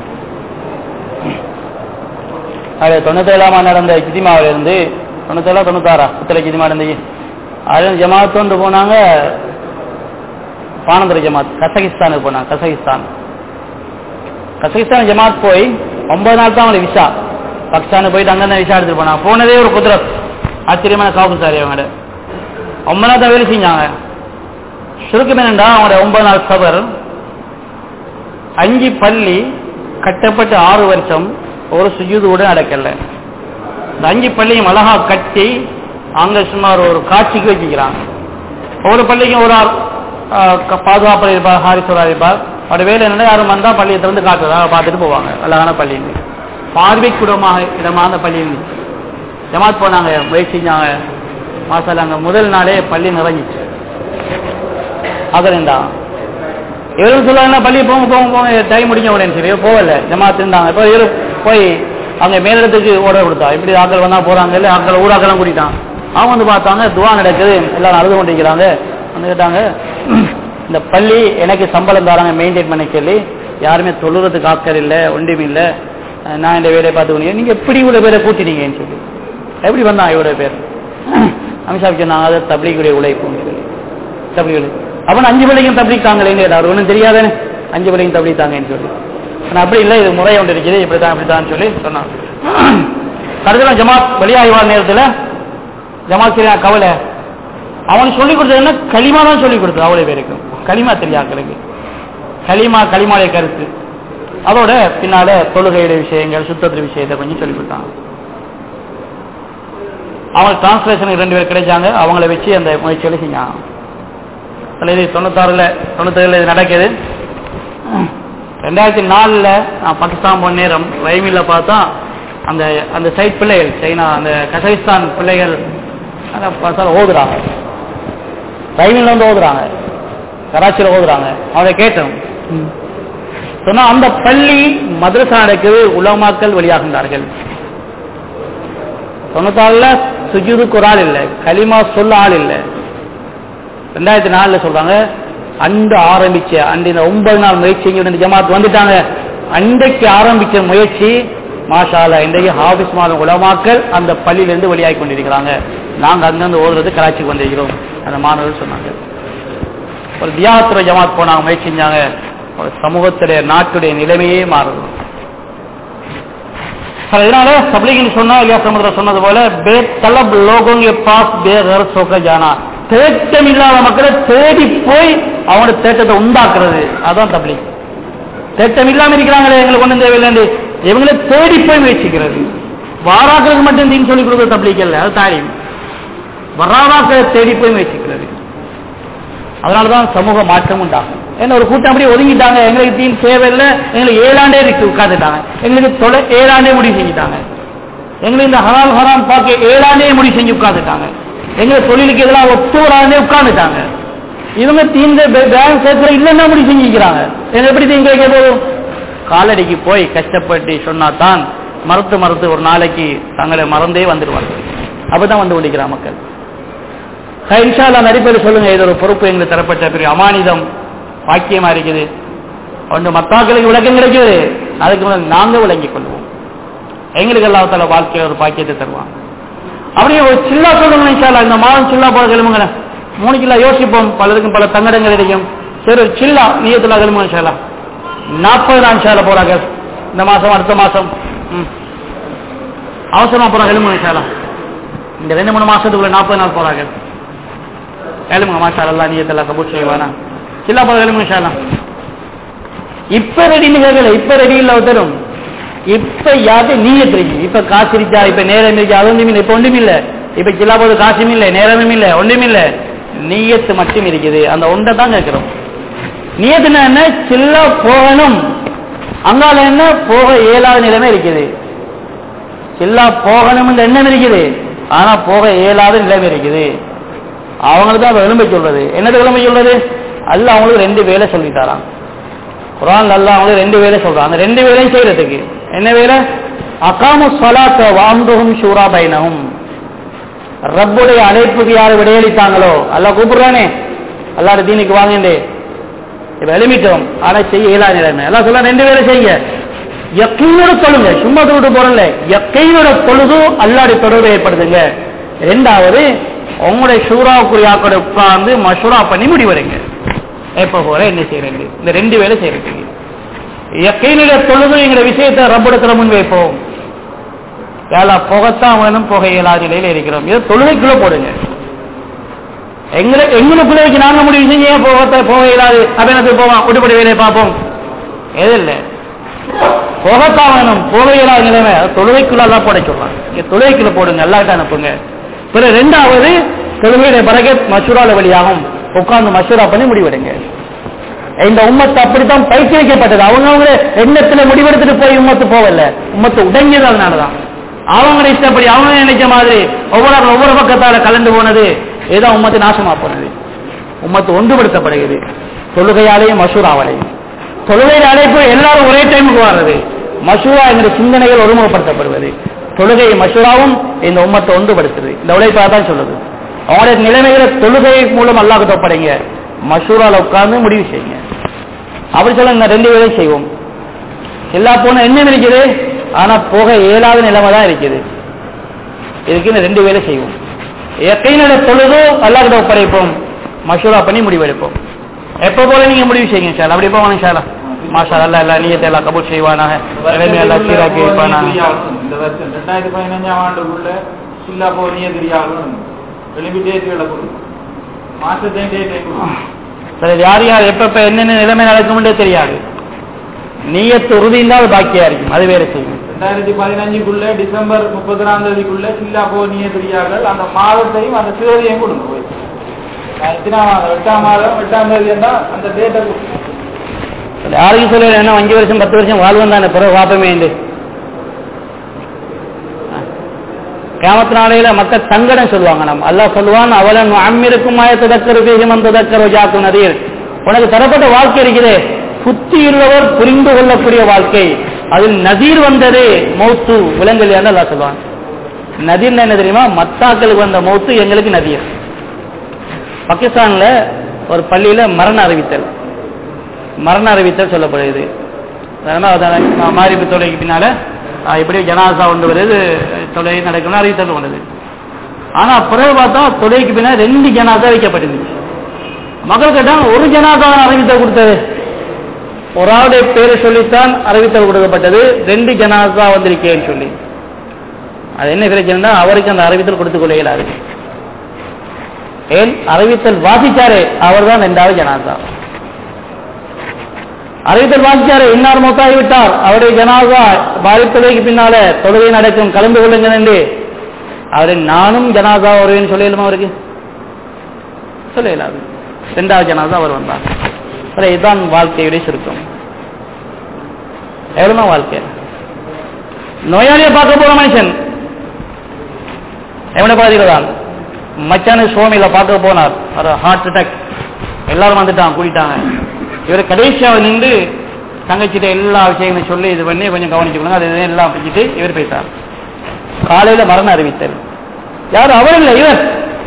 அது தொண்ணூத்தேழாம் ஆண்டு நடந்த கிதிமாவில இருந்து தொண்ணூத்தேழா தொண்ணூத்தாறா புத்தலை கிதிமா நடந்து அதுல ஜமாத் வந்து போனாங்க பானந்தர ஜமாத் கசகிஸ்தானுக்கு போனாங்க கசகிஸ்தான் கசகிஸ்தான் ஜமாத் போய் ஒன்பது நாள் தான் அவங்களுக்கு விசா பாகிஸ்தானுக்கு போயிட்டு அங்கே விசா எடுத்துட்டு போனாங்க போனதே ஒரு குதிரத் ஆச்சரியமான காப்பு சாரி அவங்கள்ட ஒன்பது நாள் தான் வேலை செஞ்சாங்க சுருக்கம் என்னண்டா அவங்களோட ஒன்பது நாள் சபர் அஞ்சு பள்ளி கட்டப்பட்டு ஆறு வருஷம் ஒரு சுஜூது கூட நடக்கல இந்த அஞ்சு பள்ளியும் அழகா கட்டி அங்க சுமார் ஒரு காட்சிக்கு வச்சுக்கிறாங்க ஒவ்வொரு பள்ளிக்கும் ஒரு ஆள் ஆஹ், க- பாதுகாப்பு இருப்பார் ஹாரிசுரா இருப்பார் அவருடைய வேலை என்ன யாரும் வந்தா பள்ளியை திறந்து காட்டுறதா பார்த்துட்டு போவாங்க அழகான பள்ளி பார்வைக்குடமாக இடமான பள்ளி இருந்துச்சு ஜமாத் போனாங்க முயற்சி செஞ்சாங்க மாசால அங்க முதல் நாளே பள்ளி நிறைஞ்சிச்சு அதா இவரும் சொல்லுவாங்க பள்ளி போங்க போங்க போங்க டைம் முடிஞ்ச உடனே சரி போகல ஜமாத் இருந்தாங்க இப்போ இவரு போய் அங்க மேலிடத்துக்கு ஓட கொடுத்தா இப்படி ஆட்கள் வந்தா போறாங்க இல்ல ஆட்கள் ஊராக்கெல்லாம் கூட்டிட்டான் அவங்க வந்து பார்த்தாங்க துவா நடக்குது எல்லாரும் அழுது கொண்டிருக்கிறாங்க வந்து கேட்டாங்க இந்த பள்ளி எனக்கு சம்பளம் தராங்க மெயின்டைன் பண்ண சொல்லி யாருமே தொழுறதுக்கு ஆட்கள் இல்லை ஒன்றும் இல்லை நான் இந்த வேலையை பார்த்துக்கணும் நீங்க எப்படி இவ்வளவு பேரை கூட்டினீங்கன்னு சொல்லி எப்படி வந்தான் இவ்வளவு பேர் அமித்ஷா சொன்னாங்க அது தப்லீகுடைய உழைப்புன்னு சொல்லி தப்லீக் உழைப்பு. அவன் அஞ்சு பிள்ளைக்கும் தப்லீக் தாங்களேன்னு கேட்டார் ஒன்றும் தெரியாதானே அஞ்சு பிள்ளைக்கும் தப்லீக் தாங்கன்னு சொல்லி ஆனா அப்படி இல்லை இது முறை ஒன்று இருக்குது இப்படிதான் இப்படிதான் சொல்லி சொன்னான் கடைசியில் ஜமாத் வெளியாகி வர நேரத்தில் ஜமாத் சரியா கவலை அவனுக்கு சொல்லிக் கொடுத்தது என்ன களிமா தான் சொல்லிக் கொடுத்தது அவ்வளவு பேருக்கும் களிமா தெரியாக்களுக்கு களிமா களிமாடைய கருத்து அதோட பின்னால தொழுகையுடைய விஷயங்கள் சுத்தத்திர விஷயத்தை கொஞ்சம் சொல்லிக் கொடுத்தாங்க அவங்க டிரான்ஸ்லேஷனுக்கு ரெண்டு பேர் கிடைச்சாங்க அவங்கள வச்சு அந்த முயற்சிகளை செஞ்சாங்க அதில் இது தொண்ணூத்தாறுல தொண்ணூத்தேழுல இது நடக்குது ரெண்டாயிரத்தி நாலுல நான் பாகிஸ்தான் போன நேரம் ரயில்ல பார்த்தா அந்த அந்த சைட் பிள்ளைகள் சைனா அந்த கசகிஸ்தான் பிள்ளைகள் அங்க பார்த்தா ஓதுறாங்க ரயில்ல வந்து ஓதுறாங்க கராச்சியில் ஓதுறாங்க அவனை கேட்டோம் சொன்னா அந்த பள்ளி மദ്രസா நடக்குது உலமாக்கள் வெளியாகின்றார்கள் தொண்ணூத்தாறுல சுஜூதுக்கு ஒரு ஆள் இல்லை கலிமா சொல்ல ஆள் இல்லை ரெண்டாயிரத்தி நாலுல சொல்றாங்க அன்று ஆரம்பிச்ச அன்று இந்த ஒன்பது நாள் முயற்சி இங்க இந்த ஜமாத் வந்துட்டாங்க அன்றைக்கு ஆரம்பிச்ச முயற்சி மாஷாலா இன்றைக்கு ஹாபிஸ் மாதம் உலமாக்கள் அந்த பள்ளியிலிருந்து வெளியாகி கொண்டிருக்கிறாங்க நாங்க அங்கிருந்து ஓதுறது கராச்சிக்கு வந்திருக்கிறோம் அந்த மாணவர்கள் சொன்னாங்க ஒரு தியாகத்துறை ஜமாத் போனாங்க முயற்சி செஞ்சாங்க ஒரு சமூகத்துடைய நாட்டுடைய நிலைமையே மாறுது சார், இதனால தப்லீக்னு சொன்னா இல்லையா சமுதிர சொன்னது போல பே தலப் லோகோங்க பாஸ் பே கர் சோக்க ஜானா தேட்டம் இல்லாத மக்களை தேடி போய் அவனோட தேட்டத்தை உண்டாக்குறது அதான் தப்லீக் தேட்டம் இல்லாம இருக்கிறாங்களே எங்களுக்கு ஒண்ணும் தேவையில்லை இவங்களை தேடி போய் முயற்சிக்கிறது வாராக்களுக்கு மட்டும் தீன் சொல்லி கொடுக்குற தப்லீக் இல்லை அது தாயும் வராதாக்களை தேடி போய் முயற்சிக்கிறது அதனாலதான் சமூக மாற்றம் உண்டாகும் ஏன்னா ஒரு கூட்டம் அப்படியே ஒதுங்கிட்டாங்க எங்களுக்கு தீன் தேவையில்லை எங்களுக்கு ஏழாண்டே இருக்கு உட்காந்துட்டாங்க எங்களுக்கு தொலை ஏழாண்டே முடிவு செஞ்சுட்டாங்க எங்களுக்கு இந்த ஹலால் ஹராம் பார்க்க ஏழாண்டே முடிவு செஞ்சு உட்காந்துட்டாங்க எங்க தொழிலுக்கு எதிராக ஒத்து வராண்டே உட்காந்துட்டாங்க இவங்க தீந்த பேங்க் சேர்த்துல இல்லைன்னா முடிவு செஞ்சுக்கிறாங்க எங்க எப்படி தீங்க வைக்க போதும் காலடிக்கு போய் கஷ்டப்பட்டு சொன்னா தான் மறுத்து மறுத்து ஒரு நாளைக்கு தங்களை மறந்தே வந்துடுவார்கள் அப்பதான் வந்து கொண்டிருக்கிறார் மக்கள் சார், இன்ஷா அல்லாஹ் நடிப்பது சொல்லுங்க இது ஒரு பொறுப்பு எங்களுக்கு தரப்பட்ட பெரிய அமானிதம் பாக்கியமா இருக்குது ஒன்று மத்தாக்களுக்கு விளக்கம் கிடைக்குது அதுக்கு முதல்ல நாங்க விளங்கிக் கொள்வோம் எங்களுக்கு எல்லாத்தால வாழ்க்கையில் ஒரு பாக்கியத்தை தருவாங்க அப்படியே ஒரு சில்லா சொல்லுங்க இன்ஷா அல்லாஹ் இந்த மாதம் சில்லா போல கிளம்புங்க மூணு கிலோ யோசிப்போம் பலருக்கும் பல தங்கடங்கள் கிடைக்கும் சரி ஒரு சில்லா நீயத்துல கிளம்புங்க இன்ஷா அல்லாஹ் நாற்பது நாள் இன்ஷா அல்லாஹ் போறாங்க இந்த மாசம் அடுத்த மாசம் ம். அவசரமா போறாங்க கிளம்புங்க இன்ஷா அல்லாஹ் இந்த ரெண்டு மூணு மாசத்துக்குள்ள நாற்பது நாள் போறாங்க எழுமுங்க மாஷா அல்லா நீயத்தெல்லாம் கபூர் செய்வானா சில்லா போல எழுமுங்க ஷாலாம் இப்ப ரெடின்னு கேட்கல இப்ப ரெடி இல்ல ஒருத்தரும் இப்ப யாரு நீயத் இருக்கு இப்ப காசு இருக்கா இப்ப நேரம் இருக்கா அது ஒன்றும் இல்லை இப்ப ஒன்றும் இல்ல இப்ப சில்லா போது காசும் இல்ல நேரமும் இல்ல ஒன்றும் இல்ல நீயத்து மட்டும் இருக்குது அந்த ஒன்றை தான் கேட்கிறோம் நீயத்துனா என்ன சில்லா போகணும் அங்கால என்ன போக இயலாத நிலைமை இருக்குது சில்லா போகணும்னு எண்ணம் இருக்குது ஆனா போக இயலாத நிலைமை இருக்குது அவங்களுக்கு தான் எலும்பை சொல்றது என்னது எலும்பை சொல்றது அல்ல அவங்களுக்கு ரெண்டு வேலை சொல்லித்தாராம் குரான் அல்ல அவங்களுக்கு ரெண்டு வேலை சொல்றான் அந்த ரெண்டு வேலையும் செய்யறதுக்கு என்ன வேலை அகாமு சலாத்த வாம்புகும் ஷூரா பைனகும் ரப்புடைய அழைப்புக்கு யாரு விடையளித்தாங்களோ அல்ல கூப்பிடுறானே அல்லாட தீனுக்கு வாங்கிண்டே இப்ப எழுமிட்டோம் ஆனா செய்ய இயலா நிலைமை எல்லாம் சொல்ல ரெண்டு வேலை செய்யுங்க எக்கையோட தொழுங்க சும்மா தொழுட்டு போறல எக்கையோட தொழுது அல்லாடி தொடர்பு ஏற்படுத்துங்க ரெண்டாவது உங்களுடைய ஷூராவுக்குரிய ஆக்கோட உட்கார்ந்து மஷூரா பண்ணி முடிவடைங்க எப்ப போற என்ன செய்யறீங்க இந்த ரெண்டு வேலை செய்யறீங்க எக்கையினுடைய தொழுது எங்களுடைய விஷயத்தை ரப்பிடத்துல முன் வைப்போம் ஏலா புகத்தான் வேணும் புகை இயலாத நிலையில இருக்கிறோம் இதை தொழுகைக்குள்ள போடுங்க எங்களை எங்களுக்குள்ள வச்சு நாங்க முடிவு செஞ்சு ஏன் போகத்தை போக இயலாது அபிநத்துக்கு போவோம் விட்டுப்படி வேலையை பார்ப்போம் எது இல்லை போகத்தான் வேணும் போக இயலாத நிலைமை அதை தொழுகைக்குள்ள எல்லாம் போட சொல்றாங்க இங்க தொழுகைக்குள்ள போடுங்க எல்லார்ட்ட அனுப்புங்க பிறகு ரெண்டாவது தொழுகையுடைய பிறகு மசூரால வழியாகும் உட்கார்ந்து மசூரா பண்ணி முடிவெடுங்க இந்த உம்மத்து அப்படித்தான் பயிற்சியளிக்கப்பட்டது அவங்க அவங்க எண்ணத்துல முடிவெடுத்துட்டு போய் உம்மத்து போகல உம்மத்து உடங்கியது அதனாலதான் அவங்க இஷ்டப்படி அவங்க நினைச்ச மாதிரி ஒவ்வொரு ஒவ்வொரு பக்கத்தால கலந்து போனது இதுதான் உம்மத்து நாசமா போனது உம்மத்து ஒன்றுபடுத்தப்படுகிறது தொழுகையாலையும் மசூராவாலையும் தொழுகையின் அழைப்பு எல்லாரும் ஒரே டைமுக்கு வர்றது மசூரா என்ற சிந்தனைகள் ஒருமுகப்படுத்தப்படுவது தொழுகை மசூராவும் இந்த உம்மத்தை ஒன்றுபடுத்துது இந்த உழைப்பா தான் சொல்லுது அவங்களுடைய நிலைமைகளை தொழுகை மூலம் அல்லாஹ் தொப்படைங்க மசூரால உட்கார்ந்து முடிவு செய்யுங்க அப்படி சொல்ல இந்த ரெண்டு வேலையும் செய்வோம் எல்லா போன என்ன இருக்குது ஆனா போக இயலாத நிலைமை தான் இருக்குது இதுக்கு இந்த ரெண்டு வேலை செய்வோம் எக்கையினோட தொழுது அல்லாஹ் ஒப்படைப்போம் மசூரா பண்ணி முடிவெடுப்போம் எப்ப போல நீங்க முடிவு செய்யுங்க சார் அப்படி போவாங்க சார் மாஷா அல்லா எல்லா நீயத்தை எல்லாம் கபூல் செய்வானாக நிலைமை எல்லாம் சீராக்கி வைப்பானாக இந்த வருஷம் ரெண்டாயிரத்தி பதினஞ்சாம் ஆண்டுக்குள்ள சில்லா போனிய தெரியாகும் எழுப்பி டேட்டுகளை கொடுக்கும் மாசத்தையும் டேட்டை கொடுக்கும் சரி யார் யார் எப்ப எப்ப என்னென்ன நிலைமை நடக்கும்ன்றே தெரியாது நீயத்து உறுதி இல்லாத பாக்கியா இருக்கும் அது வேற செய்யும் ரெண்டாயிரத்தி பதினஞ்சுக்குள்ள டிசம்பர் முப்பதாம் தேதிக்குள்ள சில்லா போனிய தெரியார்கள் அந்த மாதத்தையும் அந்த தேதியையும் கொடுங்க போய் நான் எத்தனாம் மாதம் எட்டாம் மாதம் எட்டாம் தேதி இருந்தா அந்த டேட்டை கொடுக்கும் சரி, யாருக்கும் சொல்ல என்ன அஞ்சு வருஷம் பத்து வருஷம் வாழ்வன் தானே பிறகு வாப்பமே கேமத்து நாளையில மக்கள் சங்கடம் சொல்லுவாங்க நம்ம அல்லாஹ் சொல்லுவான் அவலன் அம்மிருக்கும் மாயத்ததக்கரு பேசும் ததக்கரு ஜாக்கு நதீர் உனக்கு தரப்பட்ட வாழ்க்கை இருக்குதே புத்தியுள்ளவர் புரிந்து கொள்ளக்கூடிய வாழ்க்கை அதில் நதீர் வந்தது மௌத்து விலங்கல் அல்லாஹ் சொல்லுவான் நதீர்னா என்ன தெரியுமா மத்தாக்களுக்கு வந்த மௌத்து எங்களுக்கு நதீர் பாகிஸ்தான்ல ஒரு பள்ளியில மரண அறிவித்தல் மரண அறிவித்தல் சொல்லப்படுது அதனால அதான் மாரிப்பு தொலைக்கு பின்னால ஆஹ், இப்படி ஜனாசா கொண்டு வருது தொலை நடக்கணும் அறிவித்தல் கொண்டது ஆனா பிறகு பார்த்தா தொலைக்கு பின்னால ரெண்டு ஜனாசா வைக்கப்பட்டிருந்துச்சு மக்கள் கேட்டாங்க ஒரு ஜனாசா அறிவித்தல் கொடுத்தது ஒரு ஆளுடைய பேரை சொல்லித்தான் அறிவித்தல் கொடுக்கப்பட்டது ரெண்டு ஜனாசா வந்திருக்கேன்னு சொல்லி அது என்ன பிரச்சனைனா அவருக்கு அந்த அறிவித்தல் கொடுத்துக் கொள்ள இயலாது ஏன் அறிவித்தல் வாசிச்சாரே அவர்தான் ரெண்டாவது ஜனாசா அறிவித்தல் வாசிச்சாரே இன்னார் மொத்தாகி விட்டார் அவருடைய ஜனாசா பாதித்ததைக்கு பின்னால தொழுகை நடக்கும் கலந்து கொள்ளுங்கள் என்று அவரை நானும் ஜனாசா வருவேன்னு சொல்லிடலாமா அவருக்கு சொல்ல இயலாது ரெண்டாவது ஜனாசா அவர் வந்தார் சரி, இதுதான் வாழ்க்கையுடைய சுருக்கம் எவ்வளவுதான் வாழ்க்கை நோயாளியை பார்க்க போற மனுஷன் எவனை பாதிக்கிறதான் மச்சானு சுவாமியில பார்க்க போனார் ஒரு ஹார்ட் அட்டாக் எல்லாரும் வந்துட்டான் கூட்டிட்டாங்க இவர் கடைசியாக நின்று தங்கச்சிட்ட எல்லா விஷயங்களையும் சொல்லி இது பண்ணி கொஞ்சம் கவனிச்சுக்கணும் அது இது எல்லாம் பிடிச்சிட்டு இவர் போயிட்டார் காலையில மரண அறிவித்தல் யார் அவர் இல்லை இவர்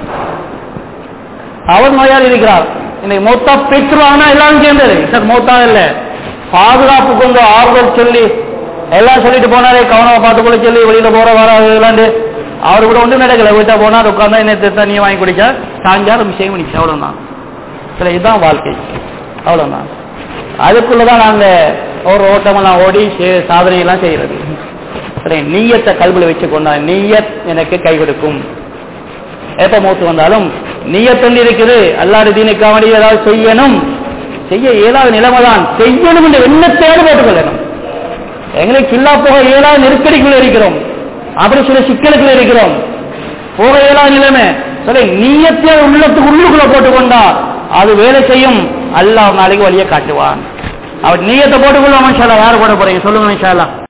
அவர் நோயாளி இருக்கிறார் இன்னைக்கு மொத்தா பெற்றுவாங்கன்னா எல்லாரும் சேர்ந்தது சார் மொத்தா இல்ல பாதுகாப்பு கொண்டு ஆறுதல் சொல்லி எல்லாம் சொல்லிட்டு போனாரே கவனமா பார்த்துக்கொள்ள சொல்லி வெளியில போற வர விளாண்டு அவர் கூட ஒன்றும் நடக்கல வீட்டை போனார் உட்கார்ந்தா என்ன தண்ணி வாங்கி குடிச்சா சாயங்காலம் விஷயம் பண்ணிச்சு அவ்வளவுதான் சரி இதுதான் வாழ்க்கை அவ்வளவுதான் அதுக்குள்ளதான் நாங்க ஒரு ஓட்டமெல்லாம் ஓடி சே- சாதனையெல்லாம் செய்யறது சரி நீயத்தை கல்வில வச்சு கொண்டா நீயத் எனக்கு கை கொடுக்கும் எப்ப மூத்து வந்தாலும் நீயத்தொண்டு இருக்குது அல்லாடு தீனுக்காக வேண்டி ஏதாவது செய்யணும் செய்ய இயலாத நிலைமை தான் செய்யணும் என்ற எண்ணத்தோடு போட்டுக்கொள்ளணும் எங்களுக்கு கில்லா போக இயலாத நெருக்கடிக்குள்ள இருக்கிறோம் அப்படி சில சிக்கலுக்குள்ள இருக்கிறோம் போக இயலாத நிலைமை சரி நீயத்தை உள்ளத்துக்கு உள்ளுக்குள்ள போட்டுக்கொண்டா அது வேலை செய்யும் அல்லாஹ் நாளைக்கு வழியை காட்டுவான் அவர் நீயத்தை போட்டுக்கொள்ளும் மனுஷாலா யார் போட போறீங்க சொல்லுங்க மனுஷாலா